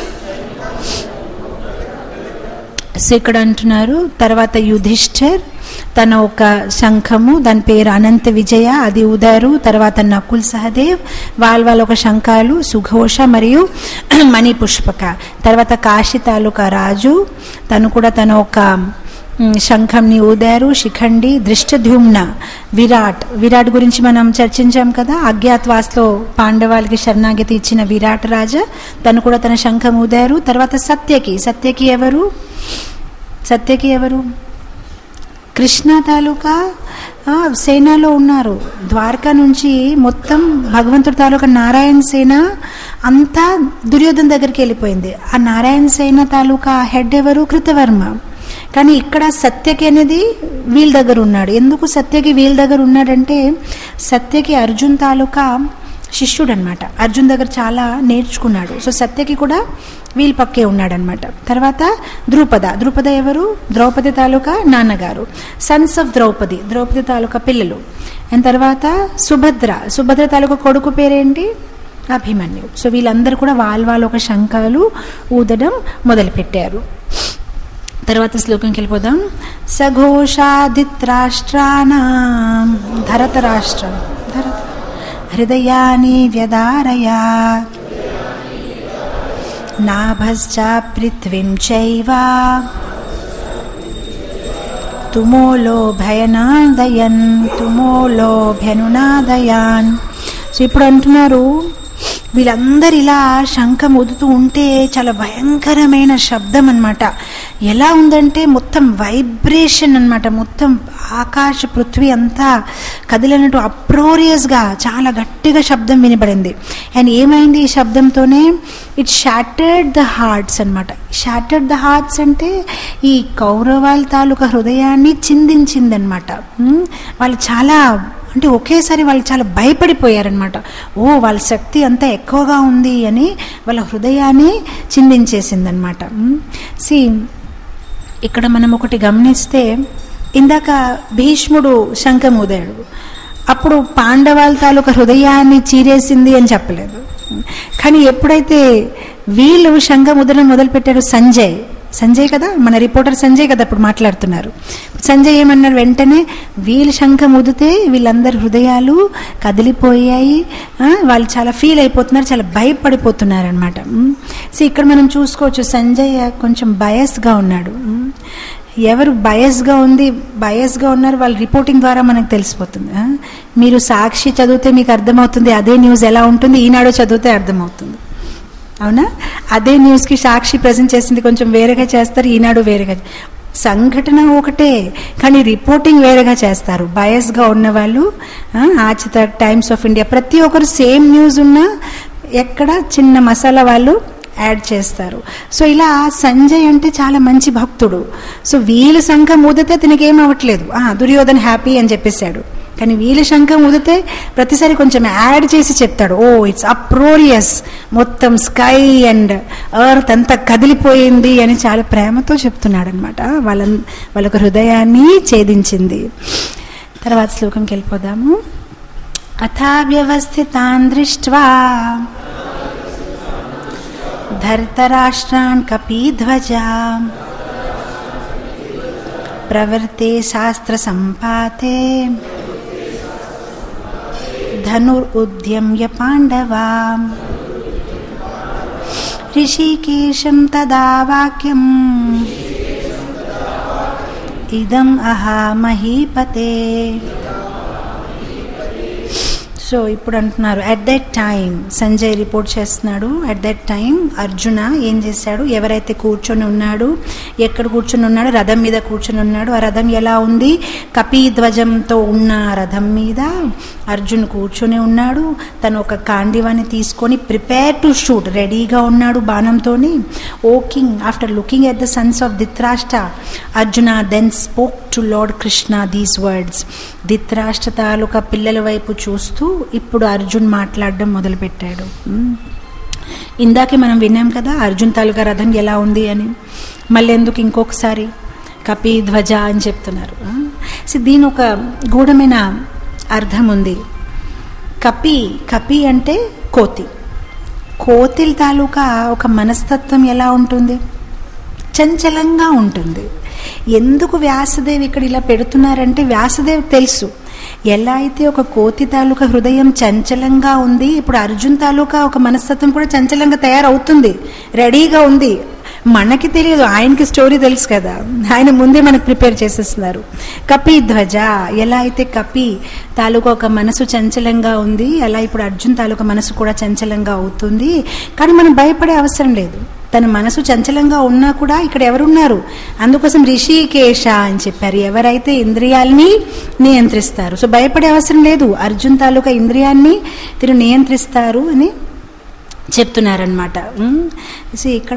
సో ఇక్కడ అంటున్నారు తర్వాత యుధిష్ఠర్ తన ఒక శంఖము దాని పేరు అనంత విజయ అది ఉదారు తర్వాత నకుల్ సహదేవ్ వాళ్ళ వాళ్ళ ఒక శంఖాలు సుఘోష మరియు మణిపుష్పక తర్వాత కాశీ తాలూకా రాజు తను కూడా తన ఒక మ్, శంఖంని ఊదారు శిఖండి దృష్టధ్యుమ్న విరాట్ విరాట్ గురించి మనం చర్చించాం కదా అజ్ఞాత్వాస్లో పాండవాలకి శరణాగతి ఇచ్చిన విరాట్ రాజా తను కూడా తన శంఖం ఊదారు తర్వాత సత్యకి సత్యకి ఎవరు సత్యకి ఎవరు కృష్ణ తాలూకా ఆ, సేనలో ఉన్నారు ద్వారకా నుంచి మొత్తం భగవంతుడి తాలూకా నారాయణ సేన అంతా దుర్యోధన దగ్గరికి వెళ్ళిపోయింది ఆ నారాయణ సేన తాలూకా హెడ్ ఎవరు కృతవర్మ కానీ ఇక్కడ సత్యకి అనేది వీళ్ళ దగ్గర ఉన్నాడు ఎందుకు సత్యకి వీళ్ళ దగ్గర ఉన్నాడంటే సత్యకి అర్జున్ తాలూకా శిష్యుడు అనమాట అర్జున్ దగ్గర చాలా నేర్చుకున్నాడు సో సత్యకి కూడా వీళ్ళ పక్కే ఉన్నాడనమాట తర్వాత ద్రౌపద ద్రౌపద ఎవరు ద్రౌపది తాలూకా నాన్నగారు సన్స్ ఆఫ్ ద్రౌపది ద్రౌపది తాలూకా పిల్లలు అండ్ తర్వాత సుభద్ర సుభద్ర తాలూకా కొడుకు పేరేంటి అభిమన్యు సో వీళ్ళందరూ కూడా వాళ్ళ వాళ్ళ ఒక శంఖాలు ఊదడం మొదలుపెట్టారు తర్వాత శ్లోకంకి వెళ్ళిపోదాం సఘోషాదిత్రాష్ట్రాణం ధరతరాష్ట్రం ధరత హృదయాని వ్యదారయా నాభశ్చ పృథ్వీం చైవ తుమోలో భయనాదయన్ తుమోలో భ్యనునాదయాన్ సో ఇప్పుడు అంటున్నారు వీళ్ళందరు ఇలా శంఖం ఊదుతూ ఉంటే చాలా భయంకరమైన శబ్దం అన్నమాట ఎలా ఉందంటే మొత్తం వైబ్రేషన్ అన్నమాట మొత్తం ఆకాశ పృథ్వీ అంతా కదిలినట్టు అప్రోరియస్గా చాలా గట్టిగా శబ్దం వినబడింది అండ్ ఏమైంది ఈ శబ్దంతోనే ఇట్ షాటర్డ్ ద హార్ట్స్ అనమాట షాటర్డ్ ద హార్ట్స్ అంటే ఈ కౌరవాల తాలూకా హృదయాన్ని చిందించిందనమాట ఉమ్, వాళ్ళు చాలా అంటే ఒకేసారి వాళ్ళు చాలా భయపడిపోయారనమాట ఓ వాళ్ళ శక్తి అంతా ఎక్కువగా ఉంది అని వాళ్ళ హృదయాన్ని చిందించేసిందనమాట సి ఇక్కడ మనం ఒకటి గమనిస్తే ఇందాక భీష్ముడు శంఖం ఊదాడు అప్పుడు పాండవాల తాలూకా హృదయాన్ని చీరేసింది అని చెప్పలేదు కానీ ఎప్పుడైతే వీళ్ళు శంఖం ఉదరం మొదలుపెట్టారు సంజయ్ సంజయ్ కదా మన రిపోర్టర్ సంజయ్ కదా అప్పుడు మాట్లాడుతున్నారు సంజయ్ ఏమన్నారు వెంటనే వీళ్ళు శంఖం ఉదితే వీళ్ళందరి హృదయాలు కదిలిపోయాయి ఆ, వాళ్ళు చాలా ఫీల్ అయిపోతున్నారు చాలా భయపడిపోతున్నారు అనమాట సో ఇక్కడ మనం చూసుకోవచ్చు సంజయ్ కొంచెం బయస్గా ఉన్నాడు ఉమ్. ఎవరు బయస్గా ఉంది బయస్గా ఉన్నారు వాళ్ళ రిపోర్టింగ్ ద్వారా మనకు తెలిసిపోతుంది ఆ? మీరు సాక్షి చదివితే మీకు అర్థమవుతుంది అదే న్యూస్ ఎలా ఉంటుంది ఈనాడు చదివితే అర్థమవుతుంది అవునా అదే న్యూస్కి సాక్షి ప్రజెంట్ చేసింది కొంచెం వేరేగా చేస్తారు ఈనాడు వేరేగా సంఘటన ఒకటే కానీ రిపోర్టింగ్ వేరేగా చేస్తారు బయస్గా ఉన్న వాళ్ళు ఆ, ఆచిత టైమ్స్ ఆఫ్ ఇండియా ప్రతి ఒక్కరు సేమ్ న్యూస్ ఉన్నా ఎక్కడ చిన్న మసాలా వాళ్ళు యాడ్ చేస్తారు సో ఇలా సంజయ్ అంటే చాలా మంచి భక్తుడు సో వీళ్ళ శంఖం ఊదితే తినకి ఏం అవ్వట్లేదు ఆ, దుర్యోధన్ హ్యాపీ అని చెప్పేశాడు కానీ వీళ్ళ శంఖం ఊదితే ప్రతిసారి కొంచెం యాడ్ చేసి చెప్తాడు ఓ ఇట్స్ అప్రోరియస్ మొత్తం స్కై అండ్ ఎర్త్ అంతా కదిలిపోయింది అని చాలా ప్రేమతో చెప్తున్నాడు అనమాట వాళ్ళ వాళ్ళకు హృదయాన్ని ఛేదించింది తర్వాత శ్లోకంకి వెళ్ళిపోదాము అథా వ్యవస్థితాన్ దృష్ట్వా धर्तराष्ट्रान् कपीध्वजा प्रवृत्ते शास्त्रसम्पाते धनुरुद्यम्य पाण्डवा ऋषिकेशं तदा वाक्यम् इदम् अहामहीपते సో ఇప్పుడు అంటున్నారు at that time Sanjay report చేస్తున్నాడు అట్ దట్ టైం అర్జున ఏం చేశాడు ఎవరైతే కూర్చొని ఉన్నాడు ఎక్కడ కూర్చొని ఉన్నాడు రథం మీద కూర్చొని ఉన్నాడు ఆ రథం ఎలా ఉంది కపీధ్వజంతో ఉన్న ఆ రథం మీద అర్జున్ కూర్చొని ఉన్నాడు తను ఒక కాండివాన్ని తీసుకొని ప్రిపేర్ టు షూట్ రెడీగా ఉన్నాడు బాణంతోని O king after looking at the sons of Dhritarashtra Arjuna then spoke to lord Krishna these words Dhritarashtra తాలూకా పిల్లల వైపు చూస్తూ ఇప్పుడు అర్జున్ మాట్లాడడం మొదలుపెట్టాడు మ్మ్. ఇందాకే మనం విన్నాం కదా అర్జున్ తాలూకా రథం ఎలా ఉంది అని మళ్ళీ ఎందుకు ఇంకొకసారి కపి ధ్వజ అని చెప్తున్నారు సో దీని ఒక గూఢమైన అర్థం ఉంది కపి కపి అంటే కోతి కోతిల తాలూకా ఒక మనస్తత్వం ఎలా ఉంటుంది చంచలంగా ఉంటుంది ఎందుకు వ్యాసదేవ్ ఇక్కడ ఇలా పెడుతున్నారంటే వ్యాసదేవ్ తెలుసు ఎలా అయితే ఒక కోతి తాలూకా హృదయం చంచలంగా ఉంది ఇప్పుడు అర్జున్ తాలూకా ఒక మనస్తత్వం కూడా చంచలంగా తయారవుతుంది రెడీగా ఉంది మనకి తెలియదు ఆయనకి స్టోరీ తెలుసు కదా ఆయన ముందే మనకు ప్రిపేర్ చేసేస్తున్నారు కపి ధ్వజ ఎలా అయితే కపి తాలూకా ఒక మనసు చంచలంగా ఉంది అలా ఇప్పుడు అర్జున్ తాలూకా మనసు కూడా చంచలంగా అవుతుంది కానీ మనం భయపడే అవసరం లేదు తన మనసు చంచలంగా ఉన్నా కూడా ఇక్కడ ఎవరున్నారు అందుకోసం రిషికేశ అని చెప్పారు ఎవరైతే ఇంద్రియాల్ని నియంత్రిస్తారు సో భయపడే అవసరం లేదు అర్జున్ తాలూకా ఇంద్రియాన్ని తిరు నియంత్రిస్తారు అని చెప్తున్నారనమాట సో ఇక్కడ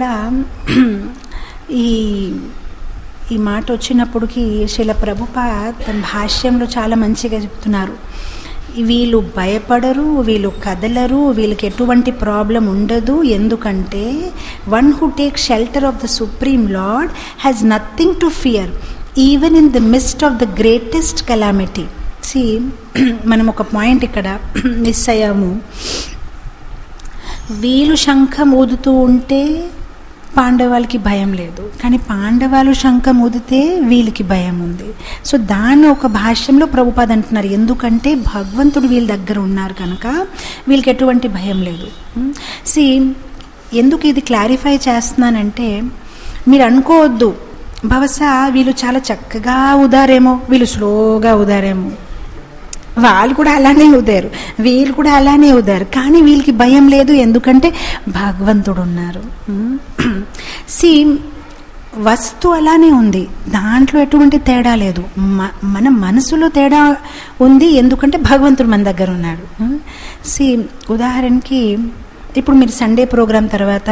ఈ ఈ మాట వచ్చినప్పటికి శిల ప్రభుప తన భాష్యంలో చాలా మంచిగా చెప్తున్నారు వీళ్ళు భయపడరు వీళ్ళు కదలరు వీళ్ళకి ఎటువంటి ప్రాబ్లం ఉండదు ఎందుకంటే one who take shelter of the supreme lord has nothing to fear even in the midst of the greatest calamity see మనం ఒక పాయింట్ ఇక్కడ మిస్ అయ్యాము వీళ్ళు శంఖం ఊదుతూ ఉంటే పాండవాలకి భయం లేదు కానీ పాండవాలు శంఖం ఊదితే వీళ్ళకి భయం ఉంది సో దాన్ని ఒక భాష్యంలో ప్రభుపాద్ అంటున్నారు ఎందుకంటే భగవంతుడు వీళ్ళ దగ్గర ఉన్నారు కనుక వీళ్ళకి ఎటువంటి భయం లేదు సి ఎందుకు ఇది క్లారిఫై చేస్తున్నానంటే మీరు అనుకోవద్దు బహుశా వీళ్ళు చాలా చక్కగా ఉదారేమో వీళ్ళు స్లోగా ఉదారేమో వాళ్ళు కూడా అలానే ఉదారు వీళ్ళు కూడా అలానే ఉదారు కానీ వీళ్ళకి భయం లేదు ఎందుకంటే భగవంతుడు ఉన్నారు సి వస్తు అలానే ఉంది దాంట్లో ఎటువంటి తేడా లేదు మ- మన మనసులో తేడా ఉంది ఎందుకంటే భగవంతుడు మన దగ్గర ఉన్నాడు సి ఉదాహరణకి ఇప్పుడు మీరు సండే ప్రోగ్రాం తర్వాత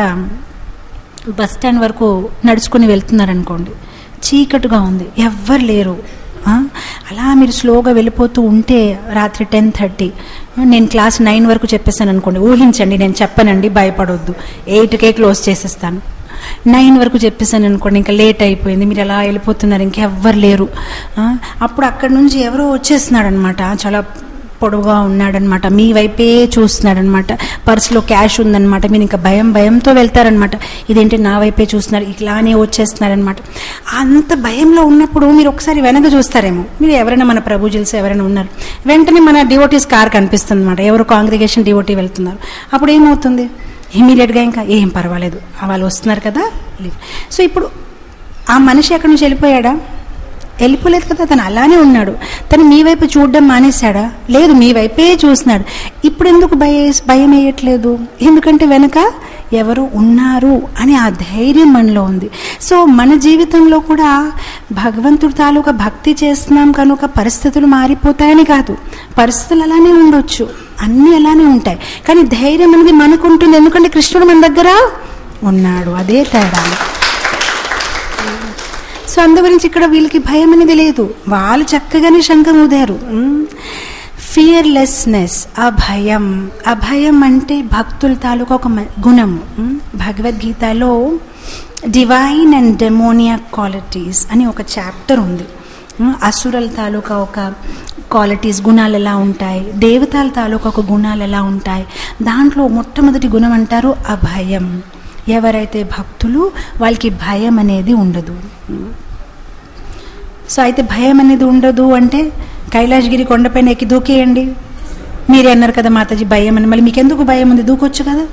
బస్ స్టాండ్ వరకు నడుచుకుని వెళ్తున్నారనుకోండి చీకటిగా ఉంది ఎవ్వరు లేరు ఆ? అలా మీరు స్లోగా వెళ్ళిపోతూ ఉంటే రాత్రి టెన్ థర్టీ నేను క్లాస్ నైన్ వరకు చెప్పేస్తాను అనుకోండి ఊహించండి నేను చెప్పనండి భయపడొద్దు ఎయిట్కే క్లోజ్ చేసేస్తాను నైన్ వరకు చెప్పేసాను అనుకోండి ఇంకా లేట్ అయిపోయింది మీరు అలా వెళ్ళిపోతున్నారు ఇంకెవ్వరు లేరు ఆ? అప్పుడు అక్కడి నుంచి ఎవరో వచ్చేస్తున్నాడు అనమాట చాలా పొడవుగా ఉన్నాడనమాట మీ వైపే చూస్తున్నాడనమాట పర్సులో క్యాష్ ఉందన్నమాట మీరు ఇంకా భయం భయంతో వెళ్తారనమాట ఇదేంటి నా వైపే చూస్తున్నారు ఇలానే వచ్చేస్తున్నారనమాట అంత భయంలో ఉన్నప్పుడు మీరు ఒకసారి వెనక చూస్తారేమో మీరు ఎవరైనా మన ప్రభుజల్స్ ఎవరైనా ఉన్నారు వెంటనే మన డివోటీస్ కార్ కనిపిస్తుంది అనమాట ఎవరు కాంగ్రిగేషన్ డివోటీ వెళ్తున్నారు అప్పుడు ఏమవుతుంది ఇమీడియట్గా ఇంకా ఏం పర్వాలేదు ఆ వాళ్ళు వస్తున్నారు కదా leave. సో ఇప్పుడు ఆ మనిషి ఎక్కడి నుంచి వెళ్ళిపోయాడా వెళ్ళిపోలేదు కదా తను అలానే ఉన్నాడు తను మీ వైపు చూడడం మానేశాడా లేదు మీ వైపే చూస్తున్నాడు ఇప్పుడు ఎందుకు భయ భయం వేయట్లేదు ఎందుకంటే వెనక ఎవరు ఉన్నారు అని ఆ ధైర్యం మనలో ఉంది సో మన జీవితంలో కూడా భగవంతుడి తాలూకా భక్తి చేస్తున్నాం కనుక పరిస్థితులు మారిపోతాయని కాదు పరిస్థితులు అలానే ఉండొచ్చు అన్నీ అలానే ఉంటాయి కానీ ధైర్యం అనేది మనకు ఉంటుంది ఎందుకంటే కృష్ణుడు మన దగ్గర ఉన్నాడు అదే తేడా సో అందు గురించి ఇక్కడ వీళ్ళకి భయం అనేది లేదు వాళ్ళు చక్కగానే శంఖం ఊదారు ఫియర్లెస్నెస్ అభయం అభయం అంటే భక్తుల తాలూకా ఒక మ- గుణము ఉమ్, భగవద్గీతలో డివైన్ అండ్ డెమోనియా క్వాలిటీస్ అని ఒక చాప్టర్ ఉంది ఉమ్, అసురల తాలూకా ఒక క్వాలిటీస్ గుణాలు ఎలా ఉంటాయి దేవతల తాలూకా ఒక గుణాలు ఎలా ఉంటాయి దాంట్లో మొట్టమొదటి గుణం అంటారు అభయం ఎవరైతే భక్తులు వాళ్ళకి భయం అనేది ఉండదు సో అయితే భయం అనేది ఉండదు అంటే కైలాసగిరి కొండపైన ఎక్కి దూకేయండి మీరే అన్నారు కదా మాతాజీ భయం అని మళ్ళీ మీకు ఎందుకు భయం ఉంది దూకొచ్చు కదా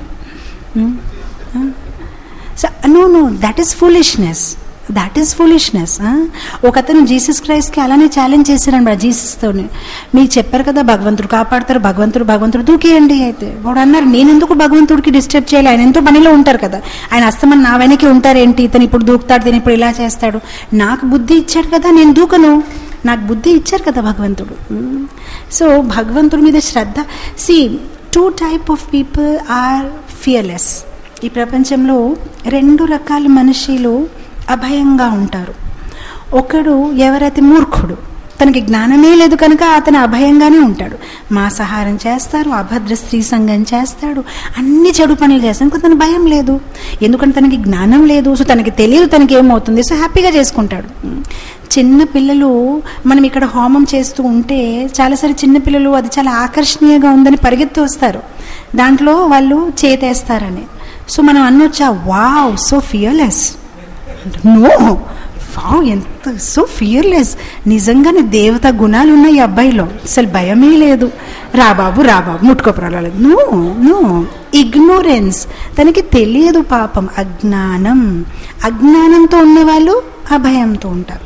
so no no that is foolishness that is foolishness ఒక అతను జీసస్ క్రైస్ట్కి అలానే ఛాలెంజ్ చేశారనమాట జీసస్తోనే మీకు చెప్పారు కదా భగవంతుడు కాపాడతారు భగవంతుడు భగవంతుడు దూకేయండి అయితే వాడు అన్నారు నేను ఎందుకు భగవంతుడికి డిస్టర్బ్ చేయాలి ఆయన ఎంతో పనిలో ఉంటారు కదా ఆయన అస్తమని నా వెనక్కి ఉంటారేంటి ఇతను ఇప్పుడు దూకుతాడు ఇతను ఇప్పుడు ఇలా చేస్తాడు నాకు బుద్ధి ఇచ్చాడు కదా నేను దూకను నాకు బుద్ధి ఇచ్చారు కదా భగవంతుడు సో భగవంతుడి మీద శ్రద్ధ see two type of people are fearless ఈ ప్రపంచంలో రెండు రకాల మనుషులు అభయంగా ఉంటారు ఒకడు ఎవరైతే మూర్ఖుడు తనకి జ్ఞానమే లేదు కనుక అతను అభయంగానే ఉంటాడు మాంసాహారం చేస్తారు అభద్ర స్త్రీ సంఘం చేస్తాడు అన్ని చెడు పనులు చేస్తాడు ఇంకా తన భయం లేదు ఎందుకంటే తనకి జ్ఞానం లేదు సో తనకి తెలియదు తనకి ఏమవుతుంది సో హ్యాపీగా చేసుకుంటాడు చిన్న పిల్లలు మనం ఇక్కడ హోమం చేస్తూ ఉంటే చాలాసారి చిన్న పిల్లలు అది చాలా ఆకర్షణీయంగా ఉందని పరిగెత్తి వస్తారు దాంట్లో వాళ్ళు చేతేస్తారని సో మనం అనొచ్చా wow so fearless no wow ఎంత సో ఫియర్లెస్ నిజంగానే దేవత గుణాలు ఉన్నాయి ఈ అబ్బాయిలో అసలు భయమే లేదు రా బాబు రా బాబు ముట్టుకోపరాలేదు నో నో ఇగ్నోరెన్స్ తనకి తెలియదు పాపం అజ్ఞానం అజ్ఞానంతో ఉన్నవాళ్ళు అభయంతో ఉంటారు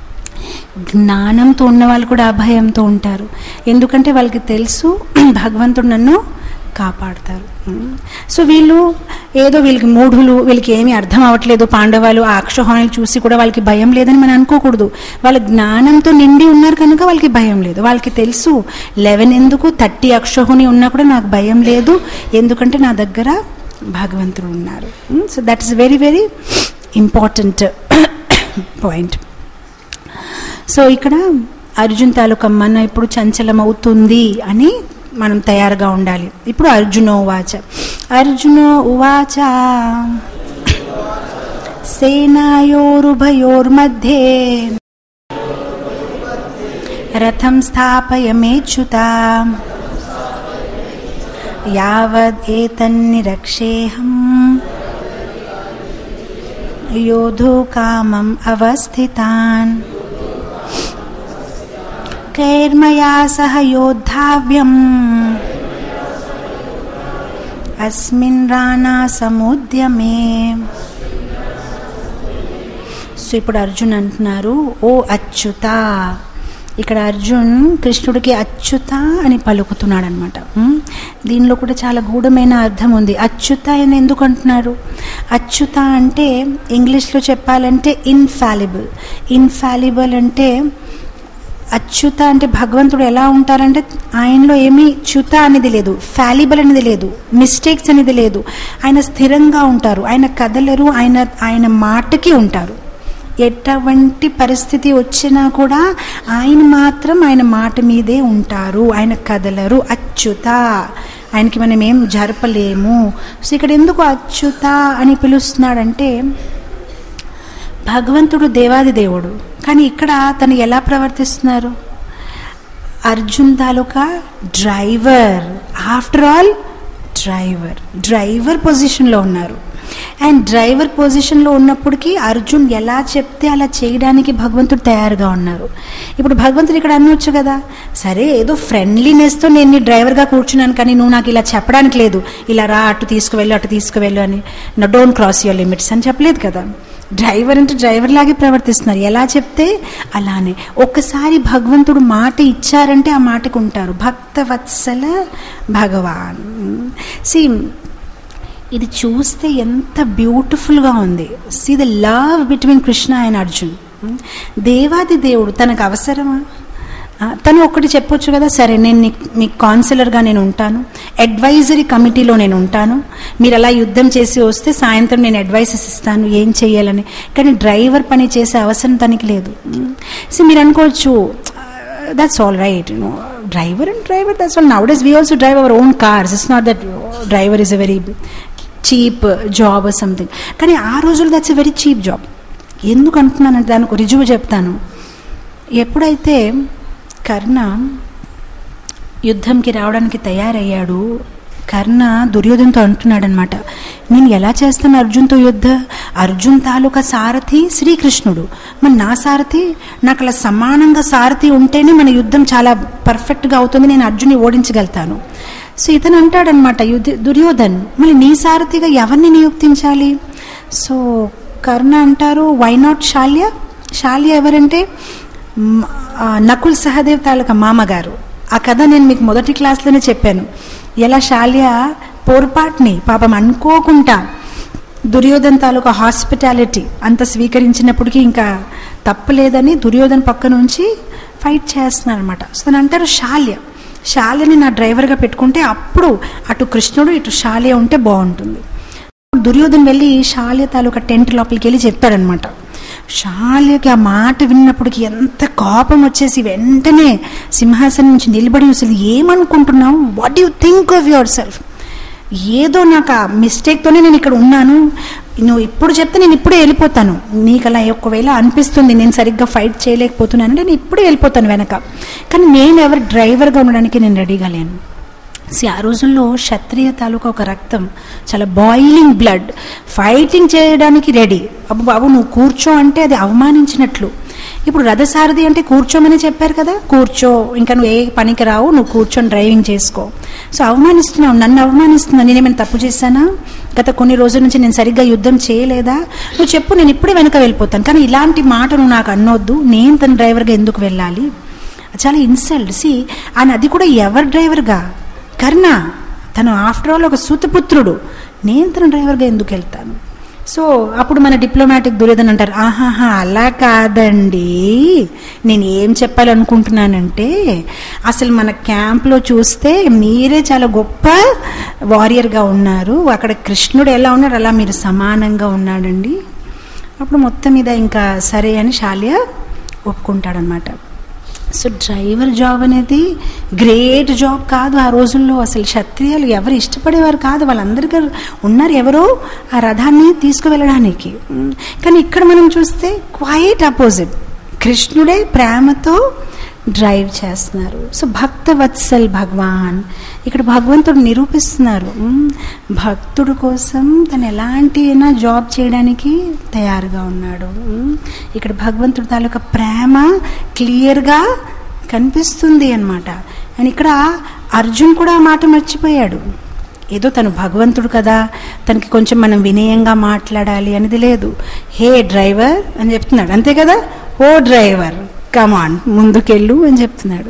జ్ఞానంతో ఉన్న వాళ్ళు కూడా అభయంతో ఉంటారు ఎందుకంటే వాళ్ళకి తెలుసు భగవంతుడు నన్ను కాపాడతారు సో వీళ్ళు ఏదో వీళ్ళకి మూఢులు వీళ్ళకి ఏమీ అర్థం అవ్వట్లేదు పాండవాలు ఆ అక్షోహాలు చూసి కూడా వాళ్ళకి భయం లేదని మనం అనుకోకూడదు వాళ్ళ జ్ఞానంతో నిండి ఉన్నారు కనుక వాళ్ళకి భయం లేదు వాళ్ళకి తెలుసు లెవెన్ ఎందుకు థర్టీ అక్షోహుని ఉన్నా కూడా నాకు భయం లేదు ఎందుకంటే నా దగ్గర భగవంతుడు ఉన్నారు so that is very very important point so ఇక్కడ అర్జున్ తాలూకా మన ఇప్పుడు చంచలం అవుతుంది అని మనం తయారుగా ఉండాలి ఇప్పుడు అర్జునో ఉవాచ అర్జునో ఉవాచ సేనాయోరుభయోర్मध्ये రథం స్థాపయమేచ్యుత యావదేతన్నిరక్షేహం योधो कामम् अवस्थितान् कैर्मया सह योद्धाव्यम् अस्मिन् रानासमुद्यमे సో ఇప్పుడు అర్జున్ అంటున్నారు ఓ అచ్యుత ఇక్కడ అర్జున్ కృష్ణుడికి అచ్యుత అని పలుకుతున్నాడు అనమాట దీనిలో కూడా చాలా గూఢమైన అర్థం ఉంది అచ్యుత అని ఎందుకు అంటున్నారు అచ్యుత అంటే ఇంగ్లీష్లో చెప్పాలంటే ఇన్ఫాలిబుల్ ఇన్ఫాలిబుల్ అంటే అచ్యుత అంటే భగవంతుడు ఎలా ఉంటారంటే ఆయనలో ఏమీ చ్యుత అనేది లేదు ఫ్యాలిబుల్ అనేది లేదు మిస్టేక్స్ అనేది లేదు ఆయన స్థిరంగా ఉంటారు ఆయన కదలరు ఆయన ఆయన మాటకి ఉంటారు ఎటువంటి పరిస్థితి వచ్చినా కూడా ఆయన మాత్రం ఆయన మాట మీదే ఉంటారు ఆయన కదలరు అచ్యుత ఆయనకి మనం ఏం జరపలేము సో ఇక్కడ ఎందుకు అచ్యుత అని పిలుస్తున్నాడంటే భగవంతుడు దేవాది దేవుడు కానీ ఇక్కడ తను ఎలా ప్రవర్తిస్తున్నారు అర్జున్ తాలూకా driver after all driver driver పొజిషన్లో ఉన్నారు అండ్ డ్రైవర్ పొజిషన్లో ఉన్నప్పటికీ అర్జున్ ఎలా చెప్తే అలా చేయడానికి భగవంతుడు తయారుగా ఉన్నారు ఇప్పుడు భగవంతుడు ఇక్కడ అనొచ్చు కదా సరే ఏదో ఫ్రెండ్లీనెస్తో నేను నీ డ్రైవర్గా కూర్చున్నాను కానీ నువ్వు నాకు ఇలా చెప్పడానికి లేదు ఇలా రా అటు తీసుకువెళ్ళు అటు తీసుకువెళ్ళు అని నా డోంట్ క్రాస్ యువర్ లిమిట్స్ అని చెప్పలేదు కదా డ్రైవర్ అంటే డ్రైవర్ లాగే ప్రవర్తిస్తున్నారు ఎలా చెప్తే అలానే ఒక్కసారి భగవంతుడు మాట ఇచ్చారంటే ఆ మాటకు ఉంటారు భక్త వత్సల భగవాన్ సి ఇది చూస్తే ఎంత బ్యూటిఫుల్గా ఉంది see the love between Krishna and Arjun దేవాది దేవుడు తనకు అవసరమా ఆ, తను ఒక్కటి చెప్పొచ్చు కదా సరే నేను నీకు- మీకు కౌన్సిలర్గా నేను ఉంటాను అడ్వైజరీ కమిటీలో నేను ఉంటాను మీరు అలా యుద్ధం చేసి వస్తే సాయంత్రం నేను అడ్వైసెస్ ఇస్తాను ఏం చేయాలని కానీ డ్రైవర్ పని చేసే అవసరం తనకి లేదు సో మీరు అనుకోవచ్చు that's all right no driver and driver that's all nowadays we also drive our own cars it's not that driver is a very cheap job something కానీ ఆ రోజుల్లో that's a very cheap job ఎందుకు అంటున్నానంటే దానికి రుజువు చెప్తాను ఎప్పుడైతే కర్ణ యుద్ధంకి రావడానికి తయారయ్యాడు కర్ణ దుర్యోధనతో అంటున్నాడనమాట నేను ఎలా చేస్తాను అర్జున్తో యుద్ధ అర్జున్ తాలూకా సారథి శ్రీకృష్ణుడు మరి నా సారథి నాకు అలా సమానంగా సారథి ఉంటేనే మన యుద్ధం చాలా పర్ఫెక్ట్గా అవుతుంది నేను అర్జున్ని ఓడించగలుగుతాను సో ఇతను అంటాడనమాట యుద్ధ దుర్యోధన్ మళ్ళీ నీ సారథిగా ఎవరిని నియుక్తించాలి సో కర్ణ అంటారు వై నాట్ శాల్య శాల్య ఎవరంటే మ్, ఆ, నకుల్ సహదేవ్ తాలూకా మామగారు ఆ కథ నేను మీకు మొదటి క్లాస్లోనే చెప్పాను ఎలా శాల్య పొరపాటుని పాపం అనుకోకుండా దుర్యోధన్ తాలూకా హాస్పిటాలిటీ అంత స్వీకరించినప్పటికీ ఇంకా తప్పలేదని దుర్యోధన్ పక్క నుంచి ఫైట్ చేస్తున్నారు అనమాట సో తను అంటారు శాల్య శాల్యని నా డ్రైవర్గా పెట్టుకుంటే అప్పుడు అటు కృష్ణుడు ఇటు శాల్య ఉంటే బాగుంటుంది దుర్యోధన్ వెళ్ళి శాల్య తాలూకా టెంట్ లోపలికి వెళ్ళి చెప్పాడనమాట శాల్యకి ఆ మాట విన్నప్పటికి ఎంత కోపం వచ్చేసి వెంటనే సింహాసనం నుంచి నిలబడి అసలు ఏమనుకుంటున్నావు what you think of yourself ఏదో నాకు ఆ మిస్టేక్తోనే నేను ఇక్కడ ఉన్నాను నువ్వు ఇప్పుడు చెప్తే నేను ఇప్పుడే వెళ్ళిపోతాను నీకు అలా ఒకవేళ అనిపిస్తుంది నేను సరిగ్గా ఫైట్ చేయలేకపోతున్నాను నేను ఇప్పుడే వెళ్ళిపోతాను వెనక కానీ నేను ఎవరు డ్రైవర్గా ఉండడానికి నేను రెడీగా లేను సి ఆ రోజుల్లో క్షత్రియ తాలూకా ఒక రక్తం చాలా బాయిలింగ్ బ్లడ్ ఫైటింగ్ చేయడానికి రెడీ అబ్బు బాబు నువ్వు కూర్చో అంటే అది అవమానించినట్లు ఇప్పుడు రథసారథి అంటే కూర్చోమని చెప్పారు కదా కూర్చో ఇంకా నువ్వు ఏ పనికి రావు నువ్వు కూర్చొని డ్రైవింగ్ చేసుకో సో అవమానిస్తున్నావు నన్ను అవమానిస్తున్నావు నేనేమైనా తప్పు చేశానా గత కొన్ని రోజుల నుంచి నేను సరిగ్గా యుద్ధం చేయలేదా నువ్వు చెప్పు నేను ఇప్పుడే వెనక వెళ్ళిపోతాను కానీ ఇలాంటి మాట నువ్వు నాకు అనొద్దు నేను తన డ్రైవర్గా ఎందుకు వెళ్ళాలి చాలా ఇన్సల్ట్ సి ఆయన అది కూడా ఎవరు డ్రైవర్గా కర్ణ తను ఆఫ్టర్ ఆల్ ఒక సూతపుత్రుడు నేను తన డ్రైవర్గా ఎందుకు వెళ్తాను సో అప్పుడు మన డిప్లొమాటిక్ దుర్యోధన్ అంటారు ఆహాహా అలా కాదండి నేను ఏం చెప్పాలనుకుంటున్నానంటే అసలు మన క్యాంప్లో చూస్తే మీరే చాలా గొప్ప వారియర్గా ఉన్నారు అక్కడ కృష్ణుడు ఎలా ఉన్నాడు అలా మీరు సమానంగా ఉన్నాడండి అప్పుడు మొత్తం మీద ఇంకా సరే అని శాల్య ఒప్పుకుంటాడనమాట సో డ్రైవర్ జాబ్ అనేది గ్రేట్ జాబ్ కాదు ఆ రోజుల్లో అసలు క్షత్రియాలు ఎవరు ఇష్టపడేవారు కాదు వాళ్ళందరికీ ఉన్నారు ఎవరో ఆ రథాన్ని తీసుకువెళ్ళడానికి ఉమ్, కానీ ఇక్కడ మనం చూస్తే క్వైట్ అపోజిట్ కృష్ణుడే ప్రేమతో డ్రైవ్ చేస్తున్నారు సో భక్త వత్సల్ భగవాన్ ఇక్కడ భగవంతుడు నిరూపిస్తున్నారు ఉమ్, భక్తుడు కోసం తను ఎలాంటి అయినా జాబ్ చేయడానికి తయారుగా ఉన్నాడు ఉమ్, ఇక్కడ భగవంతుడు తాలూకా ప్రేమ క్లియర్గా కనిపిస్తుంది అన్నమాట అండ్ ఇక్కడ అర్జున్ కూడా ఆ మాట మర్చిపోయాడు ఏదో తను భగవంతుడు కదా తనకి కొంచెం మనం వినయంగా మాట్లాడాలి అనేది లేదు హే డ్రైవర్ అని చెప్తున్నాడు అంతే కదా ఓ డ్రైవర్ కమాన్ ముందుకెళ్ళు అని చెప్తున్నాడు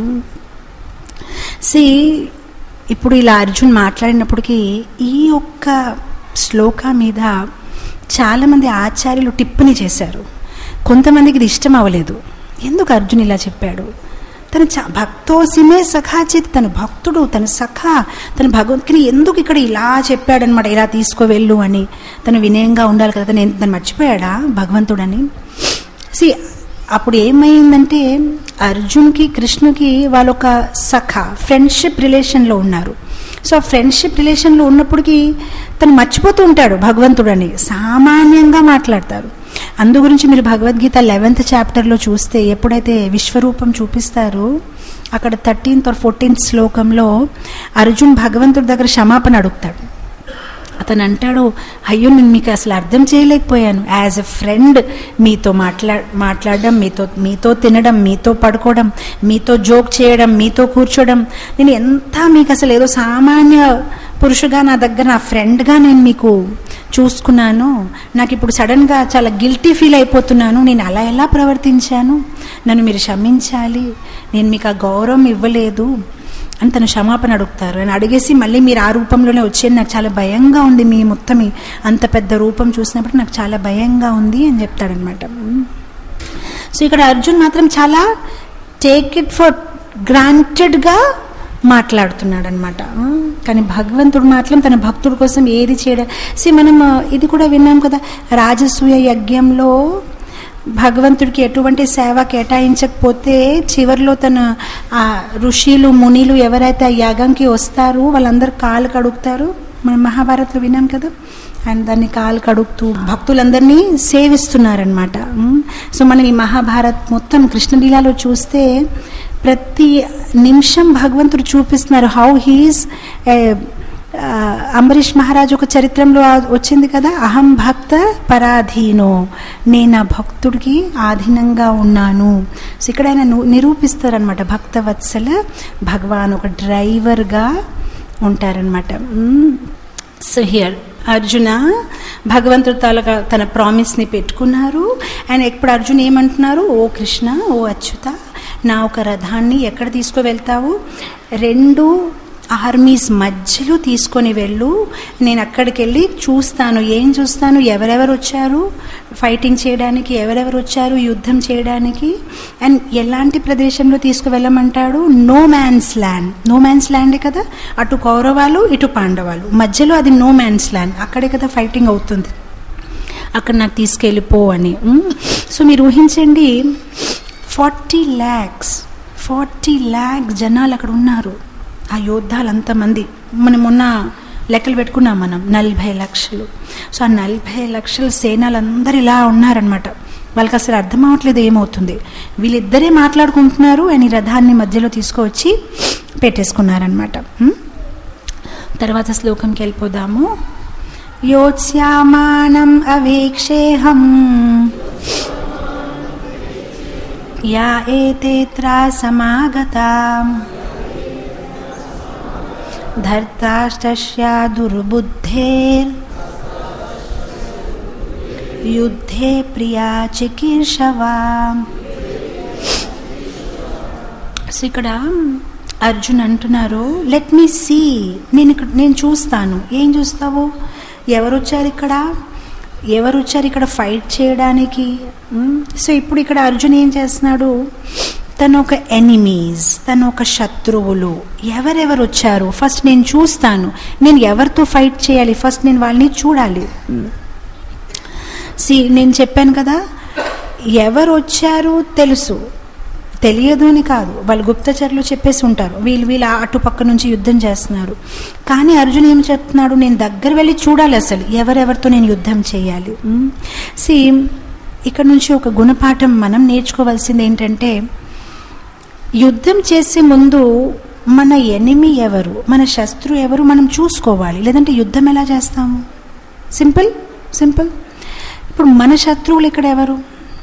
సి ఇప్పుడు ఇలా అర్జున్ మాట్లాడినప్పటికీ ఈ ఒక్క శ్లోక మీద చాలామంది ఆచార్యులు టిప్పని చేశారు కొంతమందికి ఇది ఇష్టం అవ్వలేదు ఎందుకు అర్జున్ ఇలా చెప్పాడు తను చ భక్తోసిమే సఖాచిత్ తన భక్తుడు తన సఖా తన భగవంతుని ఎందుకు ఇక్కడ ఇలా చెప్పాడనమాట ఇలా తీసుకోవెళ్ళు అని తను వినయంగా ఉండాలి కదా తను తను మర్చిపోయాడా భగవంతుడని సి అప్పుడు ఏమైందంటే అర్జున్కి కృష్ణకి వాళ్ళొక సఖ ఫ్రెండ్షిప్ రిలేషన్లో ఉన్నారు సో ఆ ఫ్రెండ్షిప్ రిలేషన్లో ఉన్నప్పటికీ తను మర్చిపోతూ ఉంటాడు భగవంతుడని సామాన్యంగా మాట్లాడతారు అందు గురించి మీరు భగవద్గీత లెవెన్త్ చాప్టర్లో చూస్తే ఎప్పుడైతే విశ్వరూపం చూపిస్తారో అక్కడ థర్టీన్త్ ఆర్ ఫోర్టీన్త్ శ్లోకంలో అర్జున్ భగవంతుడి దగ్గర క్షమాపణ అడుగుతాడు అతను అంటాడు అయ్యో నేను మీకు అసలు అర్థం చేయలేకపోయాను యాజ్ ఎ ఫ్రెండ్ మీతో మాట్లా మాట్లాడడం మీతో మీతో తినడం మీతో పడుకోవడం మీతో జోక్ చేయడం మీతో కూర్చోవడం నేను ఎంత మీకు అసలు ఏదో సామాన్య పురుషుగా నా దగ్గర నా ఫ్రెండ్గా నేను మీకు చూసుకున్నాను నాకు ఇప్పుడు సడన్గా చాలా గిల్టీ ఫీల్ అయిపోతున్నాను నేను అలా ఎలా ప్రవర్తించాను నన్ను మీరు క్షమించాలి నేను మీకు ఆ గౌరవం ఇవ్వలేదు అని తను క్షమాపణ అడుగుతారు అని అడిగేసి మళ్ళీ మీరు ఆ రూపంలోనే వచ్చేది నాకు చాలా భయంగా ఉంది మీ మొత్తం ఈ అంత పెద్ద రూపం చూసినప్పుడు నాకు చాలా భయంగా ఉంది అని చెప్తాడనమాట సో ఇక్కడ అర్జున్ మాత్రం చాలా టేక్ ఇట్ ఫర్ గ్రాంటెడ్గా మాట్లాడుతున్నాడు అనమాట కానీ భగవంతుడు మాత్రం తన భక్తుడి కోసం ఏది చేయడం సి మనం ఆ, ఇది కూడా విన్నాం కదా రాజసూయ యజ్ఞంలో భగవంతుడికి ఎటువంటి సేవ కేటాయించకపోతే చివరిలో తన ఆ ఋషులు మునిలు ఎవరైతే ఆ యాగంకి వస్తారో వాళ్ళందరూ కాలు కడుగుతారు మనం మహాభారత్లో విన్నాం కదా అండ్ దాన్ని కాలు కడుగుతూ భక్తులందరినీ సేవిస్తున్నారనమాట సో మనం ఈ మహాభారత్ మొత్తం కృష్ణలీలాలో చూస్తే ప్రతి నిమిషం భగవంతుడు చూపిస్తున్నారు హౌ హీస్ అంబరీష్ మహారాజ్ ఒక చరిత్రంలో ఆ- వచ్చింది కదా అహం భక్త పరాధీనో నేను ఆ భక్తుడికి ఆధీనంగా ఉన్నాను సో ఇక్కడ ఆయన ను- నిరూపిస్తారనమాట భక్తవత్సల భగవాన్ ఒక డ్రైవర్గా ఉంటారనమాట సో హియర్ అర్జున భగవంతుడు తాలూకా తన ప్రామిస్ని పెట్టుకున్నారు అండ్ ఇప్పుడు అర్జున్ ఏమంటున్నారు ఓ కృష్ణ ఓ అచ్యుత నా ఒక రథాన్ని ఎక్కడ తీసుకువెళ్తావు రెండు ఆర్మీస్ మధ్యలో తీసుకొని వెళ్ళు నేను అక్కడికి వెళ్ళి చూస్తాను ఏం చూస్తాను ఎవరెవరు వచ్చారు ఫైటింగ్ చేయడానికి ఎవరెవరు వచ్చారు యుద్ధం చేయడానికి అండ్ ఎలాంటి ప్రదేశంలో తీసుకువెళ్ళమంటాడు no man's land no man's ల్యాండే కదా అటు కౌరవాలు ఇటు పాండవాలు మధ్యలో అది నో మ్యాన్స్ ల్యాండ్ అక్కడే కదా ఫైటింగ్ అవుతుంది అక్కడ నాకు తీసుకెళ్ళిపో అని మ్? సో మీరు ఊహించండి ఫార్టీ ల్యాక్స్ ఫార్టీ ల్యాక్స్ జనాలు అక్కడ ఉన్నారు ఆ యోద్ధాలు అంతమంది మనం మొన్న లెక్కలు పెట్టుకున్నాం మనం నలభై లక్షలు సో ఆ నలభై లక్షల సేనలు అందరు ఇలా ఉన్నారనమాట వాళ్ళకి అసలు అర్థం అవ్వట్లేదు ఏమవుతుంది వీళ్ళిద్దరే మాట్లాడుకుంటున్నారు అని రథాన్ని మధ్యలో తీసుకువచ్చి పెట్టేసుకున్నారనమాట మ్? తర్వాత శ్లోకంకి వెళ్ళిపోదాము యోత్స్యామానం అవేక్షేహం యా ఏతేత్రా సమాగతా ధర్తాష్టస్యా దుర్బుద్ధేర్ యుద్ధే ప్రియా చికీర్షవా సో ఇక్కడ అర్జున్ అంటున్నారు లెట్ మీ సీ నేను ఇక్కడ నేను చూస్తాను ఏం చూస్తావు ఎవరు వచ్చారు ఇక్కడ ఎవరు వచ్చారు ఇక్కడ ఫైట్ చేయడానికి మ్, సో ఇప్పుడు ఇక్కడ అర్జున్ ఏం చేస్తున్నాడు తను ఒక ఎనిమీస్ తను ఒక శత్రువులు ఎవరెవరు వచ్చారు ఫస్ట్ నేను చూస్తాను నేను ఎవరితో ఫైట్ చేయాలి ఫస్ట్ నేను వాళ్ళని చూడాలి సి నేను చెప్పాను కదా ఎవరు వచ్చారు తెలుసు తెలియదు అని కాదు వాళ్ళు గుప్తచరులు చెప్పేసి ఉంటారు వీళ్ళు వీళ్ళు అటుపక్క నుంచి యుద్ధం చేస్తున్నారు కానీ అర్జున్ ఏం చెప్తున్నాడు నేను దగ్గర వెళ్ళి చూడాలి అసలు ఎవరెవరితో నేను యుద్ధం చేయాలి సి ఇక్కడ నుంచి ఒక గుణపాఠం మనం నేర్చుకోవాల్సింది ఏంటంటే యుద్ధం చేసే ముందు మన ఎనిమి ఎవరు మన శత్రు ఎవరు మనం చూసుకోవాలి లేదంటే యుద్ధం ఎలా చేస్తాము సింపుల్ సింపుల్ ఇప్పుడు మన శత్రువులు ఇక్కడ ఎవరు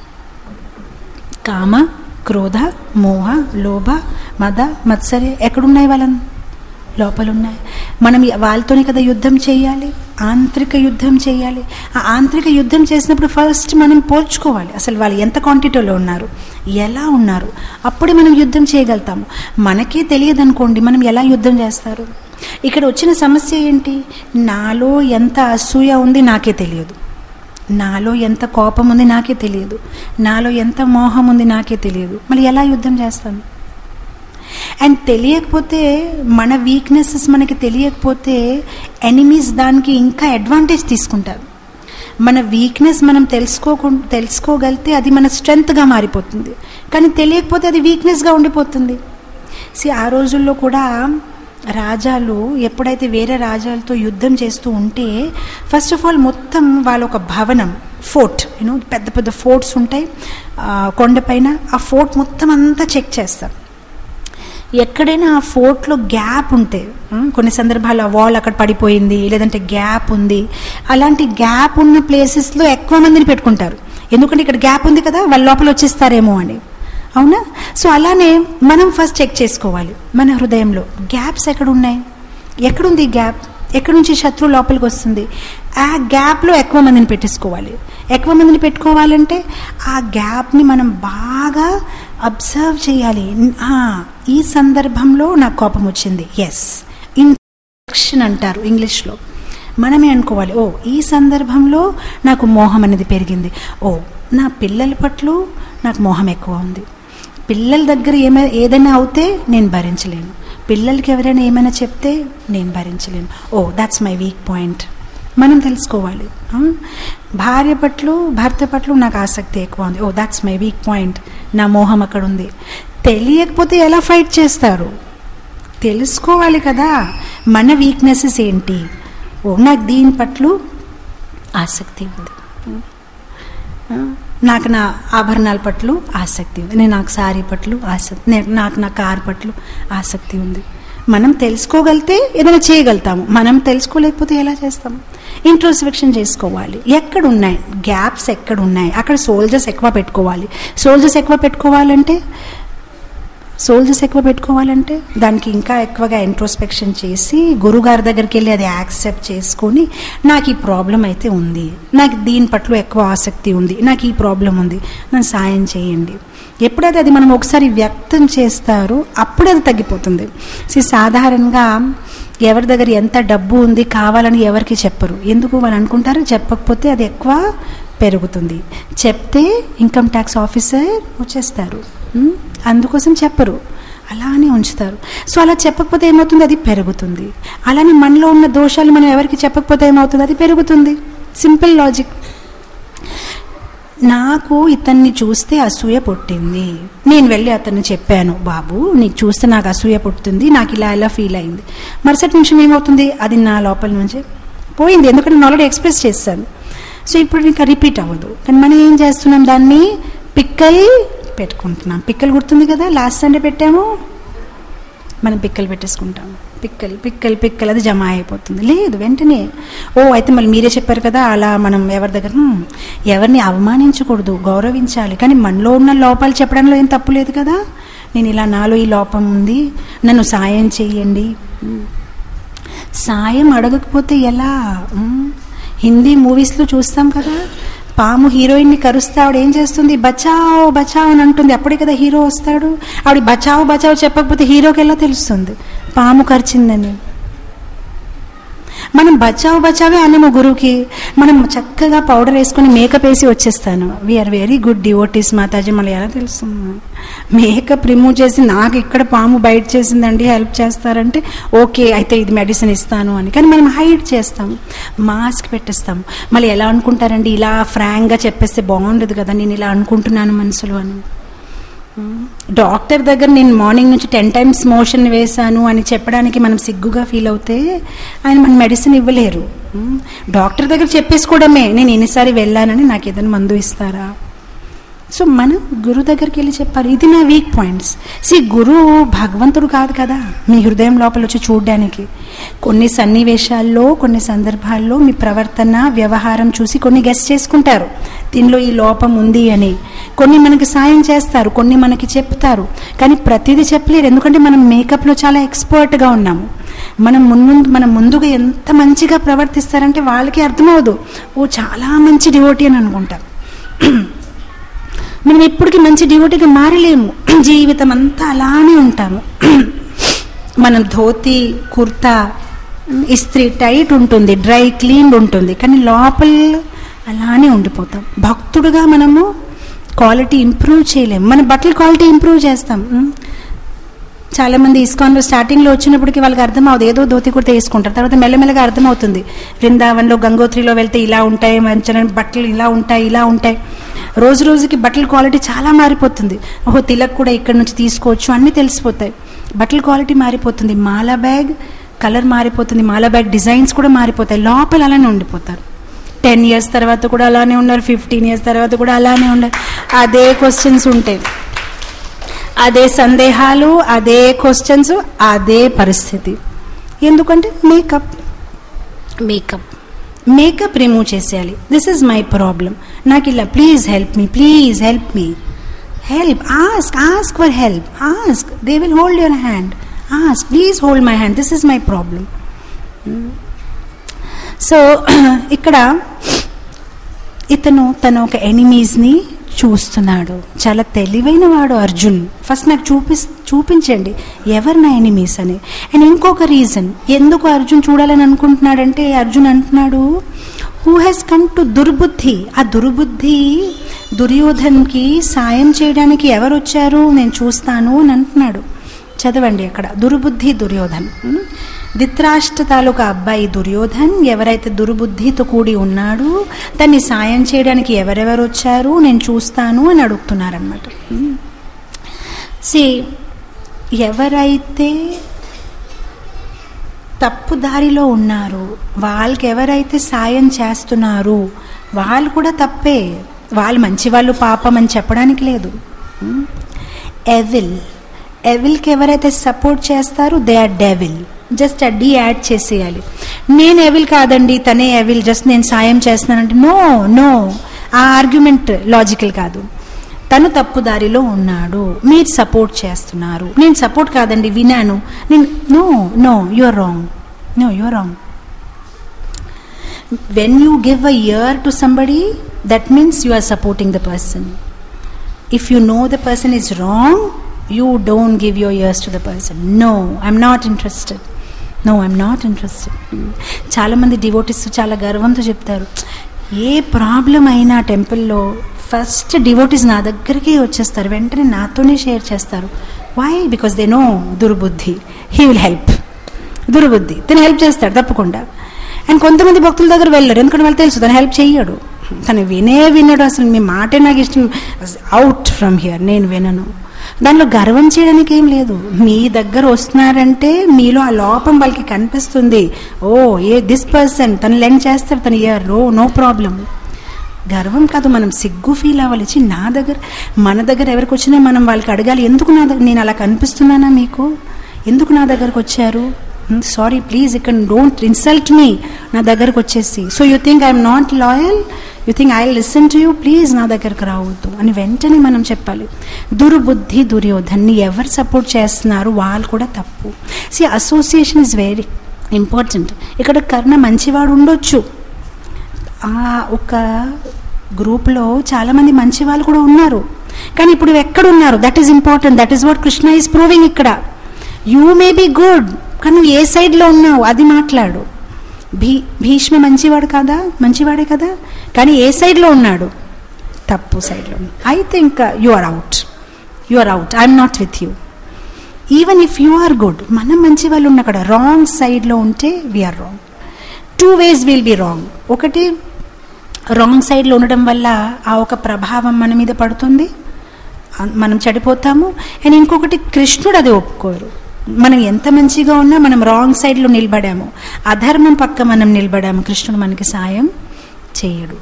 కామ క్రోధ మోహ లోభ మద మత్సరే ఎక్కడున్నాయి వాళ్ళని లోపల ఉన్నాయి మనం వాళ్ళతోనే కదా యుద్ధం చేయాలి ఆంతరిక యుద్ధం చేయాలి ఆ ఆంతరిక యుద్ధం చేసినప్పుడు ఫస్ట్ మనం పోల్చుకోవాలి అసలు వాళ్ళు ఎంత క్వాంటిటీలో ఉన్నారు ఎలా ఉన్నారు అప్పుడే మనం యుద్ధం చేయగలుగుతాము మనకే తెలియదు అనుకోండి మనం ఎలా యుద్ధం చేస్తారు ఇక్కడ వచ్చిన సమస్య ఏంటి నాలో ఎంత అసూయ ఉంది నాకే తెలియదు నాలో ఎంత కోపం ఉంది నాకే తెలియదు నాలో ఎంత మోహం ఉంది నాకే తెలియదు మళ్ళీ ఎలా యుద్ధం చేస్తాను అండ్ తెలియకపోతే మన వీక్నెసెస్ మనకి తెలియకపోతే ఎనిమీస్ దానికి ఇంకా అడ్వాంటేజ్ తీసుకుంటారు మన వీక్నెస్ మనం తెలుసుకోకు తెలుసుకోగలిగితే అది మన స్ట్రెంగ్త్గా మారిపోతుంది కానీ తెలియకపోతే అది వీక్నెస్గా ఉండిపోతుంది సి ఆ రోజుల్లో కూడా రాజాలు ఎప్పుడైతే వేరే రాజాలతో యుద్ధం చేస్తూ ఉంటే ఫస్ట్ ఆఫ్ ఆల్ మొత్తం వాళ్ళ ఒక భవనం ఫోర్ట్ యూనో పెద్ద పెద్ద ఫోర్ట్స్ ఉంటాయి ఆ, కొండపైన ఆ ఫోర్ట్ మొత్తం అంతా చెక్ చేస్తారు ఎక్కడైనా ఆ ఫోర్ట్లో గ్యాప్ ఉంటే ఉమ్, కొన్ని సందర్భాల్లో ఆ వాల్ అక్కడ పడిపోయింది లేదంటే గ్యాప్ ఉంది అలాంటి గ్యాప్ ఉన్న ప్లేసెస్లో ఎక్కువ మందిని పెట్టుకుంటారు ఎందుకంటే ఇక్కడ గ్యాప్ ఉంది కదా వాళ్ళ లోపల వచ్చేస్తారేమో అని అవునా సో అలానే మనం ఫస్ట్ చెక్ చేసుకోవాలి మన హృదయంలో గ్యాప్స్ ఎక్కడ ఉన్నాయి ఎక్కడుంది గ్యాప్ ఎక్కడి నుంచి శత్రువు లోపలికి వస్తుంది ఆ గ్యాప్లో ఎక్కువ మందిని పెట్టేసుకోవాలి ఎక్కువ మందిని పెట్టుకోవాలంటే ఆ గ్యాప్ని మనం బాగా అబ్జర్వ్ చేయాలి ఆ, ఈ సందర్భంలో నాకు కోపం వచ్చింది ఎస్ ఇంట్రక్షన్ అంటారు ఇంగ్లీష్లో మనమే అనుకోవాలి ఓ ఈ సందర్భంలో నాకు మోహం అనేది పెరిగింది ఓ నా పిల్లల పట్ల నాకు మోహం ఎక్కువ ఉంది పిల్లల దగ్గర ఏమైనా ఏదైనా అవుతే నేను భరించలేను పిల్లలకి ఎవరైనా ఏమైనా చెప్తే నేను భరించలేను oh that's my weak point మనం తెలుసుకోవాలి ఆ? భార్య పట్ల భర్త పట్ల నాకు ఆసక్తి ఎక్కువ ఉంది oh that's my weak point నా మోహం అక్కడ ఉంది తెలియకపోతే ఎలా ఫైట్ చేస్తారు తెలుసుకోవాలి కదా మన వీక్నెసెస్ ఏంటి ఓ నాకు దీని పట్ల ఆసక్తి ఉంది ఆ, నాకు నా ఆభరణాల పట్ల ఆసక్తి ఉంది నేను నాకు సారీ పట్ల ఆసక్తి నే- నాకు నా కార్ పట్ల ఆసక్తి ఉంది మనం తెలుసుకోగలితే ఏదైనా చేయగలుగుతాము మనం తెలుసుకోలేకపోతే ఎలా చేస్తాం ఇంట్రోస్పెక్షన్ చేసుకోవాలి ఎక్కడ ఉన్నాయి గ్యాప్స్ ఎక్కడ ఉన్నాయి అక్కడ సోల్జర్స్ ఎక్కువ పెట్టుకోవాలి సోల్జర్స్ ఎక్కువ పెట్టుకోవాలంటే సోల్జర్స్ ఎక్కువ పెట్టుకోవాలంటే దానికి ఇంకా ఎక్కువగా ఇంట్రోస్పెక్షన్ చేసి గురుగారి దగ్గరికి వెళ్ళి అది యాక్సెప్ట్ చేసుకొని నాకు ఈ ప్రాబ్లం అయితే ఉంది నాకు దీని పట్ల ఎక్కువ ఆసక్తి ఉంది నాకు ఈ ప్రాబ్లం ఉంది నన్ను సాయం చేయండి ఎప్పుడైతే అది మనం ఒకసారి వ్యక్తం చేస్తారో అప్పుడు అది తగ్గిపోతుంది సో సాధారణంగా ఎవరి దగ్గర ఎంత డబ్బు ఉంది కావాలని ఎవరికి చెప్పరు ఎందుకు వాళ్ళు అనుకుంటారు చెప్పకపోతే అది ఎక్కువ పెరుగుతుంది చెప్తే ఇన్కమ్ ట్యాక్స్ ఆఫీసర్ వచ్చేస్తారు ఉమ్, అందుకోసం చెప్పరు అలానే ఉంచుతారు సో అలా చెప్పకపోతే ఏమవుతుంది అది పెరుగుతుంది అలానే మనలో ఉన్న దోషాలు మనం ఎవరికి చెప్పకపోతే ఏమవుతుంది అది పెరుగుతుంది సింపుల్ లాజిక్ నాకు ఇతన్ని చూస్తే అసూయ పుట్టింది నేను వెళ్ళి అతన్ని చెప్పాను బాబు నీకు చూస్తే నాకు అసూయ పుట్టింది నాకు ఇలా ఇలా ఫీల్ అయింది మరుసటి నిమిషం ఏమవుతుంది అది నా లోపల నుంచి పోయింది ఎందుకంటే నేను ఆల్రెడీ ఎక్స్ప్రెస్ చేశాను సో ఇప్పుడు ఇంకా రిపీట్ అవ్వదు కానీ మనం ఏం చేస్తున్నాం దాన్ని పిక్కల్ పెట్టుకుంటున్నాం పిక్కలు గుర్తుంది కదా లాస్ట్ సండే పెట్టాము మనం పిక్కలు పెట్టేసుకుంటాం పిక్కలు పిక్కలు పిక్కలు అది జమ అయిపోతుంది లేదు వెంటనే ఓ అయితే మళ్ళీ మీరే చెప్పారు కదా అలా మనం ఎవరి దగ్గర "హ్మ్, ఎవరిని అవమానించకూడదు గౌరవించాలి కానీ మనలో ఉన్న లోపాలు చెప్పడంలో ఏం తప్పు లేదు కదా నేను ఇలా నాలో ఈ లోపం ఉంది నన్ను సాయం చేయండి "హ్మ్, సాయం అడగకపోతే ఎలా "హ్మ్, హిందీ మూవీస్లో చూస్తాం కదా పాము హీరోయిన్ని కరుస్తే ఆవిడ ఏం చేస్తుంది బచావ్ బచావ్ అని అంటుంది అప్పుడే కదా హీరో వస్తాడు ఆవిడ బచావ్ బచావ్ చెప్పకపోతే హీరోకి ఎలా తెలుస్తుంది పాము కరిచిందని మనం బచావ్ బచావే అనేమో గురువుకి మనం చక్కగా పౌడర్ వేసుకొని మేకప్ వేసి వచ్చేస్తాను we're very good devotees Mataji మళ్ళీ ఎలా తెలుస్తుంది మేకప్ రిమూవ్ చేసి నాకు ఇక్కడ పాము బయట చేసిందండి హెల్ప్ చేస్తారంటే ఓకే అయితే ఇది మెడిసిన్ ఇస్తాను అని కానీ మనం హైడ్ చేస్తాం మాస్క్ పెట్టేస్తాం మళ్ళీ ఎలా అనుకుంటారండి ఇలా ఫ్రాంక్గా చెప్పేస్తే బాగుండదు కదా నేను ఇలా అనుకుంటున్నాను మనసులో అని డాక్టర్ దగ్గర నేను మార్నింగ్ నుంచి టెన్ టైమ్స్ మోషన్ వేశాను అని చెప్పడానికి మనం సిగ్గుగా ఫీల్ అవుతే ఆయన మన మెడిసిన్ ఇవ్వలేరు ఉమ్, డాక్టర్ దగ్గర చెప్పేసుకోవడమే నేను ఎన్నిసారి వెళ్ళానని నాకు ఏదైనా మందు ఇస్తారా సో మనం గురు దగ్గరికి వెళ్ళి చెప్పాలి ఇది నా వీక్ పాయింట్స్ సి గురువు భగవంతుడు కాదు కదా మీ హృదయం లోపల వచ్చి చూడడానికి కొన్ని సన్నివేశాల్లో కొన్ని సందర్భాల్లో మీ ప్రవర్తన వ్యవహారం చూసి కొన్ని గెస్ట్ చేసుకుంటారు దీనిలో ఈ లోపం ఉంది అని కొన్ని మనకి సాయం చేస్తారు కొన్ని మనకి చెప్తారు కానీ ప్రతిదీ చెప్పలేరు ఎందుకంటే మనం మేకప్లో చాలా ఎక్స్పర్ట్గా ఉన్నాము మనం ముందు మనం ముందుగా ఎంత మంచిగా ప్రవర్తిస్తారంటే వాళ్ళకి అర్థమవదు ఓ చాలా మంచి డివోటీ అని అనుకుంటారు మనం ఎప్పటికీ మంచి డివోటీగా మారలేము జీవితం అంతా అలానే ఉంటాము మనం ధోతి కుర్తా ఇస్త్రీ టైట్ ఉంటుంది డ్రై క్లీన్ ఉంటుంది కానీ లోపల అలానే ఉండిపోతాం భక్తుడుగా మనము క్వాలిటీ ఇంప్రూవ్ చేయలేము మన బట్టల క్వాలిటీ ఇంప్రూవ్ చేస్తాం ఉం? చాలా మంది ఇస్కాన్లో స్టార్టింగ్లో వచ్చినప్పటికి వాళ్ళకి అర్థం అవుతుంది ఏదో ధోతి కుర్తా వేసుకుంటారు తర్వాత మెల్లమెల్లగా అర్థమవుతుంది వృందావన్లో గంగోత్రిలో వెళ్తే ఇలా ఉంటాయి మంచి బట్టలు ఇలా ఉంటాయి ఇలా ఉంటాయి రోజు రోజుకి బట్టల క్వాలిటీ చాలా మారిపోతుంది ఓహో తిలక్ కూడా ఇక్కడ నుంచి తీసుకోవచ్చు అన్నీ తెలిసిపోతాయి బట్టల క్వాలిటీ మారిపోతుంది మాలా బ్యాగ్ కలర్ మారిపోతుంది మాలా బ్యాగ్ డిజైన్స్ కూడా మారిపోతాయి లోపల అలానే ఉండిపోతారు టెన్ ఇయర్స్ తర్వాత కూడా అలానే ఉన్నారు ఫిఫ్టీన్ ఇయర్స్ తర్వాత కూడా అలానే ఉన్నారు అదే క్వశ్చన్స్ ఉంటాయి అదే సందేహాలు అదే క్వశ్చన్స్ అదే పరిస్థితి ఎందుకంటే మేకప్ మేకప్ మేకప్ రిమూవ్ చేసేయాలి దిస్ ఇస్ మై ప్రాబ్లం నాకు ఇలా please help me please help me help ask ask for help ask they will hold your hand ask please hold my hand this is my problem so ఇక్కడ ఇతను తన ఒక ఎనిమీస్ని చూస్తున్నాడు చాలా తెలివైన వాడు అర్జున్ ఫస్ట్ నాకు చూపి చూపించండి ఎవరు నా ఎనిమీస్ అని అండ్ ఇంకొక రీజన్ ఎందుకు అర్జున్ చూడాలని అనుకుంటున్నాడంటే అర్జున్ అంటున్నాడు హూ హ్యాస్ కమ్ టు దుర్బుద్ధి ఆ దుర్బుద్ధి దుర్యోధన్కి సాయం చేయడానికి ఎవరు వచ్చారు నేను చూస్తాను అని అంటున్నాడు చదవండి అక్కడ దుర్బుద్ధి దుర్యోధన్ ఉమ్. ధృతరాష్ట్ర తాలూకా అబ్బాయి దుర్యోధన్ ఎవరైతే దుర్బుద్ధితో కూడి ఉన్నాడు దాన్ని సాయం చేయడానికి ఎవరెవరు వచ్చారు నేను చూస్తాను అని అడుగుతున్నారనమాట సి ఎవరైతే తప్పు దారిలో ఉన్నారు వాళ్ళకి ఎవరైతే సాయం చేస్తున్నారు వాళ్ళు కూడా తప్పే వాళ్ళు మంచి వాళ్ళు పాపం అని చెప్పడానికి లేదు ఎవిల్ ఎవిల్కి ఎవరైతే సపోర్ట్ చేస్తారో దే ఆర్ డెవిల్ జస్ట్ అడ్డి యాడ్ చేసేయాలి నేను ఎవిల్ కాదండి తనే ఎవిల్ జస్ట్ నేను సాయం చేస్తున్నానంటే నో నో ఆ ఆర్గ్యుమెంట్ లాజికల్ కాదు తను తప్పు దారిలో ఉన్నాడు మీరు సపోర్ట్ చేస్తున్నారు నేను సపోర్ట్ కాదండి వినాను నేను no no you're wrong no you're wrong when you give a ear to somebody that means you are supporting the person if you know the person is wrong you don't give your ears to the person no i'm not interested no i'm not interested చాలామంది డివోటీస్ చాలా గర్వంతో చెప్తారు ఏ ప్రాబ్లం అయినా టెంపుల్లో ఫస్ట్ డివోటీస్ నా దగ్గరికి వచ్చేస్తారు వెంటనే నాతోనే షేర్ చేస్తారు వై బికాస్ దే నో దుర్బుద్ధి హీ విల్ హెల్ప్ దుర్బుద్ధి తను హెల్ప్ చేస్తాడు తప్పకుండా అండ్ కొంతమంది భక్తుల దగ్గర వెళ్ళరు ఎందుకంటే వాళ్ళు తెలుసు తను హెల్ప్ చెయ్యడు తను వినే వినడు అసలు మీ మాటే నాకు ఇష్టం అవుట్ ఫ్రమ్ హియర్ నేను వినను దానిలో గర్వం చేయడానికి ఏం లేదు మీ దగ్గర వస్తున్నారంటే మీలో ఆ లోపం వాళ్ళకి కనిపిస్తుంది ఓ ఏ దిస్ పర్సన్ తను లెండ్ చేస్తారు తను ఇయర్ నో నో ప్రాబ్లం గర్వం కాదు మనం సిగ్గు ఫీల్ అవ్వాలి ఛీ, నా దగ్గర మన దగ్గర ఎవరికి వచ్చినా మనం వాళ్ళకి అడగాలి ఎందుకు నా దగ్గర నేను అలా కనిపిస్తున్నానా మీకు ఎందుకు నా దగ్గరకు వచ్చారు సారీ ప్లీజ్ ఇక్కడ డోంట్ ఇన్సల్ట్ మీ నా దగ్గరకు వచ్చేసి so you think I'm not loyal you think I listen to you please నా దగ్గరకు రావద్దు అని వెంటనే మనం చెప్పాలి దుర్బుద్ధి దుర్యోధన్ని ఎవరు సపోర్ట్ చేస్తున్నారు వాళ్ళు కూడా తప్పు see association is very important ఇక్కడ కర్ణ మంచివాడు ఉండొచ్చు ఆ ఒక గ్రూప్లో చాలామంది మంచి వాళ్ళు కూడా ఉన్నారు కానీ ఇప్పుడు ఎక్కడ ఉన్నారు that is important that is what Krishna is proving ఇక్కడ యూ మే బీ గుడ్ కానీ నువ్వు ఏ సైడ్లో ఉన్నావు అది మాట్లాడు భీ భీష్మ మంచివాడు కాదా మంచివాడే కదా కానీ ఏ సైడ్లో ఉన్నాడు తప్పు సైడ్లో అయితే ఇంకా you are out you are out I'm not with you even if you are good మనం మంచి వాళ్ళు ఉన్న అక్కడ రాంగ్ సైడ్లో ఉంటే we are wrong two ways will be wrong ఒకటి రాంగ్ సైడ్లో ఉండడం వల్ల ఆ ఒక ప్రభావం మన మీద పడుతుంది ఆ- మనం చెడిపోతాము అండ్ ఇంకొకటి కృష్ణుడు అది ఒప్పుకోరు మనం ఎంత మంచిగా ఉన్నా మనం రాంగ్ సైడ్లో నిలబడాము అధర్మం పక్క మనం నిలబడాము కృష్ణుడు మనకి సాయం చేయడు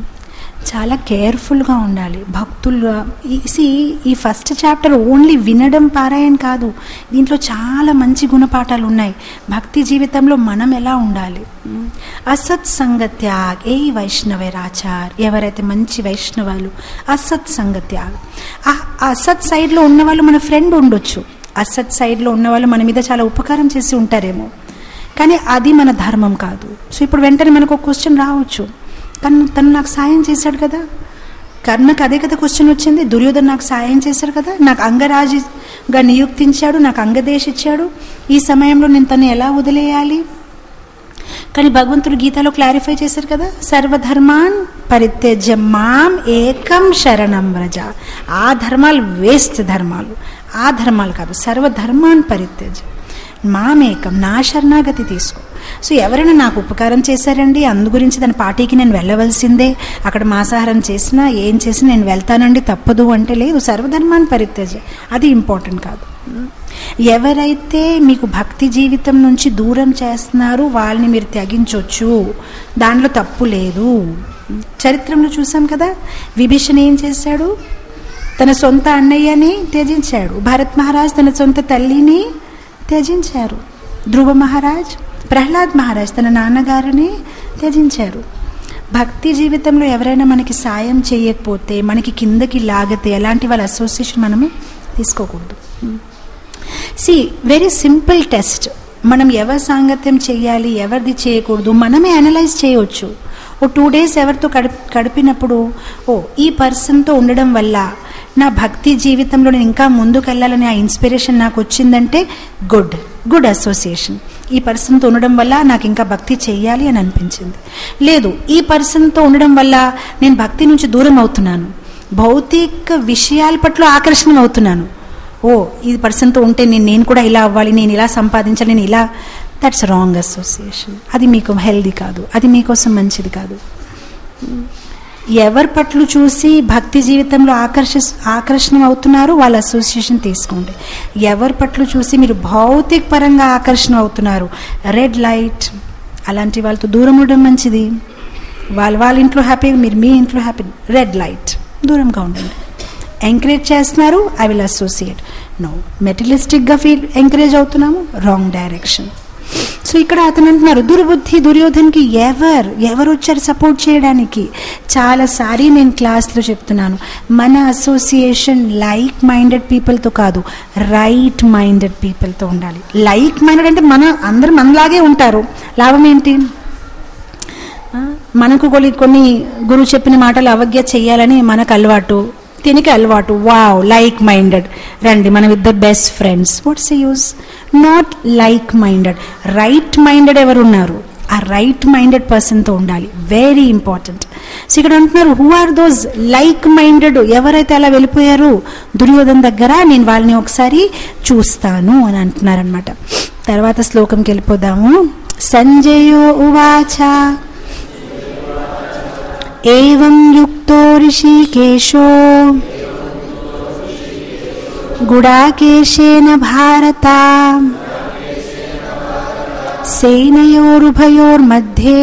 చాలా కేర్ఫుల్గా ఉండాలి భక్తులు ఈ ఈ ఫస్ట్ చాప్టర్ ఓన్లీ వినడం పారాయణ కాదు దీంట్లో చాలా మంచి గుణపాఠాలు ఉన్నాయి భక్తి జీవితంలో మనం ఎలా ఉండాలి అసత్ సంగత్యాగ్ ఏ వైష్ణవేరాచార్ ఎవరైతే మంచి వైష్ణవాలు అసత్ సంగత్యాగ్ ఆ అసత్ సైడ్లో ఉన్న వాళ్ళు మన ఫ్రెండ్ ఉండొచ్చు అసత్ సైడ్లో ఉన్న వాళ్ళు మన మీద చాలా ఉపకారం చేసి ఉంటారేమో కానీ అది మన ధర్మం కాదు సో ఇప్పుడు వెంటనే మనకు ఒక క్వశ్చన్ రావచ్చు కానీ తను నాకు సాయం చేశాడు కదా కర్ణకు అదే కదా క్వశ్చన్ వచ్చింది దుర్యోధన్ నాకు సాయం చేశాడు కదా నాకు అంగరాజుగా నియుక్తించాడు నాకు అంగదేశ్ ఇచ్చాడు ఈ సమయంలో నేను తను ఎలా వదిలేయాలి కానీ భగవంతుడు గీతలో క్లారిఫై చేశారు కదా సర్వధర్మాన్ పరిత్యజ్య మాం ఏకం శరణం వ్రజ ఆ ధర్మాలు వేస్ట్ ధర్మాలు ఆ ధర్మాలు కాదు సర్వధర్మాన్ పరిత్యజ్య మామేకం నా శరణాగతి తీసుకో సో ఎవరైనా నాకు ఉపకారం చేశారండి అందు గురించి దాని పార్టీకి నేను వెళ్ళవలసిందే అక్కడ మాంసాహారం చేసినా ఏం చేసినా నేను వెళ్తానండి తప్పదు అంటే లేదు సర్వధర్మాన్ని పరిత్యజ అది ఇంపార్టెంట్ కాదు ఎవరైతే మీకు భక్తి జీవితం నుంచి దూరం చేస్తున్నారో వాళ్ళని మీరు త్యగించవచ్చు దాంట్లో తప్పు లేదు చరిత్రలో చూసాం కదా విభీషణ ఏం చేశాడు తన సొంత అన్నయ్యని త్యజించాడు భరత్ మహారాజ్ తన సొంత తల్లిని త్యజించారు ధ్రువ మహారాజ్ ప్రహ్లాద్ మహారాజ్ తన నాన్నగారిని త్యజించారు భక్తి జీవితంలో ఎవరైనా మనకి సాయం చేయకపోతే మనకి కిందకి లాగితే ఎలాంటి వాళ్ళ అసోసియేషన్ మనము తీసుకోకూడదు సి వెరీ సింపుల్ టెస్ట్ మనం ఎవరి సాంగత్యం చేయాలి ఎవరిది చేయకూడదు మనమే అనలైజ్ చేయవచ్చు ఓ టూ డేస్ ఎవరితో గడిపి గడిపినప్పుడు ఓ ఈ పర్సన్తో ఉండడం వల్ల నా భక్తి జీవితంలో నేను ఇంకా ముందుకు వెళ్ళాలని ఆ ఇన్స్పిరేషన్ నాకు వచ్చిందంటే గుడ్ గుడ్ అసోసియేషన్ ఈ పర్సన్తో ఉండడం వల్ల నాకు ఇంకా భక్తి చేయాలి అని అనిపించింది లేదు ఈ పర్సన్తో ఉండడం వల్ల నేను భక్తి నుంచి దూరం అవుతున్నాను భౌతిక విషయాల పట్ల ఆకర్షణ అవుతున్నాను ఓ ఈ పర్సన్తో ఉంటే నేను నేను కూడా ఇలా అవ్వాలి నేను ఇలా సంపాదించాలి నేను ఇలా దట్స్ రాంగ్ అసోసియేషన్ అది మీకు హెల్దీ కాదు అది మీకోసం మంచిది కాదు ఎవరి పట్ల చూసి భక్తి జీవితంలో ఆకర్షి ఆకర్షణ అవుతున్నారు వాళ్ళ అసోసియేషన్ తీసుకోండి ఎవరి పట్ల చూసి మీరు భౌతిక పరంగా ఆకర్షణ అవుతున్నారు రెడ్ లైట్ అలాంటి వాళ్ళతో దూరం ఉండడం మంచిది వాళ్ళ వాళ్ళ ఇంట్లో హ్యాపీ మీరు మీ ఇంట్లో హ్యాపీ రెడ్ లైట్ దూరంగా ఉండండి ఎంకరేజ్ చేస్తున్నారు ఐ విల్ అసోసియేట్ నో మెటలిస్టిక్గా ఫీల్ ఎంకరేజ్ అవుతున్నాము రాంగ్ డైరెక్షన్ సో ఇక్కడ అతను అంటున్నారు దుర్బుద్ధి దుర్యోధన్కి ఎవరు ఎవరు వచ్చారు సపోర్ట్ చేయడానికి చాలాసారి నేను క్లాస్లో చెప్తున్నాను మన అసోసియేషన్ లైక్ మైండెడ్ పీపుల్తో కాదు రైట్ మైండెడ్ పీపుల్తో ఉండాలి లైక్ మైండెడ్ అంటే మన అందరు మనలాగే ఉంటారు లాభం ఏంటి ఆ, మనకు కొన్ని కొన్ని గురువు చెప్పిన మాటలు అవజ్ఞ చెయ్యాలని మనకు అలవాటు దీనికి అలవాటు వావ్ లైక్ మైండెడ్ రండి మనం ఇద్దరు best friends what's use not like minded right minded ఎవరు ఉన్నారు ఆ రైట్ మైండెడ్ పర్సన్తో ఉండాలి వెరీ ఇంపార్టెంట్ సో ఇక్కడ అంటున్నారు who are those like minded ఎవరైతే అలా వెళ్ళిపోయారు దుర్యోధన్ దగ్గర నేను వాళ్ళని ఒకసారి చూస్తాను అని అంటున్నారనమాట తర్వాత శ్లోకంకి వెళ్ళిపోదాము సంజయో ఉవాచ एवं युक्तो ऋषिकेशो गुडाकेशेन भारत सेनयोरुभयोर्मध्ये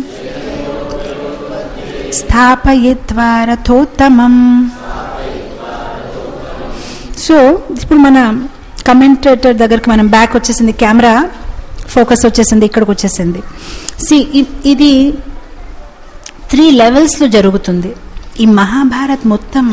స్థాపయిత్వా రథోత్తమం సో ఇప్పుడు మన కమెంటేటర్ దగ్గరికి మనం బ్యాక్ వచ్చేసింది కెమెరా ఫోకస్ వచ్చేసింది ఇక్కడికి వచ్చేసింది సి ఇది త్రీ లెవెల్స్లో జరుగుతుంది ఈ మహాభారత్ మొత్తం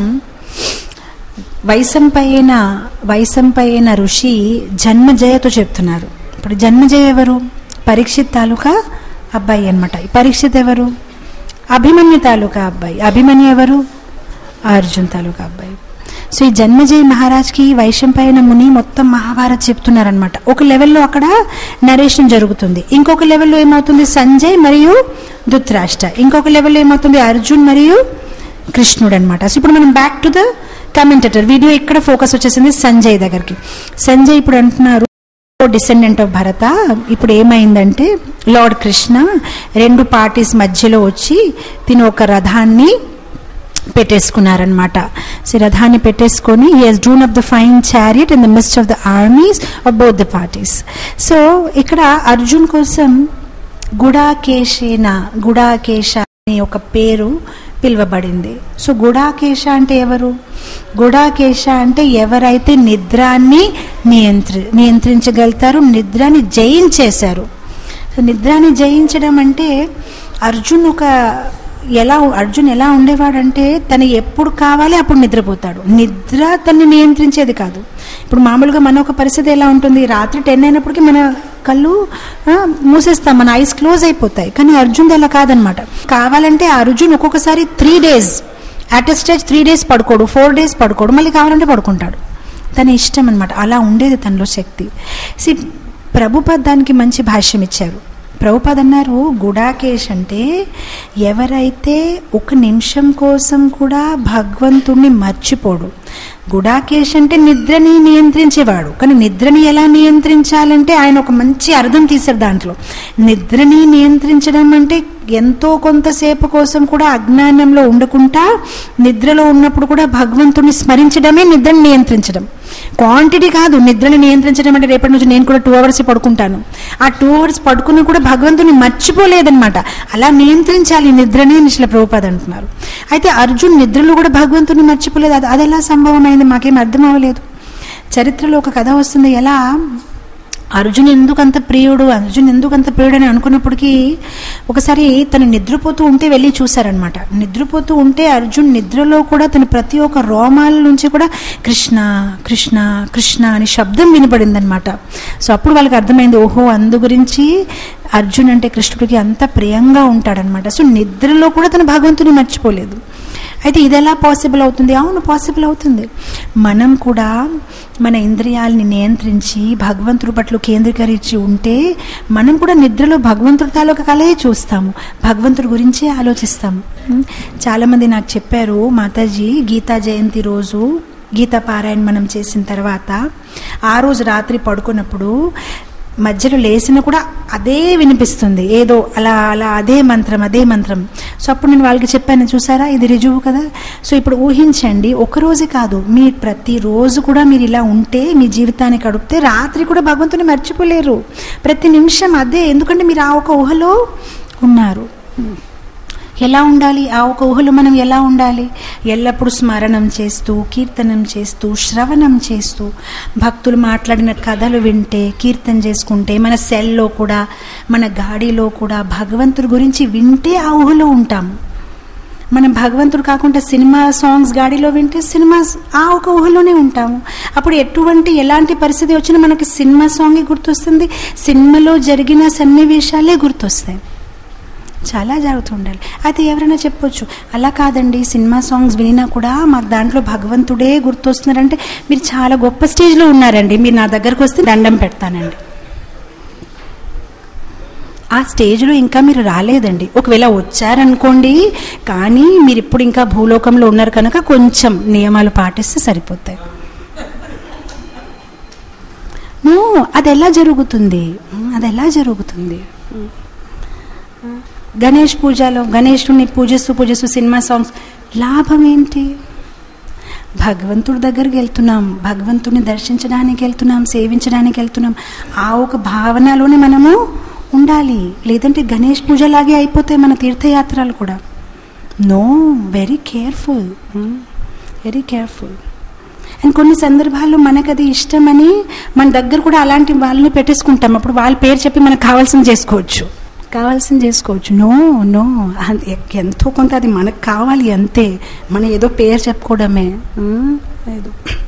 వైసంపైన వైసంపైన ఋషి జన్మజయతో చెప్తున్నారు ఇప్పుడు జన్మజయ ఎవరు పరీక్షిత్ తాలూకా అబ్బాయి అనమాట పరీక్షిత్ ఎవరు అభిమన్యు తాలూకా అబ్బాయి అభిమన్యు ఎవరు అర్జున్ తాలూకా అబ్బాయి సో ఈ జన్మజయ మహారాజ్కి వైశంపాయన ముని మొత్తం మహాభారత్ చెప్తున్నారనమాట ఒక లెవెల్లో అక్కడ నరేషన్ జరుగుతుంది ఇంకొక లెవెల్లో ఏమవుతుంది సంజయ్ మరియు ధృతరాష్ట్ర ఇంకొక లెవెల్లో ఏమవుతుంది అర్జున్ మరియు కృష్ణుడు అనమాట సో ఇప్పుడు మనం back to the commentator video ఇక్కడ ఫోకస్ వచ్చేసింది సంజయ్ దగ్గరికి సంజయ్ ఇప్పుడు అంటున్నారు డిసెండెంట్ ఆఫ్ భరత ఇప్పుడు ఏమైందంటే లార్డ్ కృష్ణ రెండు పార్టీస్ మధ్యలో వచ్చి తిని ఒక రథాన్ని పెట్టేసుకున్నారనమాట సో రథాన్ని పెట్టేసుకొని he has drawn up the fine chariot in the midst of the armies of both the parties so ఇక్కడ అర్జున్ కోసం గుడాకేశేన గుడాకేశ అనే ఒక పేరు పిలువబడింది సో గుడాకేశ అంటే ఎవరు గుడాకేశ అంటే ఎవరైతే నిద్రాన్ని నియంత్రి నియంత్రించగలుగుతారు నిద్రాన్ని జయించేశారు సో నిద్రాన్ని జయించడం అంటే అర్జున్ ఒక ఎలా అర్జున్ ఎలా ఉండేవాడంటే తను ఎప్పుడు కావాలి అప్పుడు నిద్రపోతాడు నిద్ర తనని నియంత్రించేది కాదు ఇప్పుడు మామూలుగా మన ఒక పరిస్థితి ఎలా ఉంటుంది రాత్రి టెన్ అయినప్పటికీ మన కళ్ళు ఆ, మూసేస్తాం మన ఐస్ క్లోజ్ అయిపోతాయి కానీ అర్జున్ అలా కాదనమాట కావాలంటే ఆ అర్జున్ ఒక్కొక్కసారి three days at a stage three days పడుకోడు ఫోర్ డేస్ పడుకోడు మళ్ళీ కావాలంటే పడుకుంటాడు తన ఇష్టం అనమాట అలా ఉండేది తనలో శక్తి సి ప్రభుపద్ దానికి మంచి భాష్యం ఇచ్చారు ప్రభుపాద్ అన్నారు గుడాకేష్ అంటే ఎవరైతే ఒక నిమిషం కోసం కూడా భగవంతుణ్ణి మర్చిపోడు గుడాకేష్ అంటే నిద్రని నియంత్రించేవాడు కానీ నిద్రని ఎలా నియంత్రించాలంటే ఆయన ఒక మంచి అర్థం తీశారు దాంట్లో నిద్రని నియంత్రించడం అంటే ఎంతో కొంతసేపు కోసం కూడా అజ్ఞానంలో ఉండకుండా నిద్రలో ఉన్నప్పుడు కూడా భగవంతుని స్మరించడమే నిద్రని నియంత్రించడం క్వాంటిటీ కాదు నిద్రని నియంత్రించడం అంటే రేపటి నుంచి నేను కూడా టూ అవర్స్ పడుకుంటాను ఆ టూ అవర్స్ పడుకుని కూడా భగవంతుని మర్చిపోలేదన్నమాట అలా నియంత్రించాలి నిద్రని నిశ్ల ప్రభుపాద్ అంటున్నారు అయితే అర్జున్ నిద్రలో కూడా భగవంతుని మర్చిపోలేదు అది అది ఎలా సంభవం అయింది మాకేం అర్థం అవ్వలేదు చరిత్రలో ఒక కథ వస్తుంది ఎలా అర్జున్ ఎందుకు అంత ప్రియుడు అర్జున్ ఎందుకు అంత ప్రియుడు అని అనుకున్నప్పటికీ ఒకసారి తను నిద్రపోతూ ఉంటే వెళ్ళి చూశారనమాట నిద్రపోతూ ఉంటే అర్జున్ నిద్రలో కూడా తన ప్రతి ఒక్క రోమాల నుంచి కూడా కృష్ణ కృష్ణ కృష్ణ అని శబ్దం వినపడిందనమాట సో అప్పుడు వాళ్ళకి అర్థమైంది ఓహో అందు గురించి అర్జున్ అంటే కృష్ణుడికి అంత ప్రియంగా ఉంటాడనమాట సో నిద్రలో కూడా తన భగవంతుని మర్చిపోలేదు అయితే ఇది ఎలా పాసిబుల్ అవుతుంది అవును పాసిబుల్ అవుతుంది మనం కూడా మన ఇంద్రియాలని నియంత్రించి భగవంతుడి పట్ల కేంద్రీకరించి ఉంటే మనం కూడా నిద్రలో భగవంతుడి తాలూకా కలే చూస్తాము భగవంతుడి గురించే ఆలోచిస్తాము ఉమ్, చాలామంది నాకు చెప్పారు మాతాజీ గీతా జయంతి రోజు గీతా పారాయణ మనం చేసిన తర్వాత ఆ రోజు రాత్రి పడుకున్నప్పుడు మధ్యలో లేచిన కూడా అదే వినిపిస్తుంది ఏదో అలా అలా అదే మంత్రం అదే మంత్రం సో అప్పుడు నేను వాళ్ళకి చెప్పాను చూసారా ఇది రుజువు కదా సో ఇప్పుడు ఊహించండి ఒక రోజే కాదు మీ ప్రతిరోజు కూడా మీరు ఇలా ఉంటే మీ జీవితాన్ని గడిపితే రాత్రి కూడా భగవంతుని మర్చిపోలేరు ప్రతి నిమిషం అదే ఎందుకంటే మీరు ఆ ఒక ఊహలో ఉన్నారు ఎలా ఉండాలి ఆ ఒక ఊహలో మనం ఎలా ఉండాలి ఎల్లప్పుడూ స్మరణం చేస్తూ కీర్తనం చేస్తూ శ్రవణం చేస్తూ భక్తులు మాట్లాడిన కథలు వింటే కీర్తన చేసుకుంటే మన సెల్లో కూడా మన గాడిలో కూడా భగవంతుడి గురించి వింటే ఆ ఊహలో ఉంటాము మనం భగవంతుడు కాకుండా సినిమా సాంగ్స్ గాడిలో వింటే సినిమా ఆ ఒక ఊహలోనే ఉంటాము అప్పుడు ఎటువంటి ఎలాంటి పరిస్థితి వచ్చినా మనకి సినిమా సాంగే గుర్తొస్తుంది సినిమాలో జరిగిన సన్నివేశాలే గుర్తొస్తాయి చాలా జాగ్రత్త ఉండాలి అయితే ఎవరైనా చెప్పొచ్చు అలా కాదండి సినిమా సాంగ్స్ వినినా కూడా మాకు దాంట్లో భగవంతుడే గుర్తొస్తున్నారంటే మీరు చాలా గొప్ప స్టేజ్లో ఉన్నారండి మీరు నా దగ్గరకు వస్తే దండం పెడతానండి ఆ స్టేజ్లో ఇంకా మీరు రాలేదండి ఒకవేళ వచ్చారనుకోండి కానీ మీరు ఇప్పుడు ఇంకా భూలోకంలో ఉన్నారు కనుక కొంచెం నియమాలు పాటిస్తే సరిపోతాయి నో అది ఎలా జరుగుతుంది అది ఎలా జరుగుతుంది గణేష్ పూజలో గణేశుని పూజిస్తూ పూజిస్తూ సినిమా సాంగ్స్ లాభం ఏంటి భగవంతుడి దగ్గరికి వెళ్తున్నాం భగవంతుని దర్శించడానికి వెళ్తున్నాం సేవించడానికి వెళ్తున్నాం ఆ ఒక భావనలోనే మనము ఉండాలి లేదంటే గణేష్ పూజలాగే అయిపోతాయి మన తీర్థయాత్రలు కూడా no very careful very careful and కొన్ని సందర్భాల్లో మనకు అది ఇష్టమని మన దగ్గర కూడా అలాంటి వాళ్ళని పెట్టేసుకుంటాం అప్పుడు వాళ్ళ పేరు చెప్పి మనకు కావాల్సింది చేసుకోవచ్చు కావాల్సింది చేసుకోవచ్చు నో నో ఎంతో కొంత అది మనకు కావాలి అంతే మనం ఏదో పేరు చెప్పుకోవడమే ఉమ్, లేదు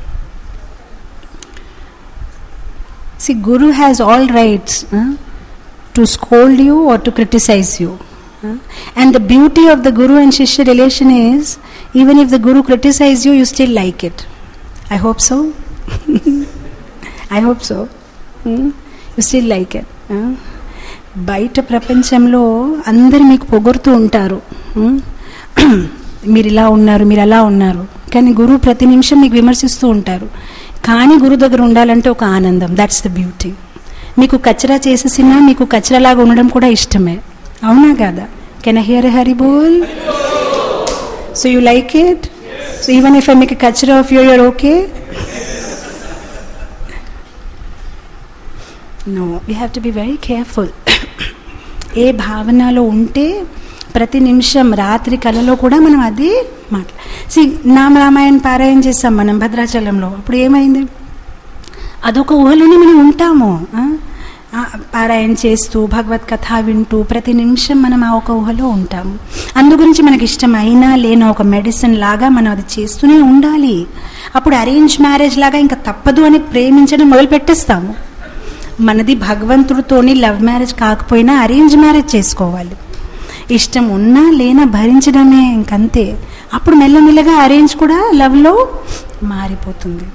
see guru has all rights to scold you or to criticize you and the beauty of the guru and shishya relation is even if the guru criticize you you still like it I hope so I hope so you still like it బయట ప్రపంచంలో అందరు మీకు పొగుడుతూ ఉంటారు Hmm? మీరు ఇలా ఉన్నారు మీరు అలా ఉన్నారు కానీ గురువు ప్రతి నిమిషం మీకు విమర్శిస్తూ ఉంటారు కానీ గురువు దగ్గర ఉండాలంటే ఒక ఆనందం దట్స్ ద బ్యూటీ మీకు కచరా చేసేసినా మీకు కచరాలాగా ఉండడం కూడా ఇష్టమే అవునా కాదా can hear Hari bol so you like it so even if I make kachra of you your okay no we have to be very careful ఏ భావనలో ఉంటే ప్రతి నిమిషం రాత్రి కళలో కూడా మనం అది మాట్లా సి నామ రామాయణ పారాయణ చేస్తాం మనం భద్రాచలంలో అప్పుడు ఏమైంది అదొక ఊహలోనే మనం ఉంటాము ఆ? ఆ, పారాయణ చేస్తూ భగవత్ కథ వింటూ ప్రతి నిమిషం మనం ఆ ఒక ఊహలో ఉంటాము అందు గురించి మనకి ఇష్టం అయినా లేని ఒక మెడిసిన్ లాగా మనం అది చేస్తూనే ఉండాలి అప్పుడు అరేంజ్ మ్యారేజ్ లాగా ఇంకా తప్పదు అని ప్రేమించడం మొదలు పెట్టేస్తాము మనది భగవంతుడితోని లవ్ మ్యారేజ్ కాకపోయినా అరేంజ్ మ్యారేజ్ చేసుకోవాలి ఇష్టం ఉన్నా లేనా భరించడమే ఇంకంతే అప్పుడు మెల్లమెల్లగా అరేంజ్ కూడా లవ్లో మారిపోతుంది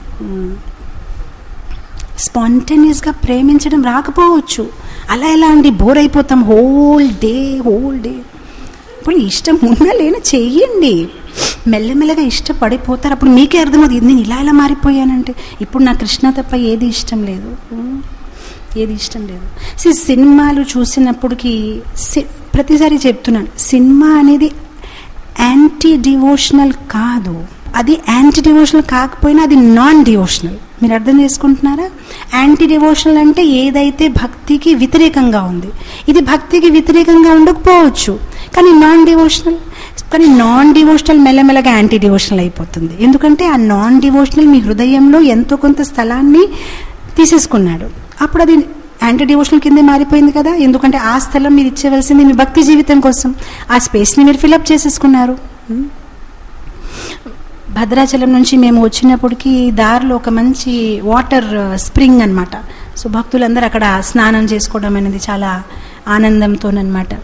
స్పాంటేనియస్గా ప్రేమించడం రాకపోవచ్చు అలా ఎలా అండి బోర్ అయిపోతాం హోల్ డే హోల్ డే ఇప్పుడు ఇష్టం ఉన్నా లేనా చెయ్యండి మెల్లమెల్లగా ఇష్టపడిపోతారు అప్పుడు మీకే అర్థమవుతుంది నేను ఇలా ఇలా మారిపోయానంటే ఇప్పుడు నా కృష్ణ తప్ప ఏది ఇష్టం లేదు ఉమ్, ఏది ఇష్టం లేదు సి సినిమాలు చూసినప్పటికీ సి- ప్రతిసారి చెప్తున్నాను సినిమా అనేది యాంటీ డివోషనల్ కాదు అది యాంటీ డివోషనల్ కాకపోయినా అది నాన్ డివోషనల్ మీరు అర్థం చేసుకుంటున్నారా యాంటీ డివోషనల్ అంటే ఏదైతే భక్తికి వ్యతిరేకంగా ఉంది ఇది భక్తికి వ్యతిరేకంగా ఉండకపోవచ్చు కానీ నాన్ డివోషనల్ కానీ నాన్ డివోషనల్ మెల్లమెల్లగా యాంటీ డివోషనల్ అయిపోతుంది ఎందుకంటే ఆ నాన్ డివోషనల్ మీ హృదయంలో ఎంతో కొంత స్థలాన్ని తీసేసుకున్నాడు అప్పుడు అది యాంటీ డివోషనల్ కిందే మారిపోయింది కదా ఎందుకంటే ఆ స్థలం మీరు ఇచ్చేవలసింది మీ భక్తి జీవితం కోసం ఆ స్పేస్ని మీరు ఫిలప్ చేసేసుకున్నారు ఉం? భద్రాచలం నుంచి మేము వచ్చినప్పటికి దారిలో ఒక మంచి వాటర్ స్ప్రింగ్ అన్నమాట సో భక్తులందరూ అక్కడ స్నానం చేసుకోవడం అనేది చాలా ఆనందంతోనమాట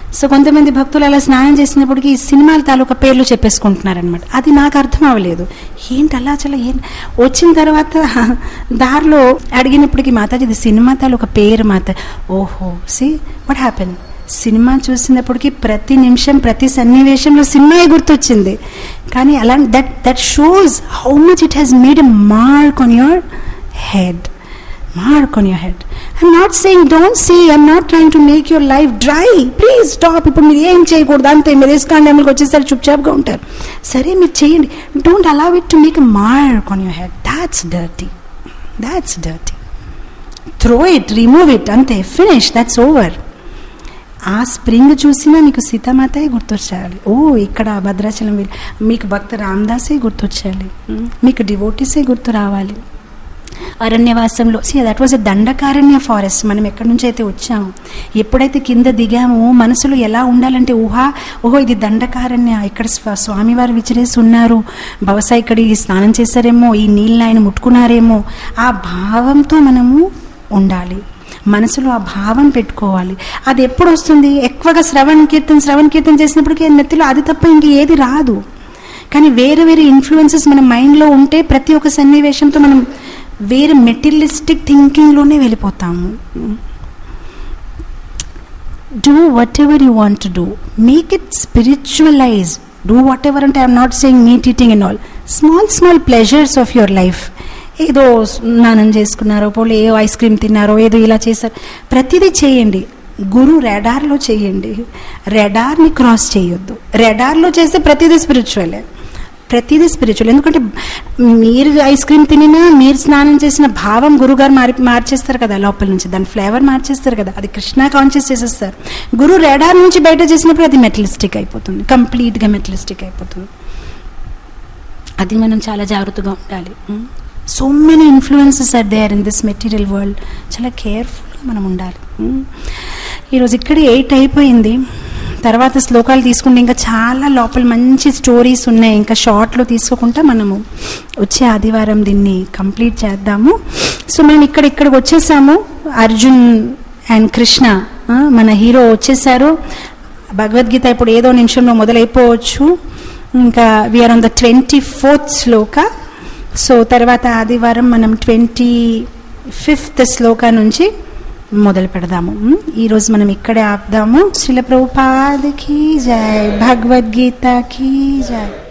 సో కొంతమంది భక్తులు అలా స్నానం చేసినప్పటికీ ఈ సినిమాల తాలూకా పేర్లు చెప్పేసుకుంటున్నారనమాట అది నాకు అర్థం అవ్వలేదు ఏంటి అలా చలా ఏం వచ్చిన తర్వాత దారిలో అడిగినప్పటికీ మాతాజీ ఇది సినిమా తాలూకా పేరు మాత ఓహో సి వాట్ హ్యాపెన్ సినిమా చూసినప్పటికీ ప్రతి నిమిషం ప్రతి సన్నివేశంలో సినిమాయే గుర్తొచ్చింది కానీ అలా that that shows how much it has made a mark on your head mark on your head. I'm not saying don't see, I'm not trying to make your life dry. Please stop. ఇప్పుడు మీరు ఏం చేయకూడదు అంతే మీరు ఇస్కాన్ టైంకి వచ్చేసరి చుప్చాప్గా ఉంటారు సరే మీరు చేయండి don't allow it to make mark on your head that's dirty that's dirty throw it remove it అంతే ఫినిష్ దాట్స్ ఓవర్ ఆ స్ప్రింగ్ చూసినా మీకు సీతామాతయే గుర్తొచ్చేయాలి ఓ ఇక్కడ భద్రాచలం వీళ్ళు మీకు భక్త రామదాసే గుర్తొచ్చేయాలి మీకు డివోటీసే గుర్తు రావాలి అరణ్యవాసంలో see that was a Dandakaranya forest మనం ఎక్కడి నుంచి అయితే వచ్చాము ఎప్పుడైతే కింద దిగామో మనసులో ఎలా ఉండాలంటే ఊహా ఓహో ఇది దండకారణ్య ఇక్కడ స్వ- స్వామివారు విచిరేసి ఉన్నారు బహుశా ఇక్కడ ఈ స్నానం చేశారేమో ఈ నీళ్ళని ఆయన ముట్టుకున్నారేమో ఆ భావంతో మనము ఉండాలి మనసులో ఆ భావం పెట్టుకోవాలి అది ఎప్పుడు వస్తుంది ఎక్కువగా శ్రవణ కీర్తన శ్రవణ కీర్తన చేసినప్పటికీ నెత్తిలో అది తప్ప ఇంక ఏది రాదు కానీ వేరే వేరే ఇన్ఫ్లుయెన్సెస్ మన మైండ్లో ఉంటే ప్రతి ఒక్క సన్నివేశంతో మనం వేరే మెటీరియలిస్టిక్ థింకింగ్లోనే వెళ్ళిపోతాము do whatever you want to do make it spiritualize do whatever అంటే I'm not saying meat eating and all small small pleasures of your life ఏదో స్నానం చేసుకున్నారో పోలే ఏదో ఐస్ క్రీమ్ తిన్నారో ఏదో ఇలా చేశారు ప్రతిదీ చేయండి గురు రెడార్లో చేయండి రెడార్ని క్రాస్ చేయొద్దు రెడార్లో చేస్తే ప్రతిదీ స్పిరిచువలే ప్రతిదీ స్పిరిచువల్ ఎందుకంటే మీరు ఐస్ క్రీమ్ తినినా మీరు స్నానం చేసిన భావం గురుగారు మారి మార్చేస్తారు కదా లోపల నుంచి దాని ఫ్లేవర్ మార్చేస్తారు కదా అది కృష్ణ కాన్షియస్ చేసేస్తారు గురు రెడార్ నుంచి బయట చేసినప్పుడు అది మెటలిస్టిక్ అయిపోతుంది కంప్లీట్గా మెటలిస్టిక్ అయిపోతుంది అది మనం చాలా జాగ్రత్తగా ఉండాలి so many influences are there in this material world చాలా కేర్ఫుల్గా మనం ఉండాలి Mm. ఈరోజు ఇక్కడే ఎయిట్ అయిపోయింది తర్వాత శ్లోకాలు తీసుకుంటే ఇంకా చాలా లోపల మంచి స్టోరీస్ ఉన్నాయి ఇంకా షార్ట్లో తీసుకోకుండా మనము వచ్చే ఆదివారం దీన్ని కంప్లీట్ చేద్దాము సో మనం ఇక్కడ ఇక్కడికి వచ్చేసాము అర్జున్ అండ్ కృష్ణ ఆ, మన హీరో వచ్చేసారు భగవద్గీత ఇప్పుడు ఏదో నిమిషంలో మొదలైపోవచ్చు ఇంకా we are on the twenty fourth shloka so తర్వాత ఆదివారం మనం ట్వంటీ ఫిఫ్త్ శ్లోక నుంచి మొదలు పెడదాము ఉమ్, ఈరోజు మనం ఇక్కడే ఆపుదాము శిల ప్రభుపాదకి జై భగవద్గీత కీ జై